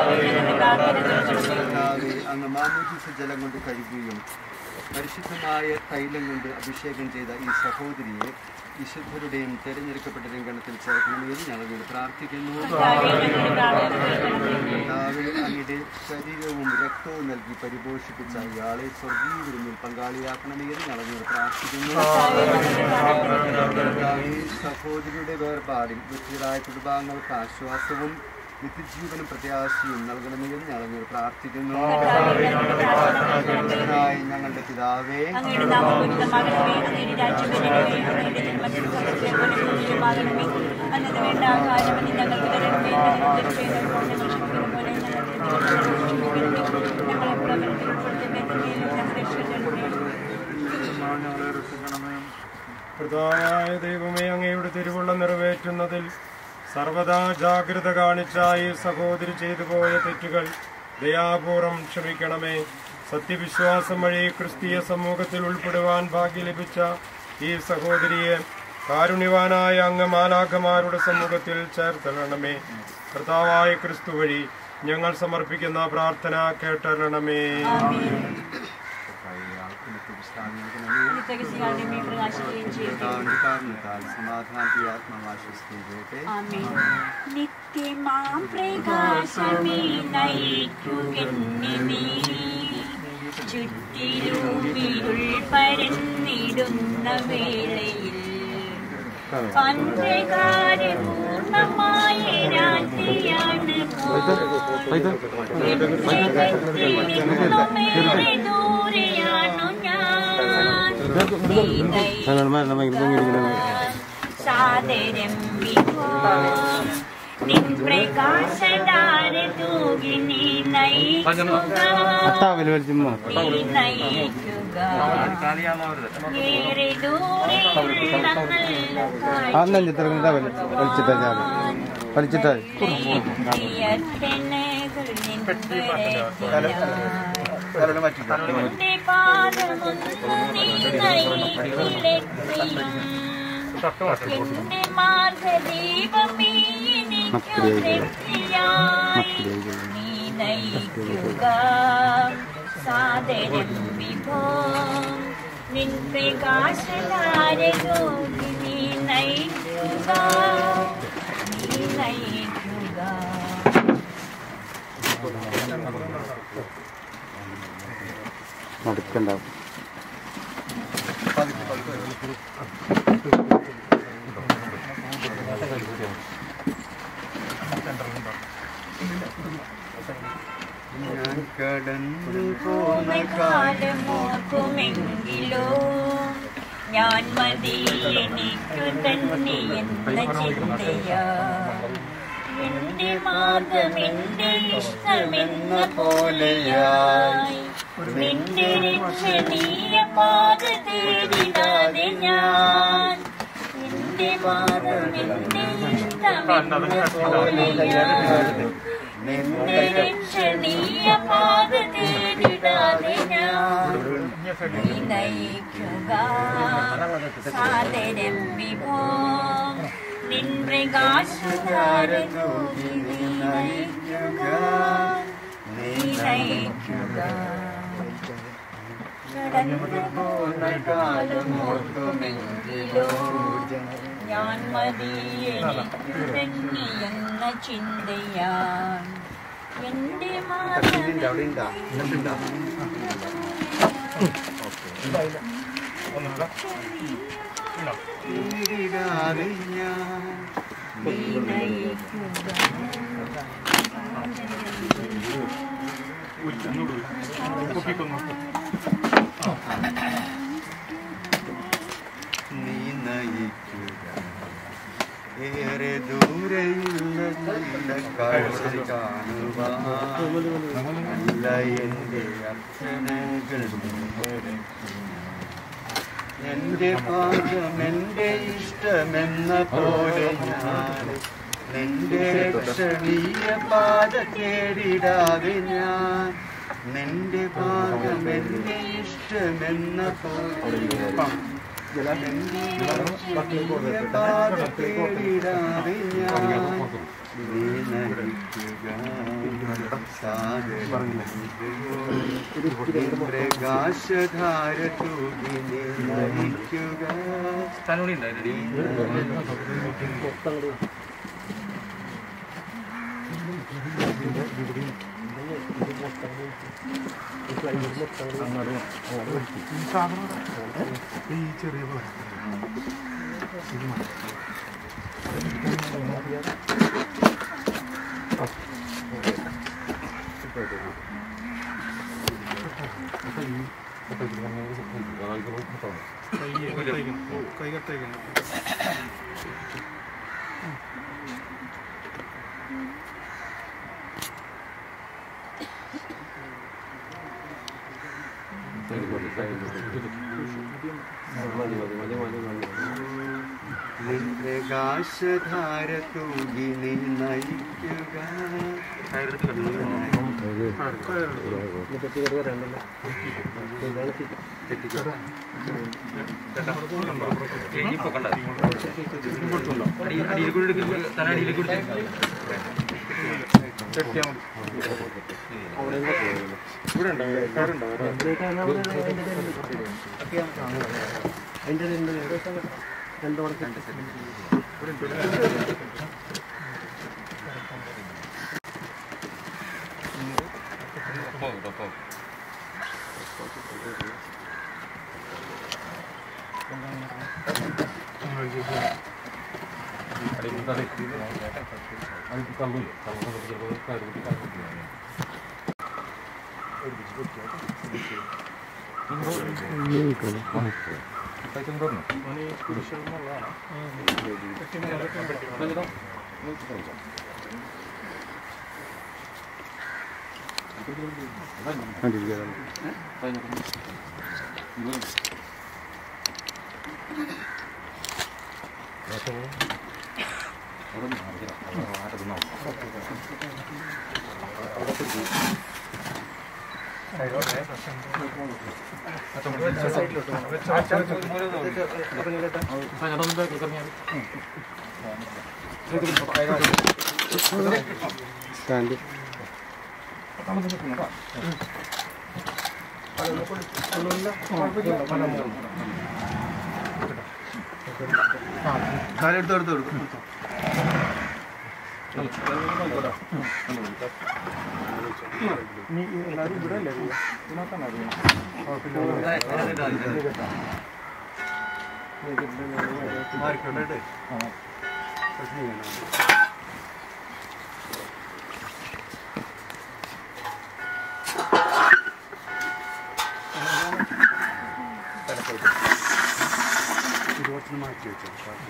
കർത്താവെ അങ്ങ് മാമോദിസ ജലം കൊണ്ട് കഴുകുകയും പരിശുദ്ധമായ തൈലം കൊണ്ട് അഭിഷേകം ചെയ്ത ഈ സഹോദരിയെ വിശുദ്ധരുടെയും തെരഞ്ഞെടുക്കപ്പെട്ട ഗണത്തിൽ ചേർക്കണമെന്ന് എന്ന് ഞങ്ങൾ പ്രാർത്ഥിക്കുന്നു കർത്താവെ അങ്ങയുടെ ശരീരവും രക്തവും നൽകി പരിപോഷിപ്പിച്ച ഇയാളെ സ്വർഗീയ വിരുന്നിൽ പങ്കാളിയാക്കണമേ എന്ന് ഞങ്ങൾ പ്രാർത്ഥിക്കുന്നു കർത്താവേ, സഹോദരിയുടെ വേർപാടിൽ മൃത്യരായ കുടുംബാംഗങ്ങൾക്ക് ആശ്വാസവും നിത്യജീവനും പ്രത്യാശയും നൽകണമേ എന്ന് ഞങ്ങൾ പ്രാർത്ഥിക്കുന്നു കർത്താവായ ഞങ്ങളുടെ പിതാവേ കർത്താവായ ദൈവമേ അങ്ങയുടെ തിരുവുള്ള നിറവേറ്റുന്നതിൽ സർവദാ ജാഗ്രത കാണിച്ച ഈ സഹോദരി ചെയ്തു പോയ തെറ്റുകൾ ദയാപൂർവം ക്ഷമിക്കണമേ സത്യവിശ്വാസം വഴി ക്രിസ്തീയ സമൂഹത്തിൽ ഉൾപ്പെടുവാൻ ഭാഗ്യം ലഭിച്ച ഈ സഹോദരിയെ കാരുണ്യവാനായ അങ്ങ് മാലാഖമാരുടെ സമ്മൂഹത്തിൽ ചേർത്തരണമേ കർത്താവായ ക്രിസ്തു വഴി ഞങ്ങൾ സമർപ്പിക്കുന്ന പ്രാർത്ഥന കേട്ടരണമേ കാരണത്താൽ സമാധാനത്തെ ആത്മാവാശ്വസിക്കട്ടെ നിത്യമാം പ്രകാശമേ നയിക്കുകിന്നിനീ ചുറ്റിലുമിരുൾ പരന്നിടുന്ന വേളയിൽ അന്ധകാരപൂർണമായ രാത്രിയാണ് പോമേറെ ദൂരെയാണു ഞാൻ സാദരം വിഭോ നിൻ പ്രകാശധാര തൂകി നീ നയിക്കുക നീ നയിക്കുക ഏറെ ദൂരെയുള്ള നല്ല വലിച്ചിട്ടാ വലിച്ചിട്ടാ പ്രിയത്തനകൾ നിൻ നിന്റെ പാദമൊന്നു നീ നയിക്കിലെത്തിയും എന്റെ മാർഗദീപമേ എനിക്കു തൃപ്തിയായി നീ നയിക്കുക സാദരം വിഭോ നിൻ പ്രകാശധാരകോകി നീ നയിക്കുക നീ നയിക്കുക നടക്കണ്ടാവും ഞാൻ കടന്നു പോന്ന കാലമോർക്കുമെങ്കിലോ ഞാൻ മതി എനിക്കു തന്നെ എന്ന ചിന്തയാ എന്റെ മാർഗം എന്റെ ഇഷ്ടമെന്ന പോലെയായി നിന്റെ രക്ഷണീയ പാത തേടിടാതെ ഞാൻ എന്റെ മാർഗം എന്റെ ഇഷ്ടമെന്ന പോലെയായി നിന്റെ രക്ഷണീയ പാത തേടിടാതെ ഞാൻ നീ നയിക്കുക സാദരം വിഭോ നിൻ പ്രകാശധാര തൂകി നീ നയിക്കുക നീ നയിക്കുക കടന്നു പോന്ന കാലമോർക്കുമെങ്കിലോ ഞാൻ മതി എനിക്കു തന്നെ എന്ന ചിന്തയാൻ എന്റെ നേരിടാതെ ഞാൻ നീ നയിക്കുക ഏറെ ദൂരെയുള്ള നല്ല കാഴ്ച കാണുവാൻ നല്ല എൻ്റെ അർത്ഥനകൾ എന്റെ പാദം എന്റെ ഇഷ്ടമെന്ന പോലെ ഞാൻ നിന്റെ രക്ഷണീയ പാത തേടിടാതെ ഞാൻ നിന്റെ പാദം എന്റെ ഇഷ്ടമെന്ന പോലെ എന്റെ രക്ഷണീയ പാത തേടിടാതെ ഞാൻ നീ നയിക്കുക പ്രകാശധാര തൂകി നീ നയിക്കുക ഈ ചെറിയ കൈ കട്ടേക്കുന്നു പ്രകാശധാര തൂകി നീ നയിക്കുക സ്റ്റാൻഡ് കാലെടുത്ത് എടുത്ത് കൊടുക്കും നീ എല്ലാവരും ഇവിടെ അല്ലേ ഇതിനകത്താണ് മാറിക്കോട്ടെ ഇരുപത്തിന് മാറ്റി വെച്ചു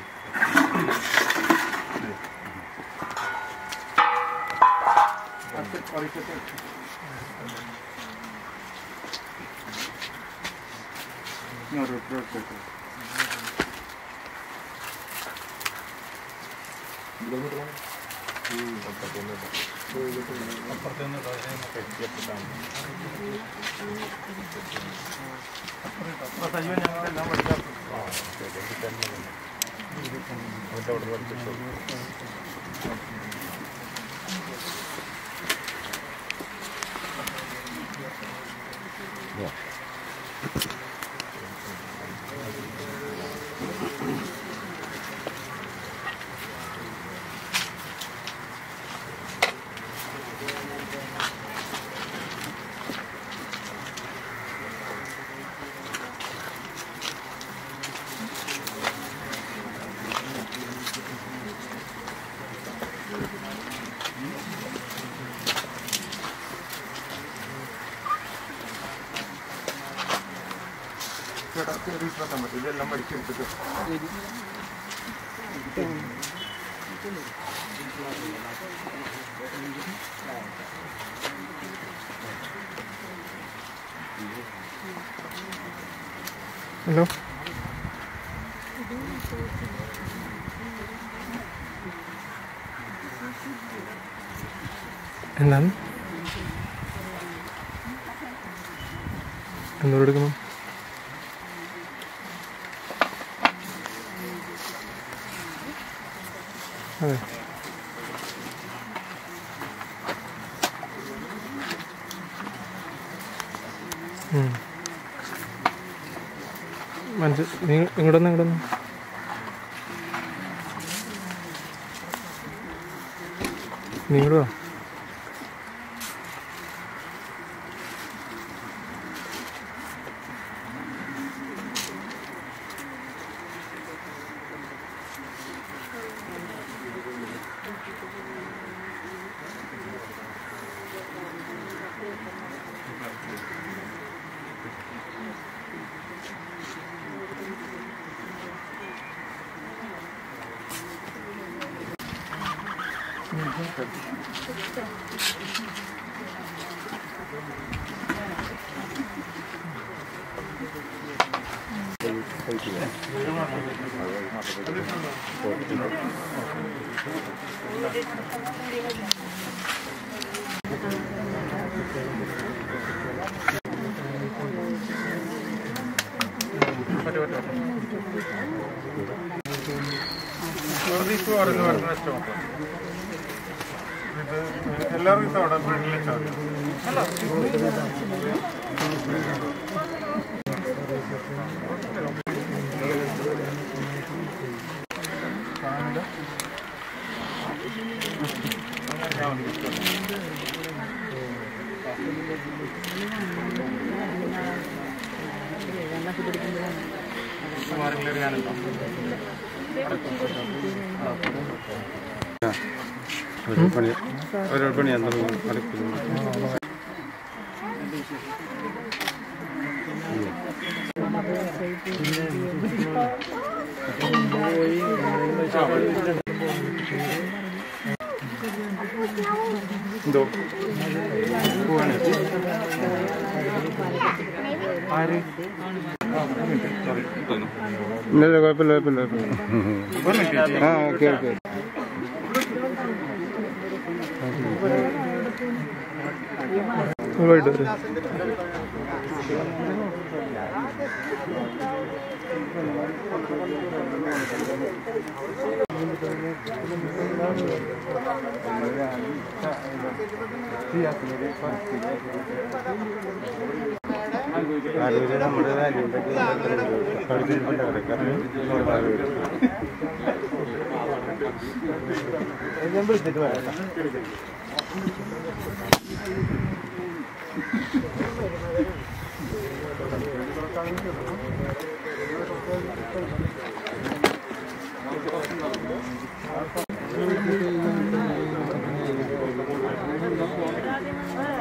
ഇതെല്ലാം പഠിച്ചെടുത്തിട്ട് ഹലോ എന്താണ് എന്തോട് എടുക്കണം അതെ ഉം. മനസ്സിൽ നീ ഇങ്ങോട്ടൊന്ന് ഇങ്ങോട്ടൊന്ന് നീ ഇങ്ങോട്ട് വാ സർവീസ് പറയുന്ന വരുന്ന സ്റ്റോപ്പ് ഇത് എല്ലാവർക്കും ഇത് അവിടെ ബ്രെഡിലെ ചാർജ് ഒരു പണി ഒരു പണി എന്തെങ്കിലും അടുപ്പിക്കുന്നു എന്തോ പോവാണ് ആര് ഇല്ല ഇല്ല കുഴപ്പമില്ല കുഴപ്പമില്ല കുഴപ്പമില്ല ആ ഓക്കെ ഓക്കെ പോയിട്ട് വരാം. ആരോഗ്യം നമ്മുടെ രാജ്യത്തേക്ക് പഠിച്ചിട്ടുണ്ട് ഞാൻ വിളിച്ചിട്ട് വരാം ആ